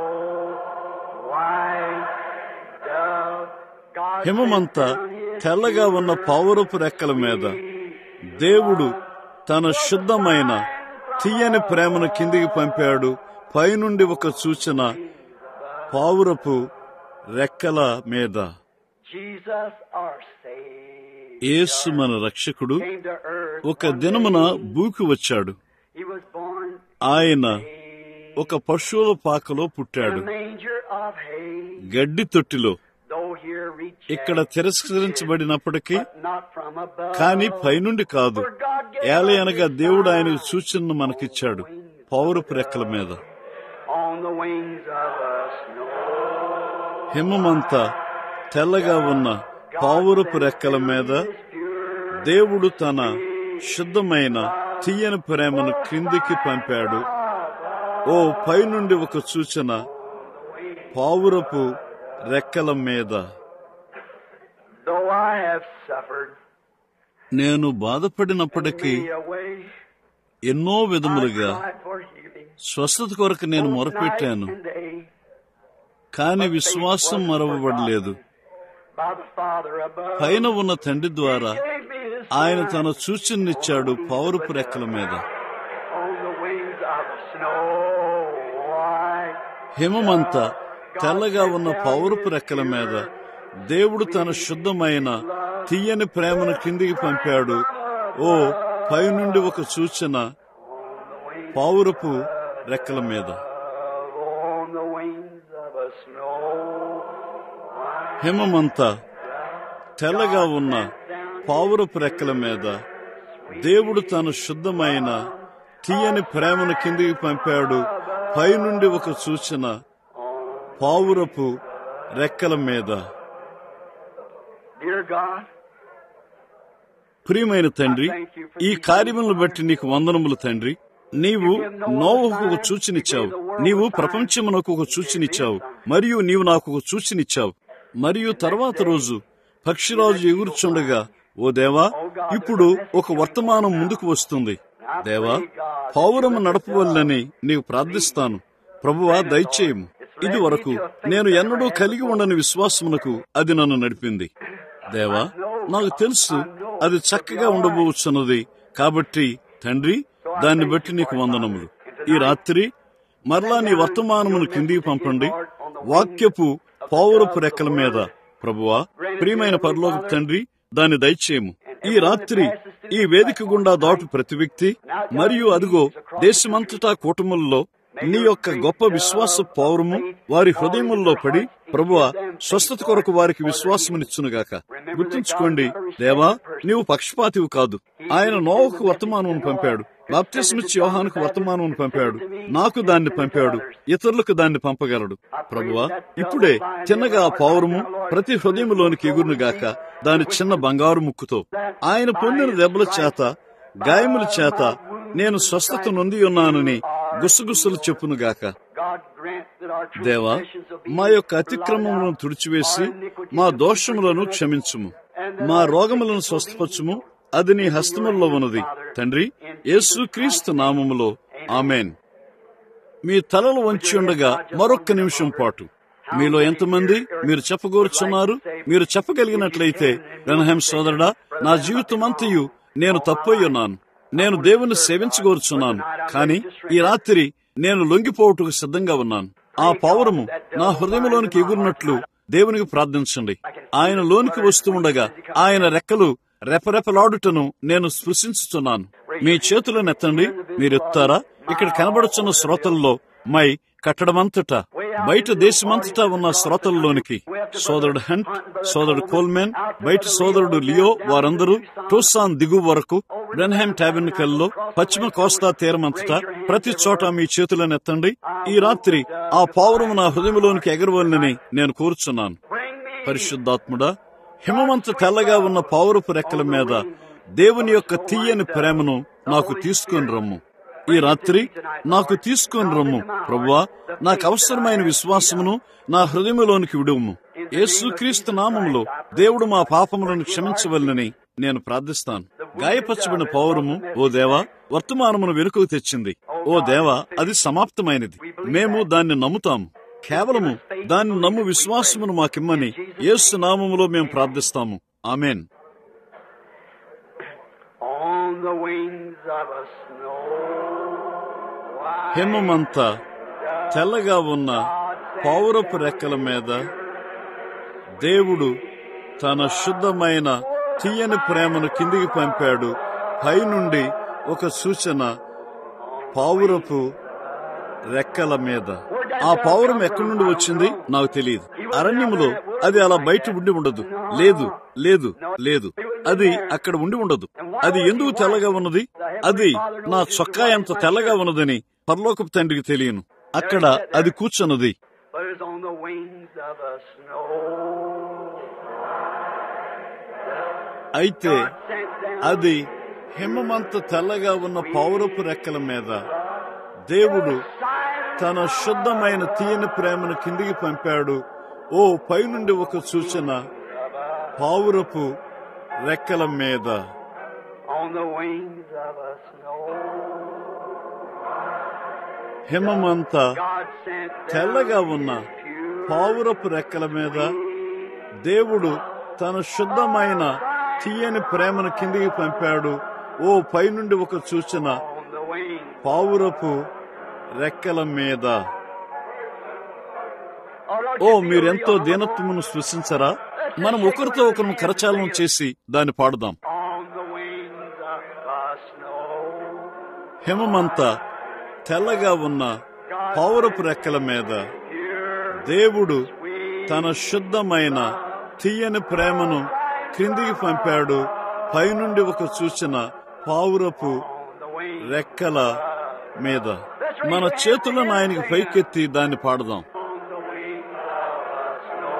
హిమమంతా తెల్లగా ఉన్న పౌరపు రెక్కల మీద దేవుడు తన శుద్ధమైన తీయని ప్రేమను కిందికి పంపాడు పైనుండి ఒక సూచన పావురపు రెక్కల మీద యేసు మన రక్షకుడు ఒక దినమున భూకి వచ్చాడు ఆయన ఒక పశువుల పాకలో పుట్టాడు గడ్డి తొట్టిలో ఇక్కడ తిరస్కరించబడినప్పటికీ కాని పైనుండి కాదు ఏలయనగా దేవుడు ఆయనకు సూచనను మనకిచ్చాడు పౌరపు రెక్కల మీద హిమమంతా తెల్లగా ఉన్న పావురపు రెక్కల మీద దేవుడు తన శుద్ధమైన తీయని ప్రేమను క్రిందికి పంపాడు ఓ పైనుండి ఒక సూచన పావురపు రెక్కల మీద Though I have suffered నేను బాధపడినప్పటికీ many a way, ఎన్నో I విధములుగా cried for healing. స్వస్థత కొరకు నేను Both మొరపెట్టాను night and day, కాని but faith విశ్వాసం wasn't మరవబడలేదు forgotten by the Father above. పైన ఉన్న తండ్రి ద్వారా He gave me his ఆయన son తన సూచననిచ్చాడు పౌరపు రెక్కల మీద on the wings of snow white. హిమమంతా తెల్లగా ఉన్న పౌరపు రెక్కల మీద దేవుడు తన శుద్ధమైన తీయని ప్రేమను కిందికి పంపాడు ఓ పైనుండి ఒక సూచన పౌరపు రెక్కల మీద On the wings of a snow white. హిమమంతా తెల్లగా ఉన్న పావురపు రెక్కల మీద దేవుడు తన శుద్ధమైన తీయని ప్రేమను కిందికి పంపాడు పైనుండి ఒక సూచన పావురపు రెక్కల మీద Dear God, ప్రియమైన తండ్రి ఈ కార్యములను బట్టి నీకు వందనములు తండ్రి నీవు నోవకు ఒక సూచనిచ్చావు నీవు ప్రపంచమునకు ఒక సూచనిచ్చావు మరియు నీవు నాకు ఒక సూచనిచ్చావు మరియు తర్వాత రోజు పక్షిరాజు ఎగురుచుండగా ఓ దేవా ఇప్పుడు ఒక వర్తమానం ముందుకు వస్తుంది దేవా పౌరము నడపవల్లని నీవు ప్రార్థిస్తాను ప్రభువా దయచేయము ఇది వరకు నేను ఎన్నడూ కలిగి ఉండని విశ్వాసమునకు అది నన్ను నడిపింది దేవా నాకు తెలుసు అది చక్కగా ఉండబోతున్నది కాబట్టి తండ్రి దాన్ని బట్టి నీకు వందనములు ఈ రాత్రి మరలా నీ వర్తమానమును కిందికి పంపండి వాక్యపు పౌరపు రెక్కల మీద ప్రభువా ప్రియమైన పరలోక తండ్రి దాన్ని దయచేయము ఈ రాత్రి ఈ వేదిక గుండా దాటు ప్రతి వ్యక్తి మరియు అదిగో దేశమంతటా కూటములలో నీ యొక్క గొప్ప విశ్వాస పౌరము వారి హృదయముల్లో పడి ప్రభువా స్వస్థత కొరకు వారికి విశ్వాసమునిచ్చునుగాక గుర్తుంచుకోండి దేవా నీవు పక్షపాతివి కాదు ఆయన నోవకు వర్తమానం పంపాడు బాప్తిస్మిచ్చి యోహానుకు వర్తమానం పంపాడు నాకు దాన్ని పంపాడు ఇతరులకు దాన్ని పంపగలడు ప్రభువా ఇప్పుడే చిన్నగా ఆ పౌరము ప్రతి హృదయంలోనికి ఎగురునుగాక దాని చిన్న బంగారు ముక్కుతో ఆయన పొందిన దెబ్బల చేత గాయముల చేత నేను స్వస్థత నొంది ఉన్నానని గుసగుసలు చెప్పునుగాక God grant that our దేవా transgressions will be మా యొక్క అతిక్రమములను తుడిచివేసి మా దోషములను క్షమించుము మా రోగములను స్వస్థపరచుము అది నీ హస్తముల్లో ఉన్నది తండ్రి యేసుక్రీస్తు నామములో ఆమెన్ మీ తలలు వంచి ఉండగా మరొక్క నిమిషం పాటు మీలో ఎంతమంది మీరు చెప్పగోరుచున్నారు మీరు చెప్పగలిగినట్లయితే వెనహం సోదరుడా నా జీవితమంతయు నేను తప్పై ఉన్నాను నేను దేవుని సేవించగోరుచున్నాను కానీ ఈ రాత్రి నేను లొంగిపోవుటకు సిద్ధంగా ఉన్నాను ఆ పౌరము నా హృదయంలోనికి ఎగురినట్లు దేవునికి ప్రార్థించండి ఆయన లోనికి వస్తూ ఉండగా ఆయన రెక్కలు రెపరెపలాడుటను నేను స్పృశించుతున్నాను మీ చేతులను ఎత్తండి మీరు ఎత్తారా ఇక్కడ కనబడుచున్న శ్రోతల్లో మై కట్టడమంతటా బయట దేశమంతటా ఉన్న శ్రోతల్లోనికి సోదరుడు హంట్ సోదరుడు కోల్మెన్ బయట సోదరుడు లియో వారందరూ టూసాన్ దిగువ వరకు బ్రెన్హామ్ టాబెన్కల్లో పశ్చిమ కోస్తా తీరమంతటా ప్రతి చోట మీ చేతులను ఎత్తండి ఈ రాత్రి ఆ పావురము నా హృదయంలోనికి ఎగరవలనని నేను కోరుచున్నాను bring me పరిశుద్ధాత్ముడా హిమమంత తెల్లగా ఉన్న పావురపు రెక్కల మీద దేవుని యొక్క తీయని ప్రేమను నాకు తీసుకొని రమ్ము ఈ రాత్రి నాకు తీసుకొని రమ్ము ప్రభువా నాకు అవసరమైన విశ్వాసమును నా హృదయంలోనికి విడుము యేసుక్రీస్తు నామములో దేవుడు మా పాపములను క్షమించవలనని నేను ప్రార్థిస్తాను గాయపరచబడిన పౌరము ఓ దేవా వర్తమానమును వెనుకకు తెచ్చింది ఓ దేవా అది సమాప్తమైనది మేము దాన్ని నమ్ముతాము కేవలము దాన్ని నమ్ము విశ్వాసమును మాకిమ్మని యేసు నామములో మేము ప్రార్థిస్తాము ఆమెన్ On the wings of a snow white హిమమంతా తెల్లగా ఉన్న పౌరపు రెక్కల మీద దేవుడు తన శుద్ధమైన తీయని ప్రేమను కిందికి పంపాడు పైనుండి ఒక సూచన పావురపు రెక్కల మీద ఆ పౌరం ఎక్కడి నుండి వచ్చింది నాకు తెలియదు అరణ్యములో అది అలా బయట ఉండి ఉండదు లేదు లేదు లేదు అది అక్కడ ఉండి ఉండదు అది ఎందుకు తెల్లగా ఉన్నది అది నా చొక్కా ఎంత తెల్లగా ఉన్నదని పరలోకపు తండ్రికి తెలియను అక్కడ అది కూర్చున్నది but it's on the wings of a snow. అయితే Sent down అది హిమమంత తెల్లగా ఉన్న పౌరపు రెక్కల మీద దేవుడు తన శుద్ధమైన తీయని ప్రేమను కిందికి పంపాడు ఓ పైనుండి ఒక సూచన పావురపు రెక్కల మీద on the wings of a snow. హిమమంతా God sent down తెల్లగా ఉన్న pure పావురపు రెక్కల మీద దేవుడు తన శుద్ధమైన తీయని ప్రేమను కిందికి పంపాడు ఓ పైనుండి ఒక సూచన on the wings. పావురపు రెక్కల మీద Oh, Lord, oh you feel మీరెంతో real. దీనత్వమును సృష్టించరా మనం ఒకరితో ఒకరు కరచాలనం చేసి దాన్ని పాడుదాం On the wings of a snow. హిమమంతా తెల్లగా ఉన్న పౌరపు రెక్కల మీద Pure దేవుడు sweet తన శుద్ధమైన తీయని ప్రేమను క్రిందికి పంపాడు పైనుండి ఒక సూచన పావురపు on the wings. రెక్కల మీద మన చేతులను ఆయనకి పైకెత్తి దాన్ని పాడదాం On the wings of a snow.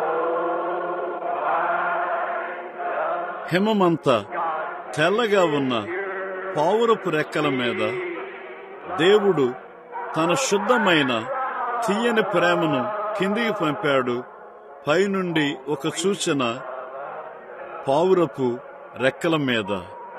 హిమమంతా తెల్లగా ఉన్న పావురపు రెక్కల మీద దేవుడు తన శుద్ధమైన తీయని ప్రేమను కిందికి పంపాడు పైనుండి ఒక సూచన పావురపు రెక్కల మీద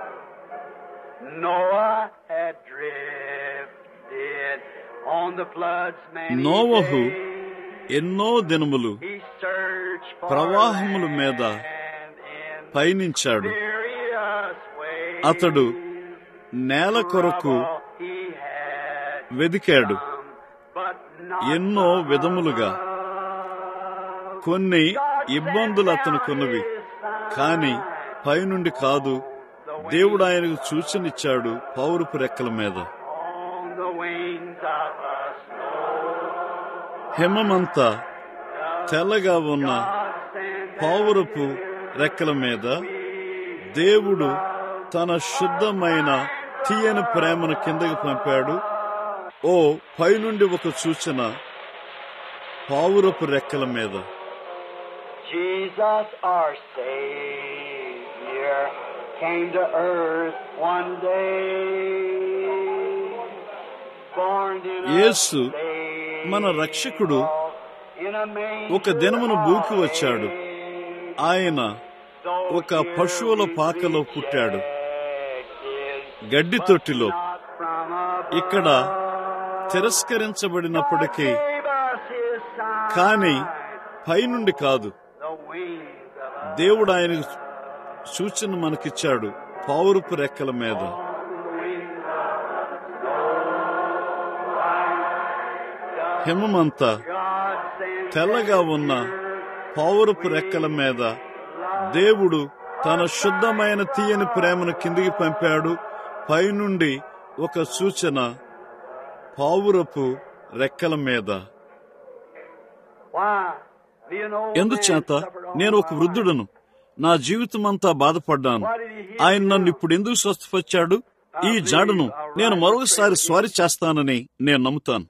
Noah had drifted on the flood's many నోవహు days. ఎన్నో దినములు He searched for ప్రవాహముల మీద land in పయనించాడు various ways. అతడు నేల కొరకు He had వెదికాడు some, but not ఎన్నో విధములుగా కొన్ని ఇబ్బందులు అతను కొన్నవి కాని పైనుండి కాదు దేవుడు ఆయనకు సూచనిచ్చాడు పౌరుపు రెక్కల మీద on the wings of a snow. హిమమంతా తెల్లగా ఉన్న God sent పావురపు రెక్కల మీద దేవుడు తన శుద్ధమైన తీయని ప్రేమను కిందకి పంపాడు ఓ పైనుండి ఒక సూచన పావురపు రెక్కల మీద Jesus, our Savior, came to earth one day. Born in a Yesu stable మన రక్షకుడు in a manger ఒక దినమున భూకి వచ్చాడు ఆయన though ఒక పశువుల పాకలో పుట్టాడు rejected, గడ్డి తొట్టిలో not from above. ఇక్కడ తిరస్కరించబడినప్పటికీ Gave us his sign, కాని పైనుండి కాదు the wings of a దేవుడు ఆయనకు సూచన మనకిచ్చాడు పావురపు రెక్కల మీద హిమమంతా God sent తెల్లగా ఉన్న పావురపు రెక్కల మీద దేవుడు తన శుద్ధమైన తీయని ప్రేమను కిందికి పంపాడు పైనుండి ఒక సూచన పావురపు రెక్కల మీద Why? Be an old ఎందుచేత man suffered all నేను ఒక my life. వృద్ధుడను నా జీవితమంతా బాధపడ్డాను ఆయన నన్ను ఇప్పుడు ఎందుకు స్వస్థపరిచాడు ఈ జాడను నేను మరొకసారి స్వారీ చేస్తానని నేను నమ్ముతాను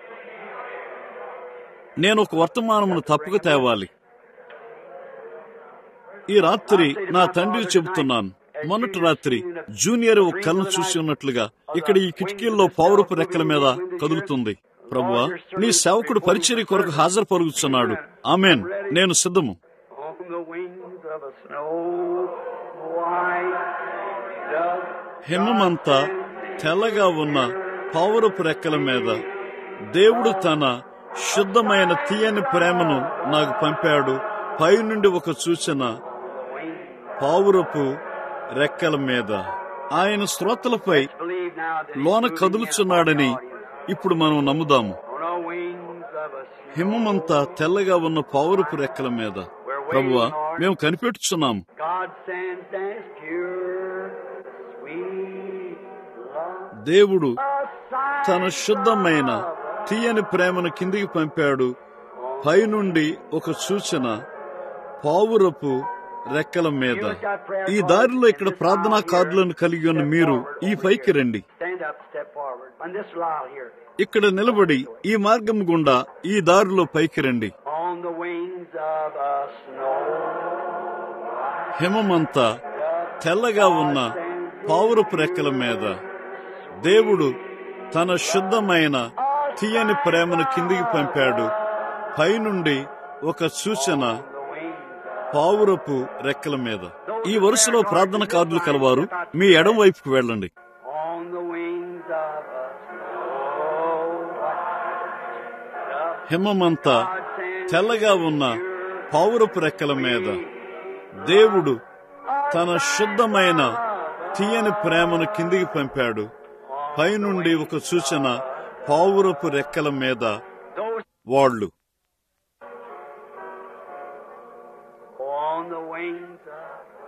నేను ఒక వర్తమానమును తప్పక తేవాలి ఈ రాత్రి నా తండ్రికి చెబుతున్నాను మొన్నటి రాత్రి జూనియర్ ఒక కళ్ళను చూసి ఉన్నట్లుగా ఇక్కడ ఈ కిటికీల్లో పౌరపు రెక్కల మీద కదులుతుంది ప్రభువా నీ సేవకుడు పరిచర్య కొరకు హాజరు పలుకుతున్నాడు ఆమెన్ నేను సిద్ధము On the wings of a snow white dove. హిమమంతా తెల్లగా ఉన్న పౌరపు రెక్కల మీద దేవుడు తన శుద్ధమైన తీయని ప్రేమను నాకు పంపాడు పైనుండి ఒక సూచన పావురపు రెక్కల మీద ఆయన శ్రోతలపై Believe now that he's లోన moving in కదులుచున్నాడని upon the audience. ఇప్పుడు మనం నమ్ముదాము On the wings of a snow హిమమంతా తెల్లగా ఉన్న పావురపు రెక్కల మీద ప్రభువా మేము కనిపెట్టుచున్నాము God sends as pure, sweet love. దేవుడు A sign తన శుద్ధమైన తీయని ప్రేమను కిందికి పంపాడు పైనుండి ఒక సూచన పావురపు రెక్కల మీద ఈ దారిలో ఇక్కడ ప్రార్థనా కార్డులను కలిగి ఉన్న మీరు ఈ పైకి రండి Stand up, step forward. On this aisle here. ఇక్కడ నిలబడి ఈ మార్గం గుండా ఈ దారిలో పైకి రండి On the wings of a snow. హిమమంతా తెల్లగా ఉన్న పావురపు రెక్కల మీద దేవుడు తన శుద్ధమైన తీయని ప్రేమను కిందికి పంపాడు పైనుండి ఒక సూచన పావురపు రెక్కల మీద ఈ వరుసలో ప్రార్థన కార్డులు కలవారు మీ ఎడం వైపుకు వెళ్ళండి On the wings of a snow white హిమమంతా తెల్లగా ఉన్న పావురపు రెక్కల మీద దేవుడు తన శుద్ధమైన తీయని ప్రేమను కిందికి పంపాడు పైనుండి ఒక సూచన పావురపు రెక్కల మీద Those వాళ్ళు on the wings of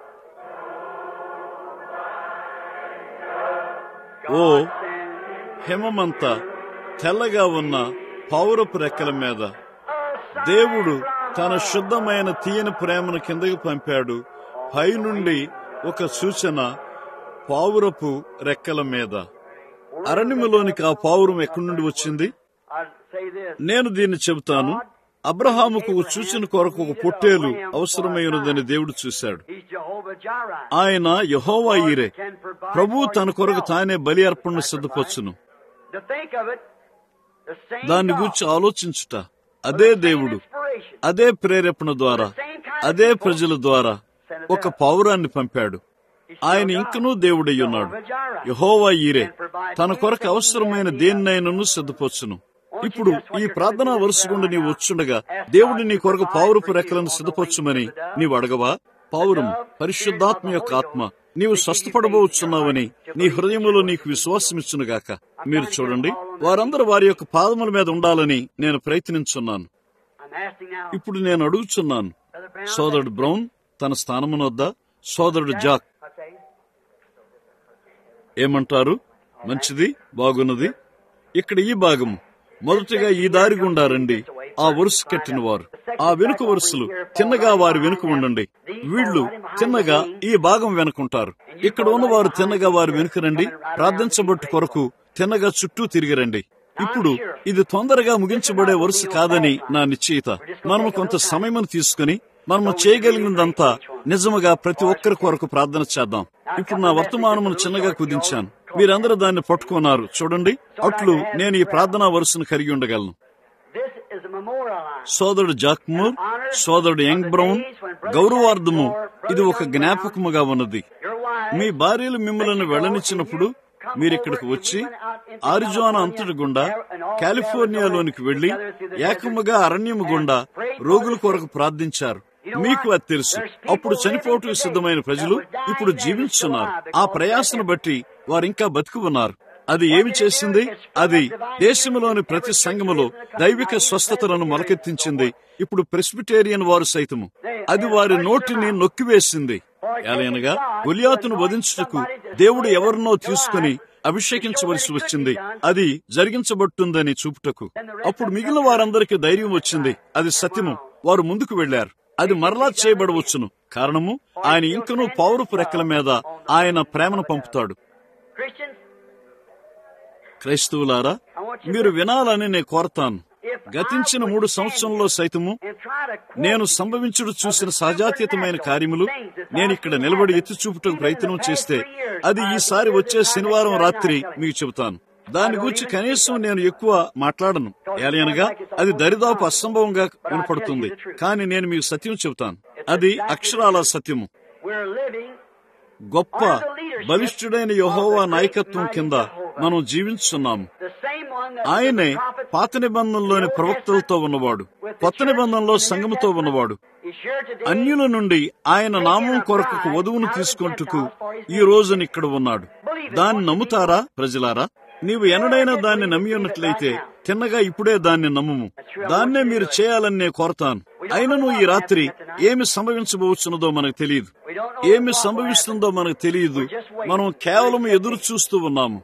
oh God sends హిమమంతా తెల్లగా ఉన్న పావురపు రెక్కల మీద దేవుడు తన శుద్ధమైన తీయని ప్రేమను కిందకి పంపాడు పైనుండి ఒక సూచన పావురపు రెక్కల మీద అరణ్యములోనికి ఆ పావురం ఎక్కడి నుండి వచ్చింది I say this. నేను దీన్ని చెబుతాను అబ్రహాముకు ఒక సూచన కొరకు ఒక పొట్టేలు అవసరమైనదని దేవుడు చూశాడు He's Jehovah Jireh. ఆయన యహోవా ఈరే ప్రభు తన కొరకు తానే బలి అర్పణను సిద్ధపరచును To think of it, the same దాన్ని God, గురించి ఆలోచించుట అదే దేవుడు inspiration, అదే ప్రేరేపణ ద్వారా అదే ప్రజల ద్వారా ఒక పౌరాన్ని పంపాడు ఆయన ఇంకనూ దేవుడై ఉన్నాడు యహోవా ఈరే తన కొరకు అవసరమైన దేన్నైనను సిద్ధపరచును ఇప్పుడు ఈ ప్రార్థనా వరుస గుండా నీవు వచ్చుండగా దేవుడు నీ కొరకు పావురపు రెక్కలను సిద్ధపరచుమని నీవు అడగవా పావురం పరిశుద్ధాత్మ యొక్క ఆత్మ నీవు స్వస్థపడబోచున్నావని నీ హృదయంలో నీకు విశ్వాసమిచ్చునుగాక మీరు చూడండి వారందరూ వారి యొక్క పాదముల మీద ఉండాలని నేను ప్రయత్నించున్నాను I'm asking now, ఇప్పుడు నేను అడుగుచున్నాను Brother Brown, సోదరుడు బ్రౌన్ తన స్థానమునొద్ద సోదరుడు జాక్ I say, ఏమంటారు మంచిది బాగున్నది ఇక్కడ ఈ భాగము మొదటగా ఈ దారి గుండా రండి ఆ వరుస కట్టిన వారు ఆ వెనుక వరుసలు తిన్నగా వారి వెనుక ఉండండి వీళ్ళు తిన్నగా ఈ భాగం వెనుకుంటారు ఇక్కడ ఉన్నవారు తిన్నగా వారి వెనుక రండి ప్రార్థించబట్టు కొరకు తిన్నగా చుట్టూ తిరిగి రండి ఇప్పుడు ఇది తొందరగా ముగించబడే వరుస కాదని నా నిశ్చయిత మనము కొంత సమయం తీసుకుని మనము చేయగలిగినదంతా నిజముగా ప్రతి ఒక్కరి కొరకు ప్రార్థన చేద్దాం ఇప్పుడు నా వర్తమానమును చిన్నగా కుదించాను మీరందరూ దాన్ని పట్టుకున్నారు చూడండి అట్లు నేను ఈ ప్రార్థనా వరుసను కలిగి ఉండగలను this is a memorial line. సోదరుడు జాక్మూర్ సోదరుడు యంగ్ బ్రౌన్ గౌరవార్థము ఇది ఒక జ్ఞాపకముగా ఉన్నది Your wife, మీ భార్యలు మిమ్మల్ని వెళ్ళనిచ్చినప్పుడు మీరిక్కడికి వచ్చి ఆరిజోనా అంతటి గుండా కాలిఫోర్నియాలోనికి వెళ్లి ఏకముగా అరణ్యము గుండా రోగుల కొరకు ప్రార్థించారు మీకు అది తెలుసు అప్పుడు చనిపోవటం సిద్ధమైన ప్రజలు ఇప్పుడు జీవించున్నారు ఆ ప్రయాసను బట్టి వారు ఇంకా బతికి ఉన్నారు అది ఏమి చేసింది అది దేశంలోని ప్రతి సంఘములో దైవిక స్వస్థతలను మొలకెత్తించింది ఇప్పుడు ప్రెస్బిటేరియన్ వారు సైతము అది వారి నోటిని నొక్కివేసింది ఎలయనగా గులియాతును వధించుటకు దేవుడు ఎవరినో తీసుకుని అభిషేకించవలసి వచ్చింది అది జరిగించబట్టుందని చూపుటకు అప్పుడు మిగిలిన వారందరికీ ధైర్యం వచ్చింది అది సత్యము వారు ముందుకు వెళ్లారు అది మరలా చేయబడవచ్చును కారణము ఆయన ఇంకనూ పౌరపు రెక్కల మీద ఆయన ప్రేమను పంపుతాడు Christians, క్రైస్తవులారా మీరు వినాలని నేను కోరతాను if గతించిన మూడు సంవత్సరంలో సైతము నేను సంభవించుడు చూసిన సహజాతీతమైన కార్యములు నేను ఇక్కడ నిలబడి ఎత్తి చూపుటకు ప్రయత్నం చేస్తే అది ఈసారి వచ్చే శనివారం రాత్రి మీకు చెబుతాను దాని గురించి కనీసం నేను ఎక్కువ మాట్లాడను ఏలయనగా అది దరిదాపు అసంభవంగా వినపడుతుంది కానీ నేను మీకు సత్యం చెబుతాను అది అక్షరాల సత్యము గొప్ప బలిష్ఠుడైన యహోవా నాయకత్వం కింద మనం జీవించున్నాము ఆయనే పాత నిబంధనలోని ప్రవక్తలతో ఉన్నవాడు కొత్త నిబంధనలో సంగముతో ఉన్నవాడు అన్యుల నుండి ఆయన నామం కొరకు వధువును తీసుకుంటుకు ఈ రోజున ఇక్కడ ఉన్నాడు దాన్ని నమ్ముతారా ప్రజలారా నీవు ఎన్నడైనా దాన్ని నమ్మి ఉన్నట్లయితే తిన్నగా ఇప్పుడే దాన్ని నమ్ముము దాన్నే మీరు చేయాలని నేను కోరతాను అయినను ఈ రాత్రి ఏమి సంభవించబోచున్నదో మనకు తెలియదు ఏమి సంభవిస్తుందో మనకు తెలియదు మనం కేవలం ఎదురు చూస్తూ ఉన్నాము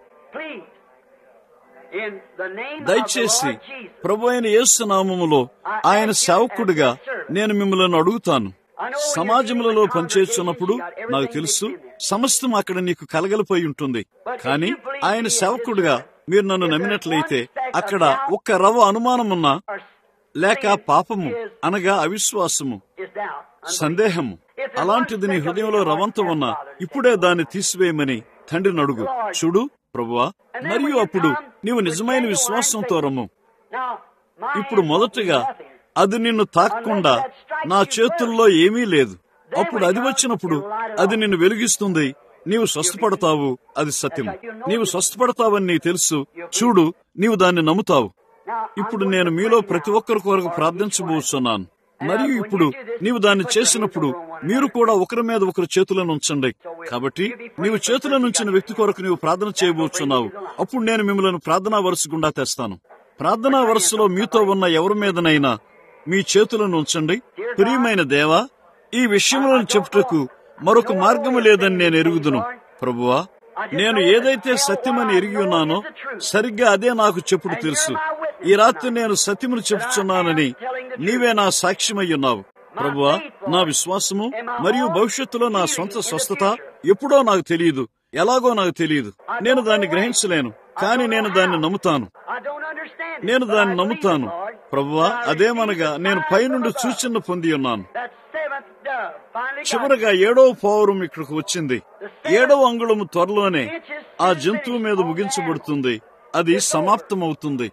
దయచేసి ప్రభు అయిన యేసు నామములో ఆయన సేవకుడిగా నేను మిమ్మల్ని అడుగుతాను సమాజములలో పనిచేస్తున్నప్పుడు నాకు తెలుసు సమస్తం అక్కడ నీకు కలగలిపోయి ఉంటుంది కానీ ఆయన సేవకుడిగా మీరు నన్ను నమ్మినట్లయితే అక్కడ ఒక్క రవ అనుమానమున్నా లేక పాపము అనగా అవిశ్వాసము సందేహము అలాంటిది నీ హృదయంలో రవంతం ఉన్నా ఇప్పుడే దాన్ని తీసివేయమని తండ్రిని అడుగు చూడు ప్రభువా మరియు అప్పుడు నీవు నిజమైన విశ్వాసంతో రమ్ము ఇప్పుడు మొదటగా అది నిన్ను తాకకుండా నా చేతుల్లో ఏమీ లేదు అప్పుడు అది వచ్చినప్పుడు అది నిన్ను వెలిగిస్తుంది నీవు స్వస్థపడతావు అది సత్యం నీవు స్వస్థపడతావని నీకు తెలుసు చూడు నీవు దాన్ని నమ్ముతావు ఇప్పుడు నేను మీలో ప్రతి ఒక్కరి కొరకు ప్రార్థించబోతున్నాను మరియు ఇప్పుడు నీవు దాన్ని చేసినప్పుడు మీరు కూడా ఒకరి మీద ఒకరు చేతులను ఉంచండి కాబట్టి నీవు చేతులను ఉంచిన వ్యక్తి కొరకు నీవు ప్రార్థన చేయబోతున్నావు అప్పుడు నేను మిమ్మల్ని ప్రార్థనా వరుస గుండా తెస్తాను ప్రార్థనా వరుసలో మీతో ఉన్న ఎవరి మీదనైనా మీ చేతులను ఉంచండి ప్రియమైన దేవా ఈ విషయంలో చెప్పుటకు మరొక మార్గము లేదని నేను ఎరుగుదును ప్రభువా నేను ఏదైతే సత్యమని ఎరిగి ఉన్నానో సరిగ్గా అదే నాకు చెప్పుడు తెలుసు ఈ రాత్రి నేను సత్యమును చెప్పుచున్నానని నీవే నా సాక్ష్యమై ఉన్నావు ప్రభువా నా విశ్వాసము మరియు భవిష్యత్తులో నా సొంత స్వస్థత ఎప్పుడో నాకు తెలియదు ఎలాగో నాకు తెలియదు నేను దాన్ని గ్రహించలేను కానీ నేను దాన్ని నమ్ముతాను నేను దాన్ని నమ్ముతాను ప్రభువా అదేమనగా నేను పైనుండి సూచన పొంది ఉన్నాను చివరగా ఏడవ పౌరం ఇక్కడికి వచ్చింది ఏడవ అంగుళము త్వరలోనే ఆ జంతువు మీద ముగించబడుతుంది అది సమాప్తమవుతుంది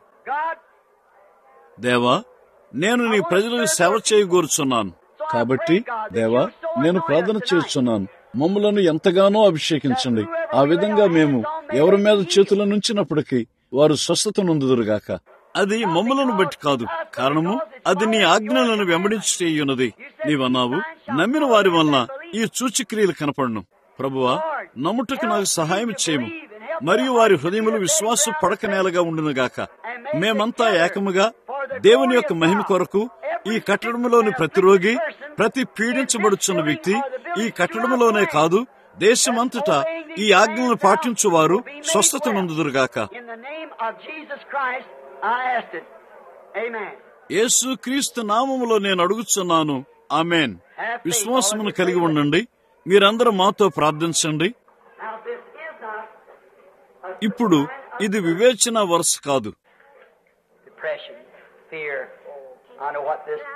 దేవా నేను నీ ప్రజలకు సేవ చేయగోరుచున్నాను కాబట్టి దేవా నేను ప్రార్థన చేస్తున్నాను మమ్మలను ఎంతగానో అభిషేకించండి ఆ విధంగా మేము ఎవరి మీద చేతుల నుంచినప్పటికీ వారు స్వస్థత నొందుదురుగాక అది మమ్మలను బట్టి కాదు కారణము అది నీ ఆజ్ఞలను వెంబడించున్నది నీవన్నావు నమ్మిన వారి వలన ఈ సూచిక్రియలు కనపడను ప్రభువా నమ్ముటకు నాకు సహాయం చేయము మరియు వారి హృదయములు విశ్వాస పడక నేలగా ఉండునుగాక మేమంతా ఏకముగా దేవుని యొక్క మహిమ కొరకు ఈ కట్టడములోని ప్రతి రోగి ప్రతి పీడించబడుచున్న వ్యక్తి ఈ కట్టడములోనే కాదు దేశమంతటా ఈ ఆజ్ఞలను పాటించువారు స్వస్థత నొందుదురుగాక యేసు క్రీస్తు నామములో నేను అడుగుచున్నాను ఆమెన్ విశ్వాసమును కలిగి ఉండండి మీరందరూ మాతో ప్రార్థించండి ఇప్పుడు ఇది వివేచన వరుస కాదు Depression, fear. I know what this.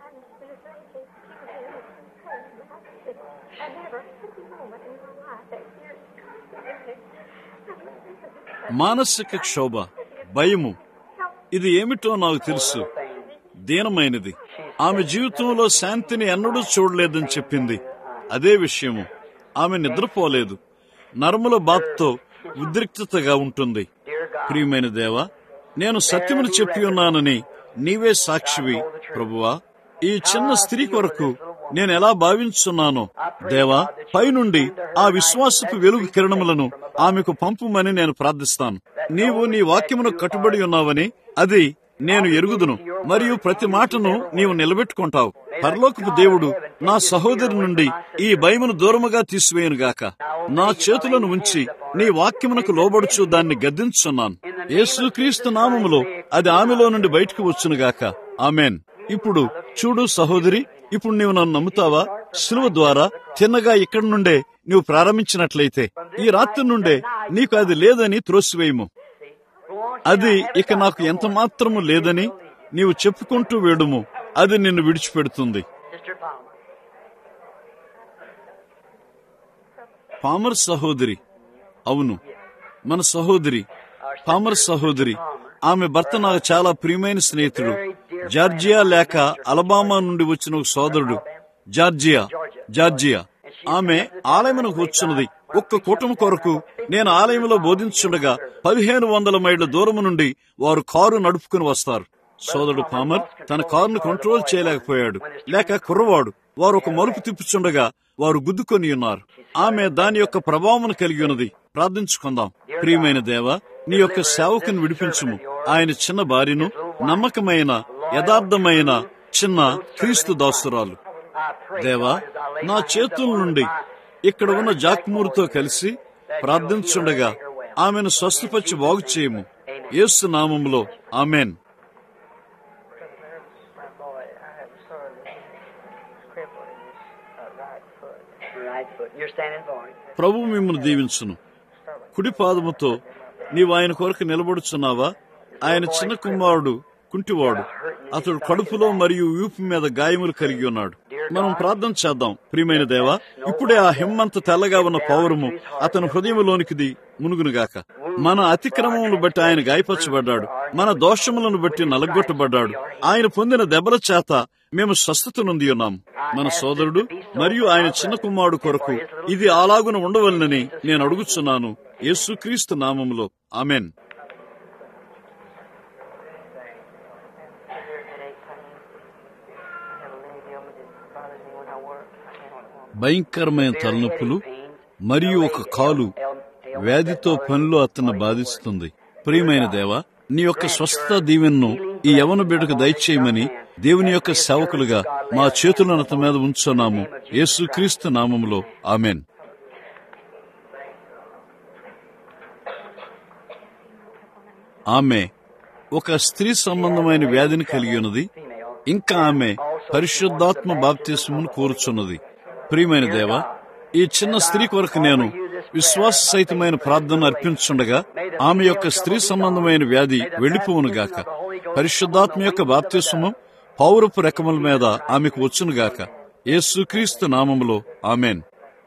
I never took a moment in my life that fear. మానసిక క్షోభ భయము ఇది ఏమిటో నాకు తెలుసు దీనమైనది ఆమె జీవితంలో శాంతిని ఎన్నడూ చూడలేదని చెప్పింది అదే విషయము ఆమె నిద్రపోలేదు నరముల బాధతో ఉద్రిక్తతగా ఉంటుంది ప్రియమైన దేవా నేను సత్యమును చెప్పి ఉన్నానని నీవే సాక్షివి ప్రభువా ఈ చిన్న స్త్రీ కొరకు నేను ఎలా భావించున్నానో దేవా పైనుండి ఆ విశ్వాసపు వెలుగు కిరణములను ఆమెకు పంపుమని నేను ప్రార్థిస్తాను నీవు నీ వాక్యమును కట్టుబడి ఉన్నావని అది నేను ఎరుగుదును మరియు ప్రతి మాటను నీవు నిలబెట్టుకుంటావు పరలోకపు దేవుడు నా సహోదరు నుండి ఈ భయమును దూరముగా తీసివేయునుగాక నా చేతులను ఉంచి నీ వాక్యమునకు లోబడుచు దాన్ని గద్దించున్నాను యేసుక్రీస్తు నామములో అది ఆమెలో నుండి బయటకు వచ్చునుగాక ఆమెన్ ఇప్పుడు చూడు సహోదరి ఇప్పుడు నీవు నన్ను నమ్ముతావా శిలువ ద్వారా చిన్నగా ఇక్కడి నుండే నీవు ప్రారంభించినట్లయితే ఈ రాత్రి నుండే నీకు అది లేదని త్రోసివేయము అది ఇక నాకు ఎంత మాత్రము లేదని నీవు చెప్పుకుంటూ వేడుము అది నిన్ను విడిచిపెడుతుంది Sister Palmer. పామర్ సహోదరి అవును మన సహోదరి పామర్ సహోదరి ఆమె భర్త నాకు చాలా ప్రియమైన స్నేహితుడు జార్జియా లేక అలబామా నుండి వచ్చిన ఒక సోదరుడు జార్జియా జార్జియా ఆమె ఆలయమునకు వచ్చున్నది ఒక్క కుటుంబం కొరకు నేను ఆలయంలో బోధించుండగా పదిహేను వందల మైళ్ళ దూరము నుండి వారు కారు నడుపుకుని వస్తారు సోదరుడు పామర్ తన కారును కంట్రోల్ చేయలేకపోయాడు లేక కుర్రవాడు వారు ఒక మలుపు తిప్పుచుండగా వారు గుద్దుకొని ఉన్నారు ఆమె దాని యొక్క ప్రభావం కలిగి ఉన్నది ప్రార్థించుకుందాం ప్రియమైన దేవ నీ యొక్క సేవకుని విడిపించుము ఆయన చిన్న భార్యను నమ్మకమైన యథార్థమైన చిన్న క్రీస్తు దాసురాలు I pray, దేవా God, as I lay నా my hands చేతుల upon నుండి my ఇక్కడ ఉన్న జాక్మూరుతో కలిసి ప్రార్థించుండగా ఆమెను స్వస్థపరిచి బాగు చేయము యేసు నామములో ఆమెన్ My boy, I have a son that's crippled in his uh, right foot. right foot. You're standing for him. ప్రభు మిమ్మల్ని దీవించును కుడి పాదముతో నీవు ఆయన కొరకు నిలబడుచున్నావా ఆయన చిన్న కుమారుడు కుంటివాడు అతడు కడుపులో మరియు వీపు మీద గాయములు కలిగి ఉన్నాడు మనం ప్రార్థన చేద్దాం ప్రియమైన దేవా ఇప్పుడే ఆ హిమ్మంత తెల్లగా ఉన్న పౌరము అతని హృదయంలోనికిది మునుగునుగాక మన అతిక్రమములను బట్టి ఆయన గాయపరచబడ్డాడు మన దోషములను బట్టి నలగొట్టబడ్డాడు ఆయన పొందిన దెబ్బల చేత మేము స్వస్థత నొంది ఉన్నాం మన సోదరుడు మరియు ఆయన చిన్న కుమారుడు కొరకు ఇది అలాగున ఉండవలనని నేను అడుగుచున్నాను యేసుక్రీస్తు నామములో ఆమెన్ Severe headache pain. I have a leg ailment that bothers me when I work. I can't భయంకరమైన తలనొప్పులు మరియు ఒక కాలు వ్యాధితో పనిలో అతన్ని బాధిస్తుంది ప్రియమైన దేవా నీ యొక్క స్వస్థత దీవెన్ను ఈ యవన బిడ్డకు దయచేయమని దేవుని యొక్క సేవకులుగా మా చేతులను అతని మీద ఉంచున్నాము యేసుక్రీస్తు నామములో ఆమెన్ ఆమె ఒక స్త్రీ సంబంధమైన వ్యాధిని కలిగి ఉన్నది ఇంకా ఆమె పరిశుద్ధాత్మ బాప్తిస్మును కోరుచున్నది ప్రియమైన దేవ ఈ చిన్న స్త్రీ కొరకు నేను విశ్వాస సహితమైన ప్రార్థన అర్పించుండగా ఆమె యొక్క స్త్రీ సంబంధమైన వ్యాధి వెళ్లిపోవునుగాక పరిశుద్ధాత్మ యొక్క బాప్తిస్ము పౌరపు రెక్కముల మీద ఆమెకు వచ్చునుగాక యేసుక్రీస్తు నామములో ఆమెన్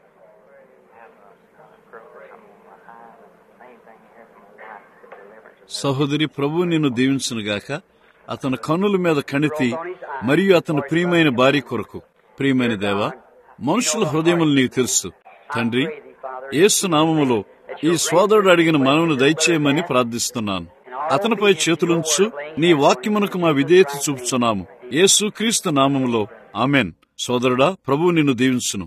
సహోదరి ప్రభు నిన్ను దీవించునుగాక అతని కన్నుల మీద కణితి మరియు అతని ప్రియమైన భార్య కొరకు ప్రియమైన దేవ మనుషుల హృదయములు నీకు తెలుసు తండ్రి యేసు నామములో ఈ సోదరుడు అడిగిన మనవును దయచేయమని ప్రార్థిస్తున్నాను అతనిపై చేతులుంచు నీ వాక్యమునకు మా విధేయత చూపుచున్నాము యేసు క్రీస్తు నామములో ఆమెన్ సోదరుడా ప్రభు నిన్ను దీవించును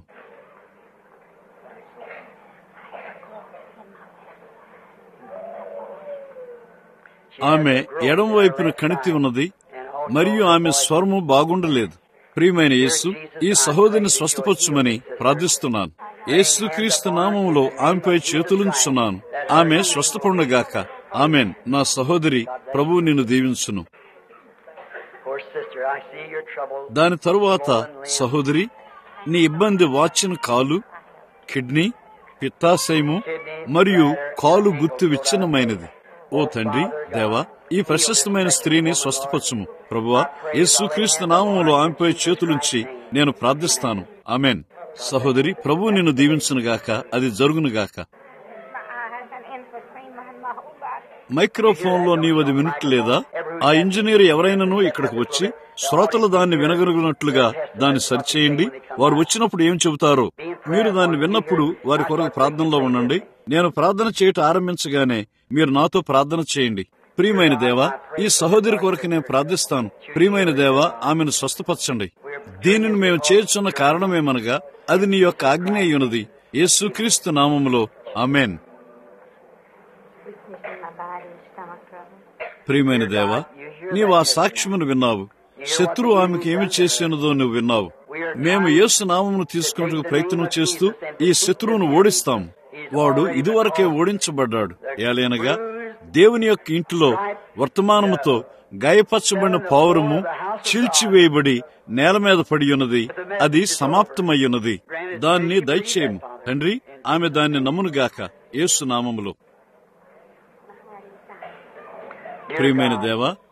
ఆమె ఎడం వైపున కణితి ఉన్నది మరియు ఆమె స్వరము బాగుండలేదు ప్రియమైన యేసు ఈ సహోదరిని స్వస్థపరచుమని ప్రార్థిస్తున్నాను యేసు క్రీస్తు నామములో ఆమెపై చేతులుంచున్నాను ఆమె స్వస్థపడుగాక ఆమెన్ నా సహోదరి ప్రభువు నిన్ను దీవించును Poor sister, I see your trouble. దాని తరువాత సహోదరి నీ ఇబ్బంది వాచిన కాలు కిడ్నీ పిత్తాశయము మరియు కాలు గుర్తు విచ్ఛిన్నమైనది ఓ తండ్రి దేవా ఈ ప్రశస్తమైన స్త్రీని స్వస్థపరచుము ప్రభువా యేసుక్రీస్తు నామములో ఆమెపై చేతులుంచి నేను ప్రార్థిస్తాను ఆమెన్ సహోదరి ప్రభు నిన్ను దీవించునుగాక అది జరుగునుగాక My eye has an infiltrate my, my whole body. Microphone లో నీవు అది వినట్లేదా ఆ ఇంజనీర్ ఎవరైనాను ఇక్కడికి వచ్చి శ్రోతలు దాన్ని వినగలిగినట్లుగా దాన్ని సరిచేయండి వారు వచ్చినప్పుడు ఏం చెబుతారో మీరు దాన్ని విన్నప్పుడు వారి కొరకు ప్రార్థనలో ఉండండి నేను ప్రార్థన చేయటం ఆరంభించగానే మీరు నాతో ప్రార్థన చేయండి ప్రియమైన దేవా ఈ సహోదరి కొరకు నేను ప్రార్థిస్తాను ప్రియమైన దేవా ఆమెను స్వస్థపరచండి దీనిని మేము చేయుచున్న కారణమేమనగా అది నీ యొక్క ఆజ్ఞ అయి ఉన్నది యేసుక్రీస్తు నామములో ఆమెన్ Weakness in my body, stomach trouble. ప్రియమైన దేవా నీవు ఆ సాక్ష్యమును విన్నావు శత్రువు ఆమెకి ఏమి చేసినదో నువ్వు విన్నావు మేము యేసు నామమును తీసుకుంటూ ప్రయత్నం చేస్తూ ఈ శత్రువును ఓడిస్తాం వాడు ఇదివరకే ఓడించబడ్డాడు ఏలైనగా దేవుని యొక్క ఇంటిలో వర్తమానముతో గాయపరచబడిన పౌరము చీల్చివేయబడి నేల మీద పడి ఉన్నది అది సమాప్తమయ్యున్నది దాన్ని దయచేయము తండ్రి ఆమె దాన్ని నమ్మునుగాక యేసు నామములో ప్రియమైన దేవ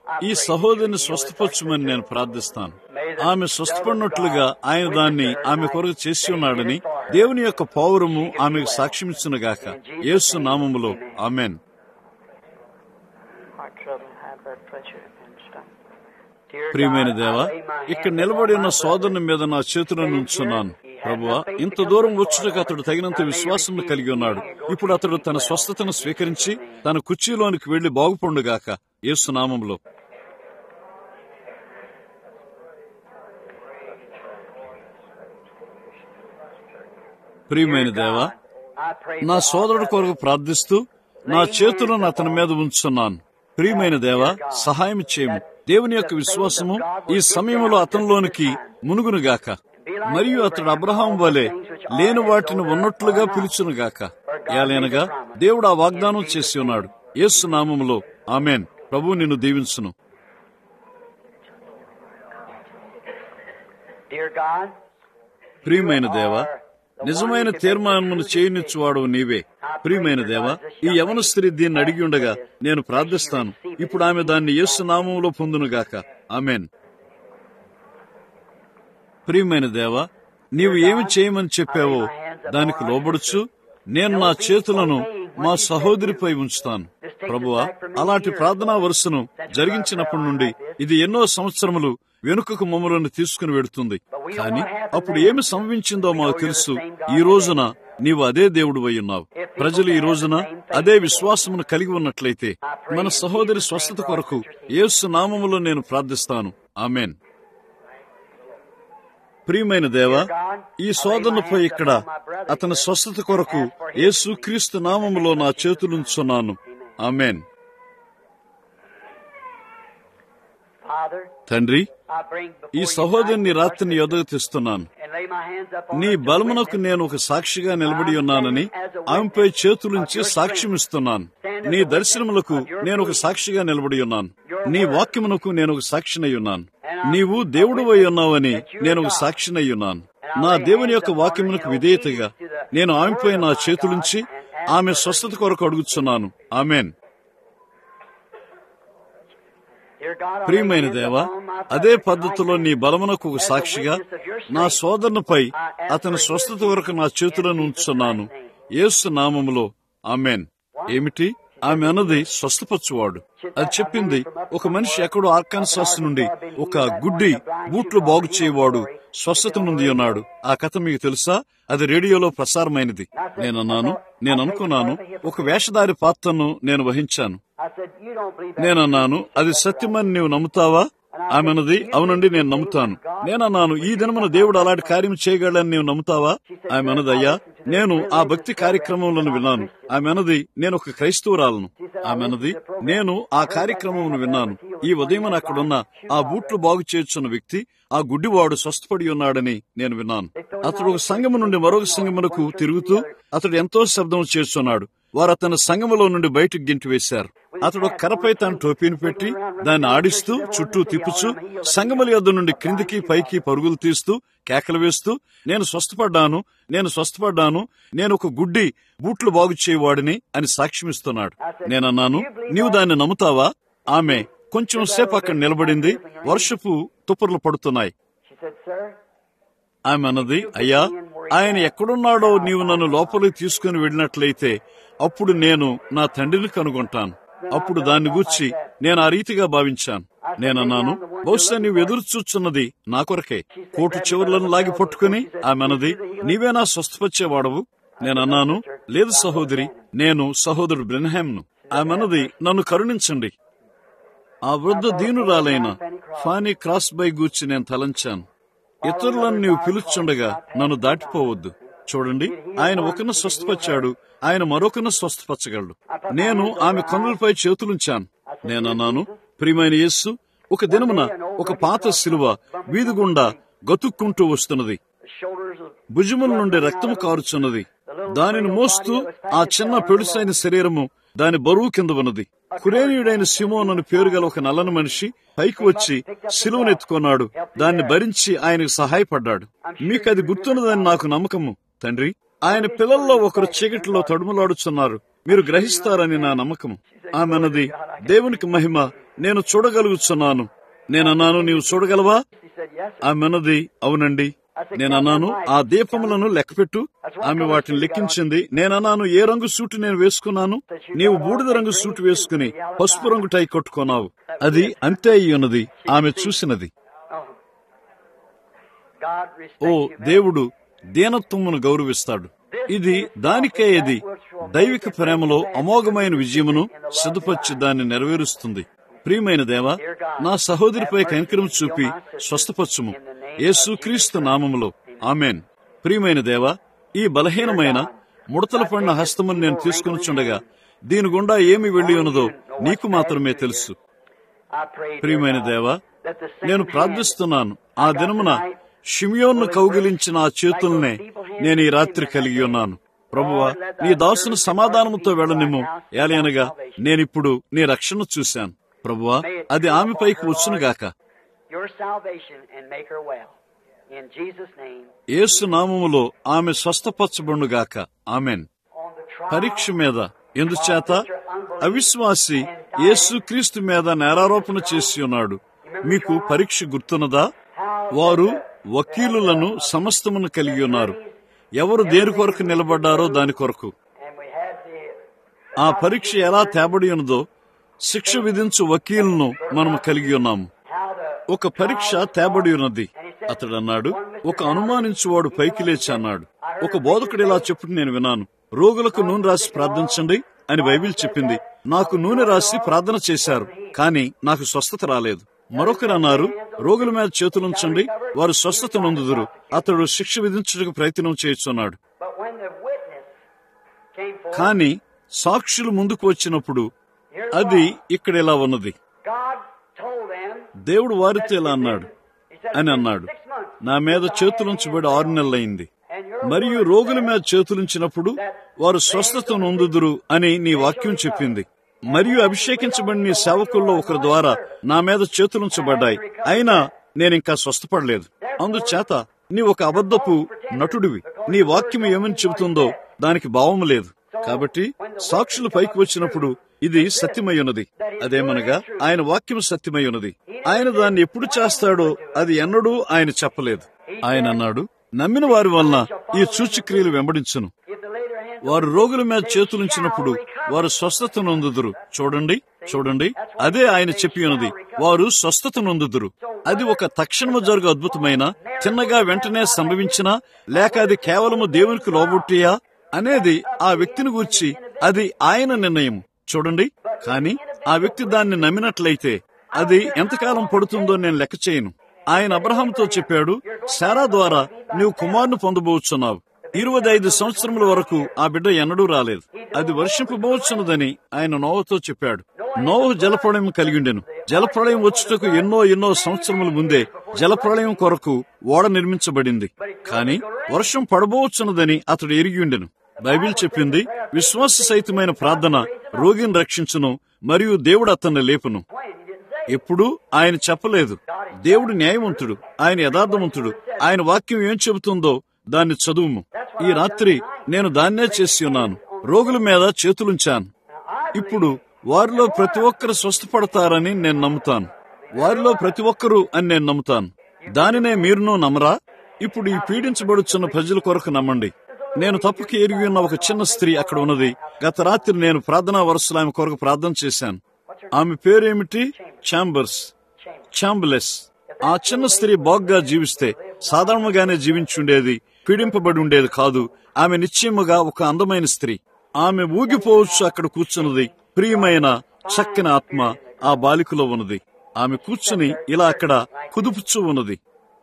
ఈ సహోదరిని స్వస్థపరచమని నేను ప్రార్థిస్తాను ఆమె స్వస్థపడినట్లుగా ఆయన దాన్ని ఆమె కొరకు చేసి ఉన్నాడని దేవుని యొక్క పౌరము ఆమెకు సాక్ష్యమిచ్చునుగాక యేసు నామములో ఆమెన్ Heart trouble, high blood pressure, and stomach. ప్రియమైన దేవ ఇక్కడ నిలబడి ఉన్న సోదరుని మీద నా చేతులను ఉంచున్నాను ప్రభువా ఇంత దూరం వచ్చుటకు అతడు తగినంత విశ్వాసం కలిగి ఉన్నాడు ఇప్పుడు అతడు తన స్వస్థతను స్వీకరించి తన కుర్చీలోనికి వెళ్లి బాగుపండుగాక యేసు నామంలో ప్రియమైన దేవా I pray నా సోదరుడు కొరకు ప్రార్థిస్తూ నా చేతులను అతని మీద ఉంచున్నాను ప్రియమైన దేవ సహాయం చేయము దేవుని యొక్క విశ్వాసము ఈ సమయంలో అతనిలోనికి మునుగునుగాక మరియు అతడు అబ్రహాం వలె లేని వాటిని ఉన్నట్లుగా పిలుచునుగాక ఏలైనగా దేవుడు ఆ వాగ్దానం చేసి ఉన్నాడు యేసు నామములో ఆమెన్ ప్రభు నిన్ను దీవించును Dear God, ప్రియమైన దేవ నిజమైన తీర్మానమును చేయనిచ్చువాడు నీవే ప్రియమైన దేవ ఈ యవన స్త్రీ దీన్ని అడిగి ఉండగా నేను ప్రార్థిస్తాను ఇప్పుడు ఆమె దాన్ని యేసు నామంలో పొందునుగాక ఆమెన్ ప్రియమైన దేవ నీవు ఏమి చేయమని చెప్పావో దానికి లోబడుచు నేను నా చేతులను మా సహోదరిపై ఉంచుతాను ప్రభువా అలాంటి ప్రార్థనా వరుసను జరిగించినప్పటి నుండి ఇది ఎన్నో సంవత్సరములు వెనుకకు మమ్మలను తీసుకుని వెడుతుంది కానీ అప్పుడు ఏమి సంభవించిందో మాకు తెలుసు ఈ రోజున నీవు అదే దేవుడు ఉన్నావు ప్రజలు ఈ రోజున అదే విశ్వాసమును కలిగి ఉన్నట్లయితే మన సహోదరి స్వస్థత కొరకు యేసు నామములో నేను ప్రార్థిస్తాను ఆమెన్ ప్రియమైన దేవ ఈ శోధనపై ఇక్కడ అతని స్వస్థత కొరకు యేసు క్రీస్తు నామములో నా చేతులుంచున్నాను ఆమెన్ Father, తండ్రి I bring before ఈ you సహోదరుని tonight రాత్రిని ఎదుగు తెస్తున్నాను and lay my hands up on నీ her to బలమునకు witness. నేను ఒక సాక్షిగా నిలబడి ఉన్నానని ఆమెపై చేతులుంచి సాక్ష్యమిస్తున్నాను నీ దర్శనములకు నేను ఒక సాక్షిగా నిలబడి ఉన్నాను నీ వాక్యమునకు నేను ఒక సాక్షినై ఉన్నాను నీవు దేవుడు ఉన్నావని నేను ఒక సాక్షినై ఉన్నాను నా దేవుని యొక్క వాక్యమునకు విధేయతగా నేను ఆమెపై నా చేతులుంచి ఆమె స్వస్థత కొరకు అడుగుతున్నాను ఆమెన్ Dear God, I lay ప్రియమైన my hands దేవా upon my అదే brother పద్ధతిలో tonight నీ బలమునకు ఒక సాక్షిగా నా సోదరునిపై అతని స్వస్థత వరకు నా చేతులను ఉంచున్నాను యేసు నామములో ఆమెన్ ఏమిటి ఆమె అన్నది స్వస్థపరచువాడు అది చెప్పింది ఒక మనిషి ఎక్కడో ఆర్కాన్సాస్ నుండి ఒక గుడ్డి బూట్లు బాగు చేయవాడు స్వస్థత నుండి ఉన్నాడు ఆ కథ మీకు తెలుసా అది రేడియోలో ప్రసారమైనది నేనన్నాను నేను అనుకున్నాను ఒక వేషధారి పాత్రను నేను వహించాను I said, You don't believe that. నేనన్నాను అది సత్యమని నీవు నమ్ముతావా ఆమెనది అవునండి నేను నమ్ముతాను నేనన్నాను ఈ దినమున దేవుడు అలాంటి కార్యం చేయగలని నీవు నమ్ముతావా ఆమె అన్నది అయ్యా నేను ఆ భక్తి కార్యక్రమంలో విన్నాను ఆమె అన్నది నేను ఒక క్రైస్తవురాలను ఆమె అన్నది నేను ఆ కార్యక్రమమును విన్నాను ఈ ఉదయం అక్కడున్న ఆ బూట్లు బాగు చేర్చున్న వ్యక్తి ఆ గుడ్డివాడు స్వస్థపడి ఉన్నాడని నేను విన్నాను అతడు ఒక సంఘము నుండి మరొక సంఘమునకు తిరుగుతూ అతడు ఎంతో శబ్దం చేస్తున్నాడు వారు అతని సంఘములో నుండి బయటకు గింటి వేశారు అతడు ఒక కర్రపై తన టోపీని పెట్టి దాన్ని ఆడిస్తూ చుట్టూ తిప్పుచూ సంగముల యొద్ద నుండి క్రిందికి పైకి పరుగులు తీస్తూ కేకలు వేస్తూ నేను స్వస్థపడ్డాను నేను స్వస్థపడ్డాను నేను ఒక గుడ్డి బూట్లు బాగు చేయవాడిని అని సాక్ష్యమిస్తున్నాడు నేనన్నాను నీవు దాన్ని నమ్ముతావా ఆమె కొంచెం సేపు అక్కడ నిలబడింది వర్షపు తుప్పర్లు పడుతున్నాయి She said, Sir, ఆమె అన్నది అయ్యా ఆయన ఎక్కడున్నాడో నీవు నన్ను లోపలికి తీసుకుని వెళ్ళినట్లయితే అప్పుడు నేను నా తండ్రిని కనుగొంటాను అప్పుడు దాన్ని గూర్చి నేను ఆ రీతిగా భావించాను నేనన్నాను బహుశా నీవు ఎదురు చూచున్నది నా కొరకే కోటు చివర్లను లాగి పట్టుకుని ఆమె అన్నది నీవేనా స్వస్థపరిచేవాడవు నేనన్నాను లేదు సహోదరి నేను సహోదరుడు బ్రెన్హామ్ను ఆమె అన్నది నన్ను కరుణించండి ఆ వృద్ధ దీనురాలైన ఫానీ క్రాస్ బై గూర్చి నేను తలంచాను ఇతరులను నీవు పిలుచుండగా నన్ను దాటిపోవద్దు చూడండి ఆయన ఒకరిని స్వస్థపరిచాడు ఆయన మరొకరిని స్వస్థపరచగలడు నేను ఆమె కన్నులపై చేతులుంచాను నేనన్నాను ప్రియమైన యేస్సు ఒక దినమున ఒక పాత శిలువ వీధి గుండా గతుక్కుంటూ వస్తున్నది the shoulders of భుజముల నుండి రక్తము కారుచున్నది దానిని మోస్తూ ఆ చిన్న పెడుసైన శరీరము దాని బరువు కింద ఉన్నది కురేనీయుడైన సిమోన్ అని పేరు గల ఒక నల్లని మనిషి పైకి వచ్చి శిలువను ఎత్తుకున్నాడు దాన్ని భరించి ఆయనకు సహాయపడ్డాడు మీకు అది గుర్తున్నదని నాకు నమ్మకము తండ్రి ఆయన పిల్లల్లో ఒకరు చీకటిలో తడుములాడుచున్నారు మీరు గ్రహిస్తారని నా నమ్మకము ఆమె అన్నది దేవునికి మహిమ నేను చూడగలుగుతున్నాను నేనన్నాను నీవు చూడగలవా He said, Yes, sir. ఆమె అన్నది అవునండి నేనన్నాను ఆ దీపములను లెక్కపెట్టు ఆమె వాటిని లెక్కించింది నేనన్నాను ఏ రంగు సూటు నేను వేసుకున్నాను నీవు బూడిద రంగు సూటు వేసుకుని పసుపు రంగు టై కొట్టుకున్నావు అది అంతే అయి ఉన్నది ఆమె చూసినది Oh. God oh respects you. దేవుడు దీనత్వమును గౌరవిస్తాడు ఇది దానికే ఇది దైవిక ప్రేమలో అమోఘమైన విజయమును సిద్ధపరిచి దాన్ని నెరవేరుస్తుంది ప్రియమైన దేవా నా సహోదరిపై కనికరం చూపి స్వస్థపరచుము యేసుక్రీస్తు నామములో ఆమెన్ ప్రియమైన దేవా ఈ బలహీనమైన ముడతలు పడిన హస్తమును నేను తీసుకునిచుండగా దీని గుండా ఏమి వెళ్లి ఉన్నదో నీకు మాత్రమే తెలుసు I pray, dear ప్రియమైన God, దేవా that the same నేను hand ప్రార్థిస్తున్నాను ఆ దినమున షిమియోన్ను కౌగిలించిన ఆ చేతుల్నే నేను ఈ రాత్రి కలిగి ఉన్నాను ప్రభువా నీ దాసును సమాధానముతో వెళ్ళనిమ్ము ఏలయనగా నేనిప్పుడు నీ రక్షణ చూశాను ప్రభువా అది ఆమెపైకి వచ్చునుగాక your salvation and make her well. In Jesus' name, యేసు నామములో ఆమె స్వస్థపరచబడుగాక ఆమెన్ on the trial పరీక్ష మీద ఎందుచేత అవిశ్వాసి యేసుక్రీస్తు మీద నేరారోపణ చేసి ఉన్నాడు మీకు పరీక్ష గుర్తున్నదా వారు వకీలులను సమస్తమును కలిగి ఉన్నారు ఎవరు దేని కొరకు నిలబడ్డారో దాని కొరకు and we had the ఆ పరీక్ష ఎలా తేబడి ఉన్నదో శిక్ష విధించు వకీలును మనము కలిగి ఉన్నాము how the ఒక పరీక్ష తేబడి ఉన్నది అతడు అన్నాడు ఒక అనుమానించువాడు పైకి లేచి అన్నాడు ఒక బోధకుడు ఇలా చెప్పుడు నేను విన్నాను రోగులకు నూనె రాసి ప్రార్థించండి అని బైబిల్ చెప్పింది నాకు నూనె రాసి ప్రార్థన చేశారు కానీ నాకు స్వస్థత రాలేదు మరొకరు అన్నారు రోగుల మీద చేతులుంచండి వారు స్వస్థత నొందుదురు అతడు శిక్ష విధించుటకు ప్రయత్నం చేయుచున్నాడు but when the witness came forth, కానీ సాక్షులు ముందుకు వచ్చినప్పుడు అది ఇక్కడ ఇలా ఉన్నది God told them దేవుడు వారితో ఇలా అన్నాడు He said, అని "In అన్నాడు six months, నా మీద చేతులుంచబడి ఆరు నెలలైంది and your మరియు రోగుల మీద చేతులుంచినప్పుడు వారు స్వస్థత నొందుదురు అని నీ వాక్యం చెప్పింది మరియు అభిషేకించబడిన నీ సేవకుల్లో ఒకరి ద్వారా నా మీద చేతులుంచబడ్డాయి అయినా నేనింకా స్వస్థపడలేదు అందుచేత నీ ఒక అబద్ధపు నటుడివి నీ వాక్యం ఏమని చెబుతుందో దానికి భావం లేదు కాబట్టి సాక్షులు పైకి వచ్చినప్పుడు ఇది సత్యమై ఉన్నది అదేమనగా ఆయన వాక్యం సత్యమై ఉన్నది ఆయన దాన్ని ఎప్పుడు చేస్తాడో అది ఎన్నడూ ఆయన చెప్పలేదు ఆయన అన్నాడు నమ్మిన వారి వలన ఈ సూచక్రియలు వెంబడించును if they lay their hands వారు రోగుల మీద చేతులుంచినప్పుడు వారు స్వస్థత నొందుదురు చూడండి చూడండి అదే ఆయన చెప్పి ఉన్నది వారు స్వస్థత నొందుదురు అది ఒక తక్షణము జరుగు అద్భుతమైన చిన్నగా వెంటనే సంభవించినా లేక అది కేవలము దేవునికి లోబొట్టియా అనేది ఆ వ్యక్తిని గూర్చి అది ఆయన నిర్ణయం చూడండి కానీ ఆ వ్యక్తి దాన్ని నమ్మినట్లయితే అది ఎంతకాలం పడుతుందో నేను లెక్క చేయను ఆయన అబ్రహాంతో చెప్పాడు శారా ద్వారా నీవు కుమారుని పొందబోచున్నావు ఇరవై ఐదు సంవత్సరముల వరకు ఆ బిడ్డ ఎన్నడూ రాలేదు అది వర్షింపబోచున్నదని ఆయన నోవతో చెప్పాడు నోవు జలప్రళయం కలిగిండెను జలప్రళయం వచ్చుటకు ఎన్నో ఎన్నో సంవత్సరముల ముందే జలప్రళయం కొరకు ఓడ నిర్మించబడింది కాని వర్షం పడబోచున్నదని అతడు ఎరిగి ఉండెను బైబిల్ చెప్పింది విశ్వాస సహితమైన ప్రార్థన రోగిని రక్షించును మరియు దేవుడు అతన్ని లేపును ఎప్పుడు ఆయన చెప్పలేదు దేవుడు న్యాయవంతుడు ఆయన యథార్థవంతుడు ఆయన వాక్యం ఏం చెబుతుందో దాన్ని చదువుము ఈ రాత్రి నేను దాన్నే చేసి ఉన్నాను రోగుల మీద చేతులుంచాను ఇప్పుడు వారిలో ప్రతి ఒక్కరు స్వస్థపడతారని నేను నమ్ముతాను వారిలో ప్రతి ఒక్కరూ అని నేను నమ్ముతాను దానినే మీరును నమ్మరా ఇప్పుడు ఈ పీడించబడుచున్న ప్రజల కొరకు నమ్మండి నేను తప్పుకి ఎరిగి ఉన్న ఒక చిన్న స్త్రీ అక్కడ ఉన్నది గత రాత్రి నేను ప్రార్థనా వరుసలో ఆమె కొరకు ప్రార్థన చేశాను ఆమె పేరేమిటి చాంబర్స్ చాంబలెస్ ఆ చిన్న స్త్రీ బాగ్గా జీవిస్తే సాధారణంగానే జీవించుండేది పీడింపబడి ఉండేది కాదు ఆమె నిశ్చయముగా ఒక అందమైన స్త్రీ ఆమె ఊగిపోవచ్చు అక్కడ కూర్చున్నది ప్రియమైన చక్కని ఆత్మ ఆ బాలికలో ఉన్నది ఆమె కూర్చుని ఇలా అక్కడ కుదుపుచ్చు ఉన్నది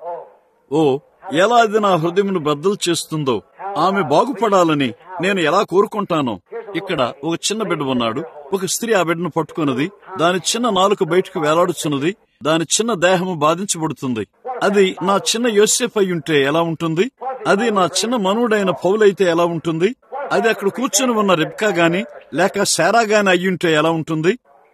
ఓ ఎలా అది నా హృదయమును బద్దలు చేస్తుందో ఆమె బాగుపడాలని నేను ఎలా కోరుకుంటానో ఇక్కడ ఒక చిన్న బిడ్డ ఉన్నాడు ఒక స్త్రీ ఆ బిడ్డను పట్టుకున్నది దాని చిన్న నాలుక బయటకు వేలాడుచున్నది దాని చిన్న దేహము బాధించబడుతుంది అది నా చిన్న యోసేఫ్ అయి ఉంటే ఎలా ఉంటుంది అది నా చిన్న మనుడైన పౌలైతే ఎలా ఉంటుంది అది అక్కడ కూర్చొని ఉన్న రిబ్కా గాని లేక శారా గాని అయ్యుంటే ఎలా ఉంటుంది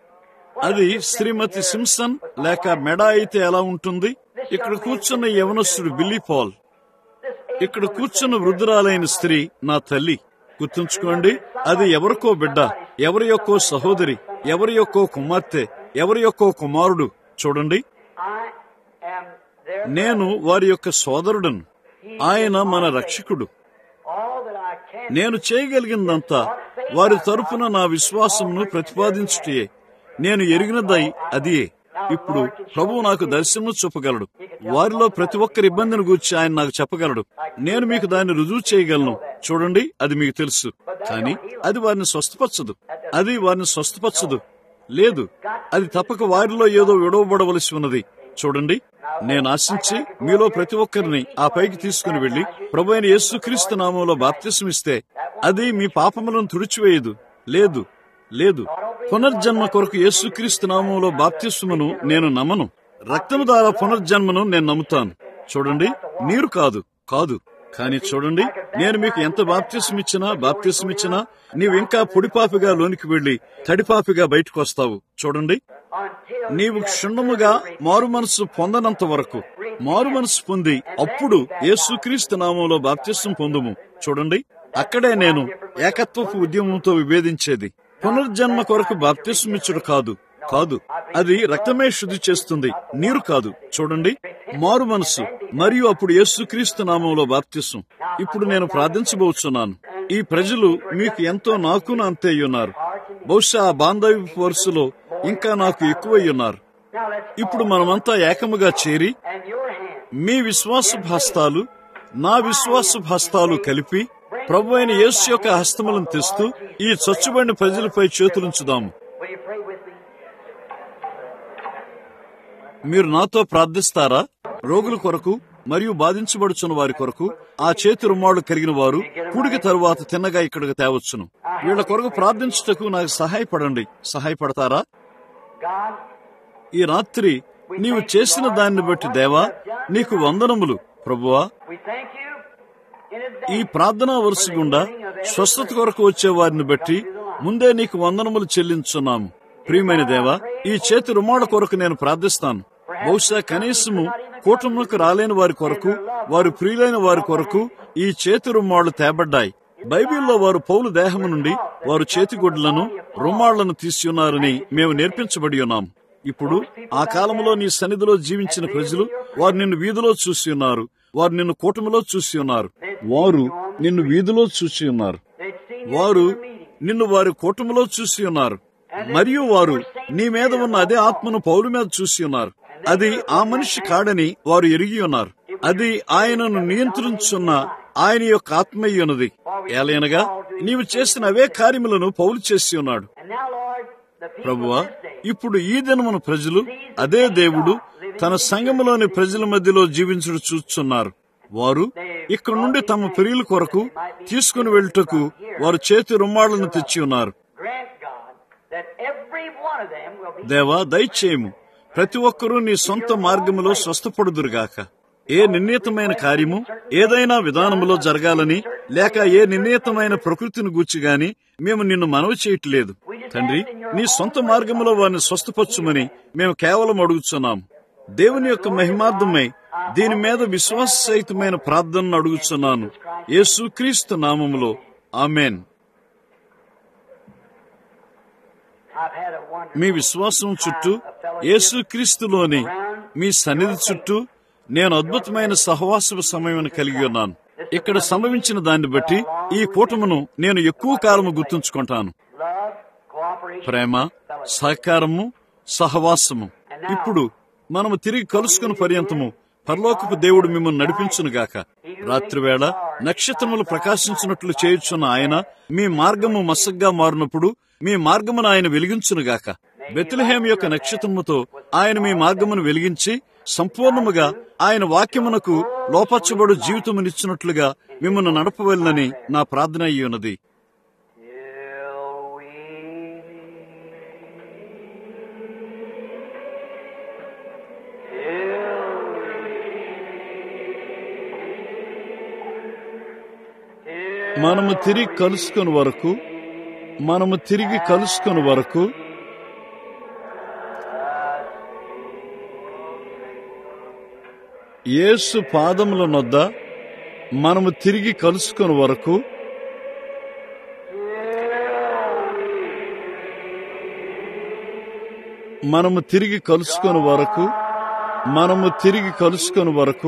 అది శ్రీమతి సింసన్ లేక మెడా అయితే ఎలా ఉంటుంది ఇక్కడ కూర్చున్న యవనస్తుడు బిల్లీ పాల్ ఇక్కడ కూర్చున్న వృద్ధురాలైన స్త్రీ నా తల్లి గుర్తుంచుకోండి అది ఎవరికో బిడ్డ ఎవరి యొక్కో సహోదరి ఎవరి యొక్కో కుమార్తె ఎవరి యొక్క కుమారుడు చూడండి I am their నేను వారి యొక్క సోదరుడను ఆయన మన రక్షకుడు all that I can. నేను చేయగలిగిందంతా వారి తరపున నా విశ్వాసమును ప్రతిపాదించుటే నేను ఎరిగినదై అదియే ఇప్పుడు ప్రభువు నాకు దర్శనము చూపగలడు వారిలో ప్రతి ఒక్కరి ఇబ్బందిని గూర్చి ఆయన నాకు చెప్పగలడు నేను మీకు దాన్ని రుజువు చేయగలను చూడండి అది మీకు తెలుసు కానీ అది వారిని స్వస్థపరచదు అది వారిని స్వస్థపరచదు లేదు అది తప్పక వారిలో ఏదో విడవబడవలసి ఉన్నది చూడండి నేను ఆశించి మీలో ప్రతి ఒక్కరిని ఆ పైకి తీసుకుని వెళ్లి ప్రభు అయిన యేసుక్రీస్తు నామంలో బాప్తిసం ఇస్తే అది మీ పాపములను తుడిచివేయదు లేదు లేదు పునర్జన్మ కొరకు యేసుక్రీస్తు నామంలో బాప్తిస్మను నేను నమ్మను రక్తము ద్వారా పునర్జన్మను నేను నమ్ముతాను చూడండి నీరు కాదు కాదు కానీ చూడండి నేను మీకు ఎంత బాప్తిసం ఇచ్చినా బాప్తిసం ఇచ్చినా నీవు ఇంకా పొడిపాపిగా లోనికి వెళ్లి తడిపాపిగా బయటకు వస్తావు చూడండి Until నీవు క్షుణ్ణముగా మారు మనసు పొందనంత వరకు మారు మనసు పొంది అప్పుడు యేసుక్రీస్తు నామంలో బాప్తిసం పొందుము చూడండి అక్కడే నేను ఏకత్వపు ఉద్యమంతో విభేదించేది పునర్జన్మ కొరకు బాప్తిస్మిచ్చుడు కాదు కాదు అది రక్తమే శుద్ధి చేస్తుంది నీరు కాదు చూడండి మారు మనసు మరియు అప్పుడు యేసుక్రీస్తు నామంలో బాప్తిసం ఇప్పుడు నేను ప్రార్థించబోతున్నాను ఈ ప్రజలు మీకు ఎంతో నాకును అంతే ఉన్నారు బహుశా ఆ బాంధవ్య వరుసలో ఇంకా నాకు ఎక్కువై ఉన్నారు now let's ఇప్పుడు మనమంతా ఏకముగా చేరి and your hand. మీ విశ్వాస హస్తాలు నా విశ్వాస హస్తాలు కలిపి ప్రభు అయిన యేసు యొక్క హస్తములను తెస్తూ ఈ చచ్చుబడిన ప్రజలపై చేతులుంచుదాము Will you pray with me? మీరు నాతో ప్రార్థిస్తారా రోగుల కొరకు మరియు బాధించబడుచున్న వారి కొరకు ఆ చేతి రుమాళ్లు కలిగిన వారు కూడిక తరువాత తిన్నగా ఇక్కడికి తేవచ్చును వీళ్ళ కొరకు ప్రార్థించుటకు నాకు సహాయపడండి సహాయపడతారా God, ఈ రాత్రి నీవు చేసిన దాన్ని బట్టి దేవా నీకు వందనములు ప్రభువా we thank you in ఈ advance. ప్రార్థనా వరుస గుండా స్వస్థత కొరకు వచ్చే వారిని బట్టి ముందే నీకు వందనములు చెల్లించున్నాము ప్రియమైన దేవా ఈ చేతి రుమాడ కొరకు నేను ప్రార్థిస్తాను బహుశా కనీసము కూటములకు రాలేని వారి కొరకు వారు ప్రియులైన వారి కొరకు ఈ చేతి రుమాళ్లు తేబడ్డాయి బైబిల్లో వారు పౌలు దేహము నుండి వారు చేతిగొడ్లను రుమాళ్లను తీసి ఉన్నారని మేము నేర్పించబడి ఉన్నాం ఇప్పుడు ఆ కాలంలో నీ సన్నిధిలో జీవించిన ప్రజలు వారు నిన్ను వీధిలో చూసి ఉన్నారు వారు నిన్ను కూటమిలో చూసి ఉన్నారు వారు నిన్ను వీధిలో చూసి ఉన్నారు They'd seen you వారు in your meeting. నిన్ను వారి కూటమిలో చూసి ఉన్నారు మరియు వారు నీ మీద ఉన్న అదే ఆత్మను పౌలు మీద చూసి ఉన్నారు అది ఆ మనిషి కాడని వారు ఎరిగి ఉన్నారు అది ఆయనను నియంత్రించున్న ఆయన యొక్క ఆత్మయ్య ఉన్నది ఏలైనగా నీవు చేసిన అవే కార్యములను పౌలు చేసి ఉన్నాడు And now, Lord, the people ప్రభువా of this day, ఇప్పుడు ఈ దినమున ప్రజలు అదే దేవుడు తన సంఘములోని ప్రజల మధ్యలో జీవించుడు చూస్తున్నారు వారు ఇక్కడ నుండి తమ ప్రియుల కొరకు తీసుకుని వెళ్ళుటకు వారు చేతి రుమాళ్లను తెచ్చి ఉన్నారు grant, God, that every one of them will be దేవా దయచేయము ప్రతి ఒక్కరూ నీ సొంత మార్గములో స్వస్థపడుదురుగాక ఏ నిర్ణీతమైన కార్యము ఏదైనా విధానములో జరగాలని లేక ఏ నిర్ణీతమైన ప్రకృతిని గూర్చి గాని మేము నిన్ను మనవి చేయట్లేదు తండ్రి నీ సొంత మార్గములో వారిని స్వస్థపరచుమని మేము కేవలం అడుగుచున్నాం దేవుని యొక్క మహిమార్థమై దీని మీద విశ్వాస సహితమైన ప్రార్థనను అడుగుచున్నాను యేసుక్రీస్తు నామములో ఆమెన్ I've had a wonderful మీ విశ్వాసం చుట్టూ యేసుక్రీస్తులోని మీ సన్నిధి చుట్టూ నేను అద్భుతమైన సహవాస సమయం కలిగి ఉన్నాను ఇక్కడ సంభవించిన దాన్ని బట్టి ఈ కూటమును నేను ఎక్కువ కాలము గుర్తుంచుకుంటాను love, cooperation, ప్రేమ సహకారము సహవాసము ఇప్పుడు మనము తిరిగి కలుసుకుని పర్యంతము పరలోకపు దేవుడు మిమ్మల్ని నడిపించునుగాక రాత్రివేళ నక్షత్రములు ప్రకాశించినట్లు చేయుచున్న ఆయన మీ మార్గము మసగ్గా మారినప్పుడు మీ మార్గమును ఆయన వెలిగించునుగాక బెత్లహేం యొక్క నక్షత్రముతో ఆయన మీ మార్గమును వెలిగించి సంపూర్ణముగా ఆయన వాక్యమునకు లోపచ్చబడు జీవితమునిచ్చినట్లుగా మిమ్మల్ని నడపవలనని నా ప్రార్థన అయి ఉన్నది till we మనము తిరిగి కలుసుకుని వరకు మనము తిరిగి కలుసుకుని వరకు యేసు పాదముల నొద్ద మనము తిరిగి కలుసుకుని వరకు మనము తిరిగి కలుసుకొని వరకు మనము తిరిగి కలుసుకొని వరకు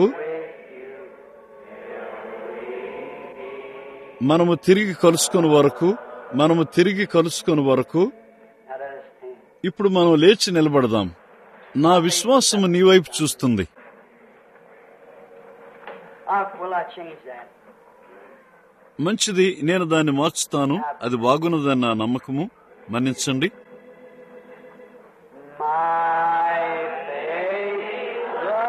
మనము తిరిగి కలుసుకొని వరకు మనము తిరిగి కలుసుకొని వరకు Now let us stand. ఇప్పుడు మనం లేచి నిలబడదాం నా విశ్వాసము నీ వైపు చూస్తుంది Uh, will I change that? మంచిది నేను దాన్ని మార్చుతాను అది బాగున్నదని నా నమ్మకము మన్నించండి My faith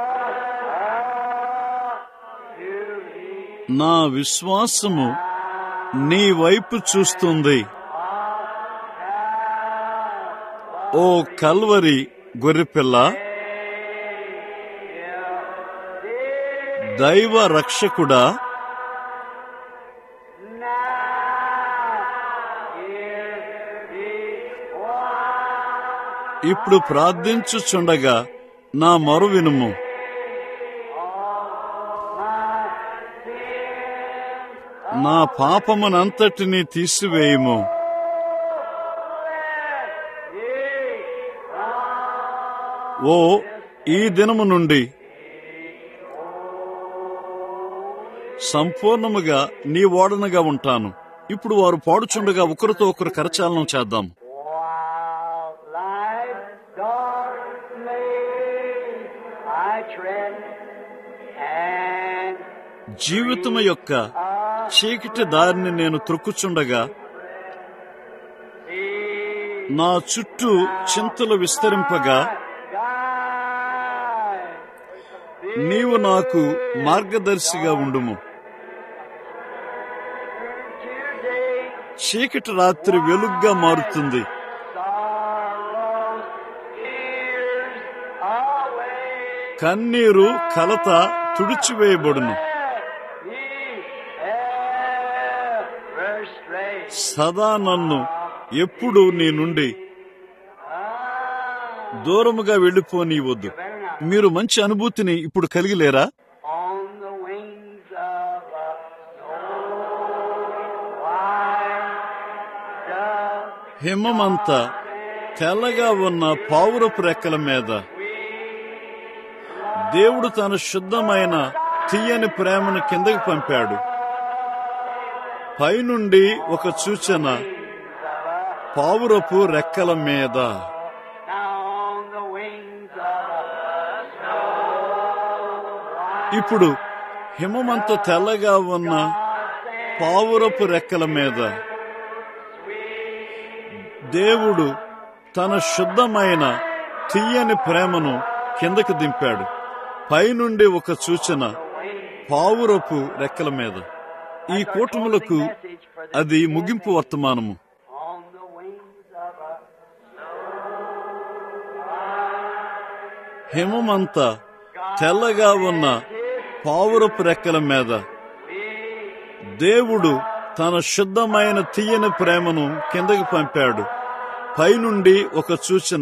to thee. నా విశ్వాసము నీ వైపు చూస్తుంది ఓ కల్వరి గొర్రెపిల్ల దైవ రక్షకుడా ఇప్పుడు ప్రార్థించుచుండగా నా మొరు వినుము నా పాపమునంతటినీ తీసివేయుము ఓ ఈ దినము నుండి సంపూర్ణముగా నీ ఓడనగా ఉంటాను ఇప్పుడు వారు పాడుచుండగా ఒకరితో ఒకరు కరచాలనం చేద్దాం While life's dark maze I tread, and జీవితము యొక్క చీకటి దారిని నేను త్రొక్కుచుండగా నా చుట్టూ చింతలు విస్తరింపగా నీవు నాకు మార్గదర్శిగా ఉండుము చీకటి రాత్రి వెలుగ్గా మారుతుంది కన్నీరు కలత తుడిచివేయబడును సదా నన్ను ఎప్పుడు నీ నుండి దూరముగా వెళ్ళిపోనీవద్దు మీరు మంచి అనుభూతిని ఇప్పుడు కలిగిలేరా on the wings of a snow white dove. హిమమంతా తెల్లగా ఉన్న పావురపు రెక్కల మీద దేవుడు తన శుద్ధమైన తీయని ప్రేమను కిందకి పంపాడు పైనుండి ఒక సూచన పావురపు రెక్కల మీద Now on the wings of a ఇప్పుడు హిమమంత తెల్లగా ఉన్న పావురపు రెక్కల మీద దేవుడు తన శుద్ధమైన తీయని ప్రేమను కిందకు దింపాడు పైనుండి ఒక సూచన పావురపు రెక్కల మీద ఈ కూటములకు అది ముగింపు వర్తమానము on the wings of a హిమమంతా తెల్లగా ఉన్న పావురపు రెక్కల మీద దేవుడు తన శుద్ధమైన తీయని ప్రేమను కిందకి పంపాడు పైనుండి ఒక సూచన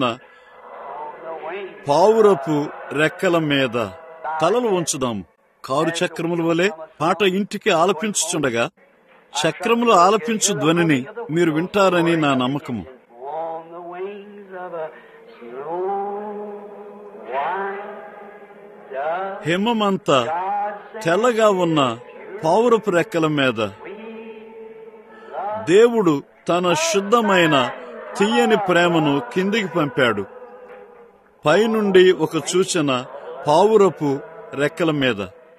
పావురపు రెక్కల మీద తలలు ఉంచుదాం కారు చక్రముల వలె పాట ఇంటికి ఆలపించుచుండగా చక్రములు ఆలపించు ధ్వనిని మీరు వింటారని నా నమ్మకము on the wings of a snow white dove. హిమమంతా తెల్లగా ఉన్న పావురపు రెక్కల మీద దేవుడు తన శుద్ధమైన తీయని ప్రేమను కిందికి పంపాడు పైనుండి ఒక సూచన పావురపు రెక్కల మీద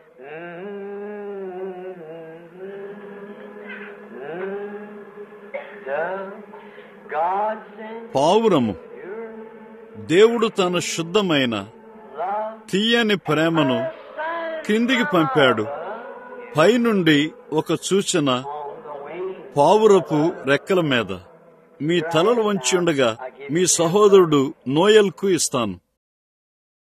Dove. God sent పావురము దేవుడు తన శుద్ధమైన love తీయని ప్రేమను కిందికి పంపాడు పైనుండి ఒక సూచన పావురపు రెక్కల మీద మీ తలలు వంచి ఉండగా మీ సహోదరుడు నోయల్కు ఇస్తాను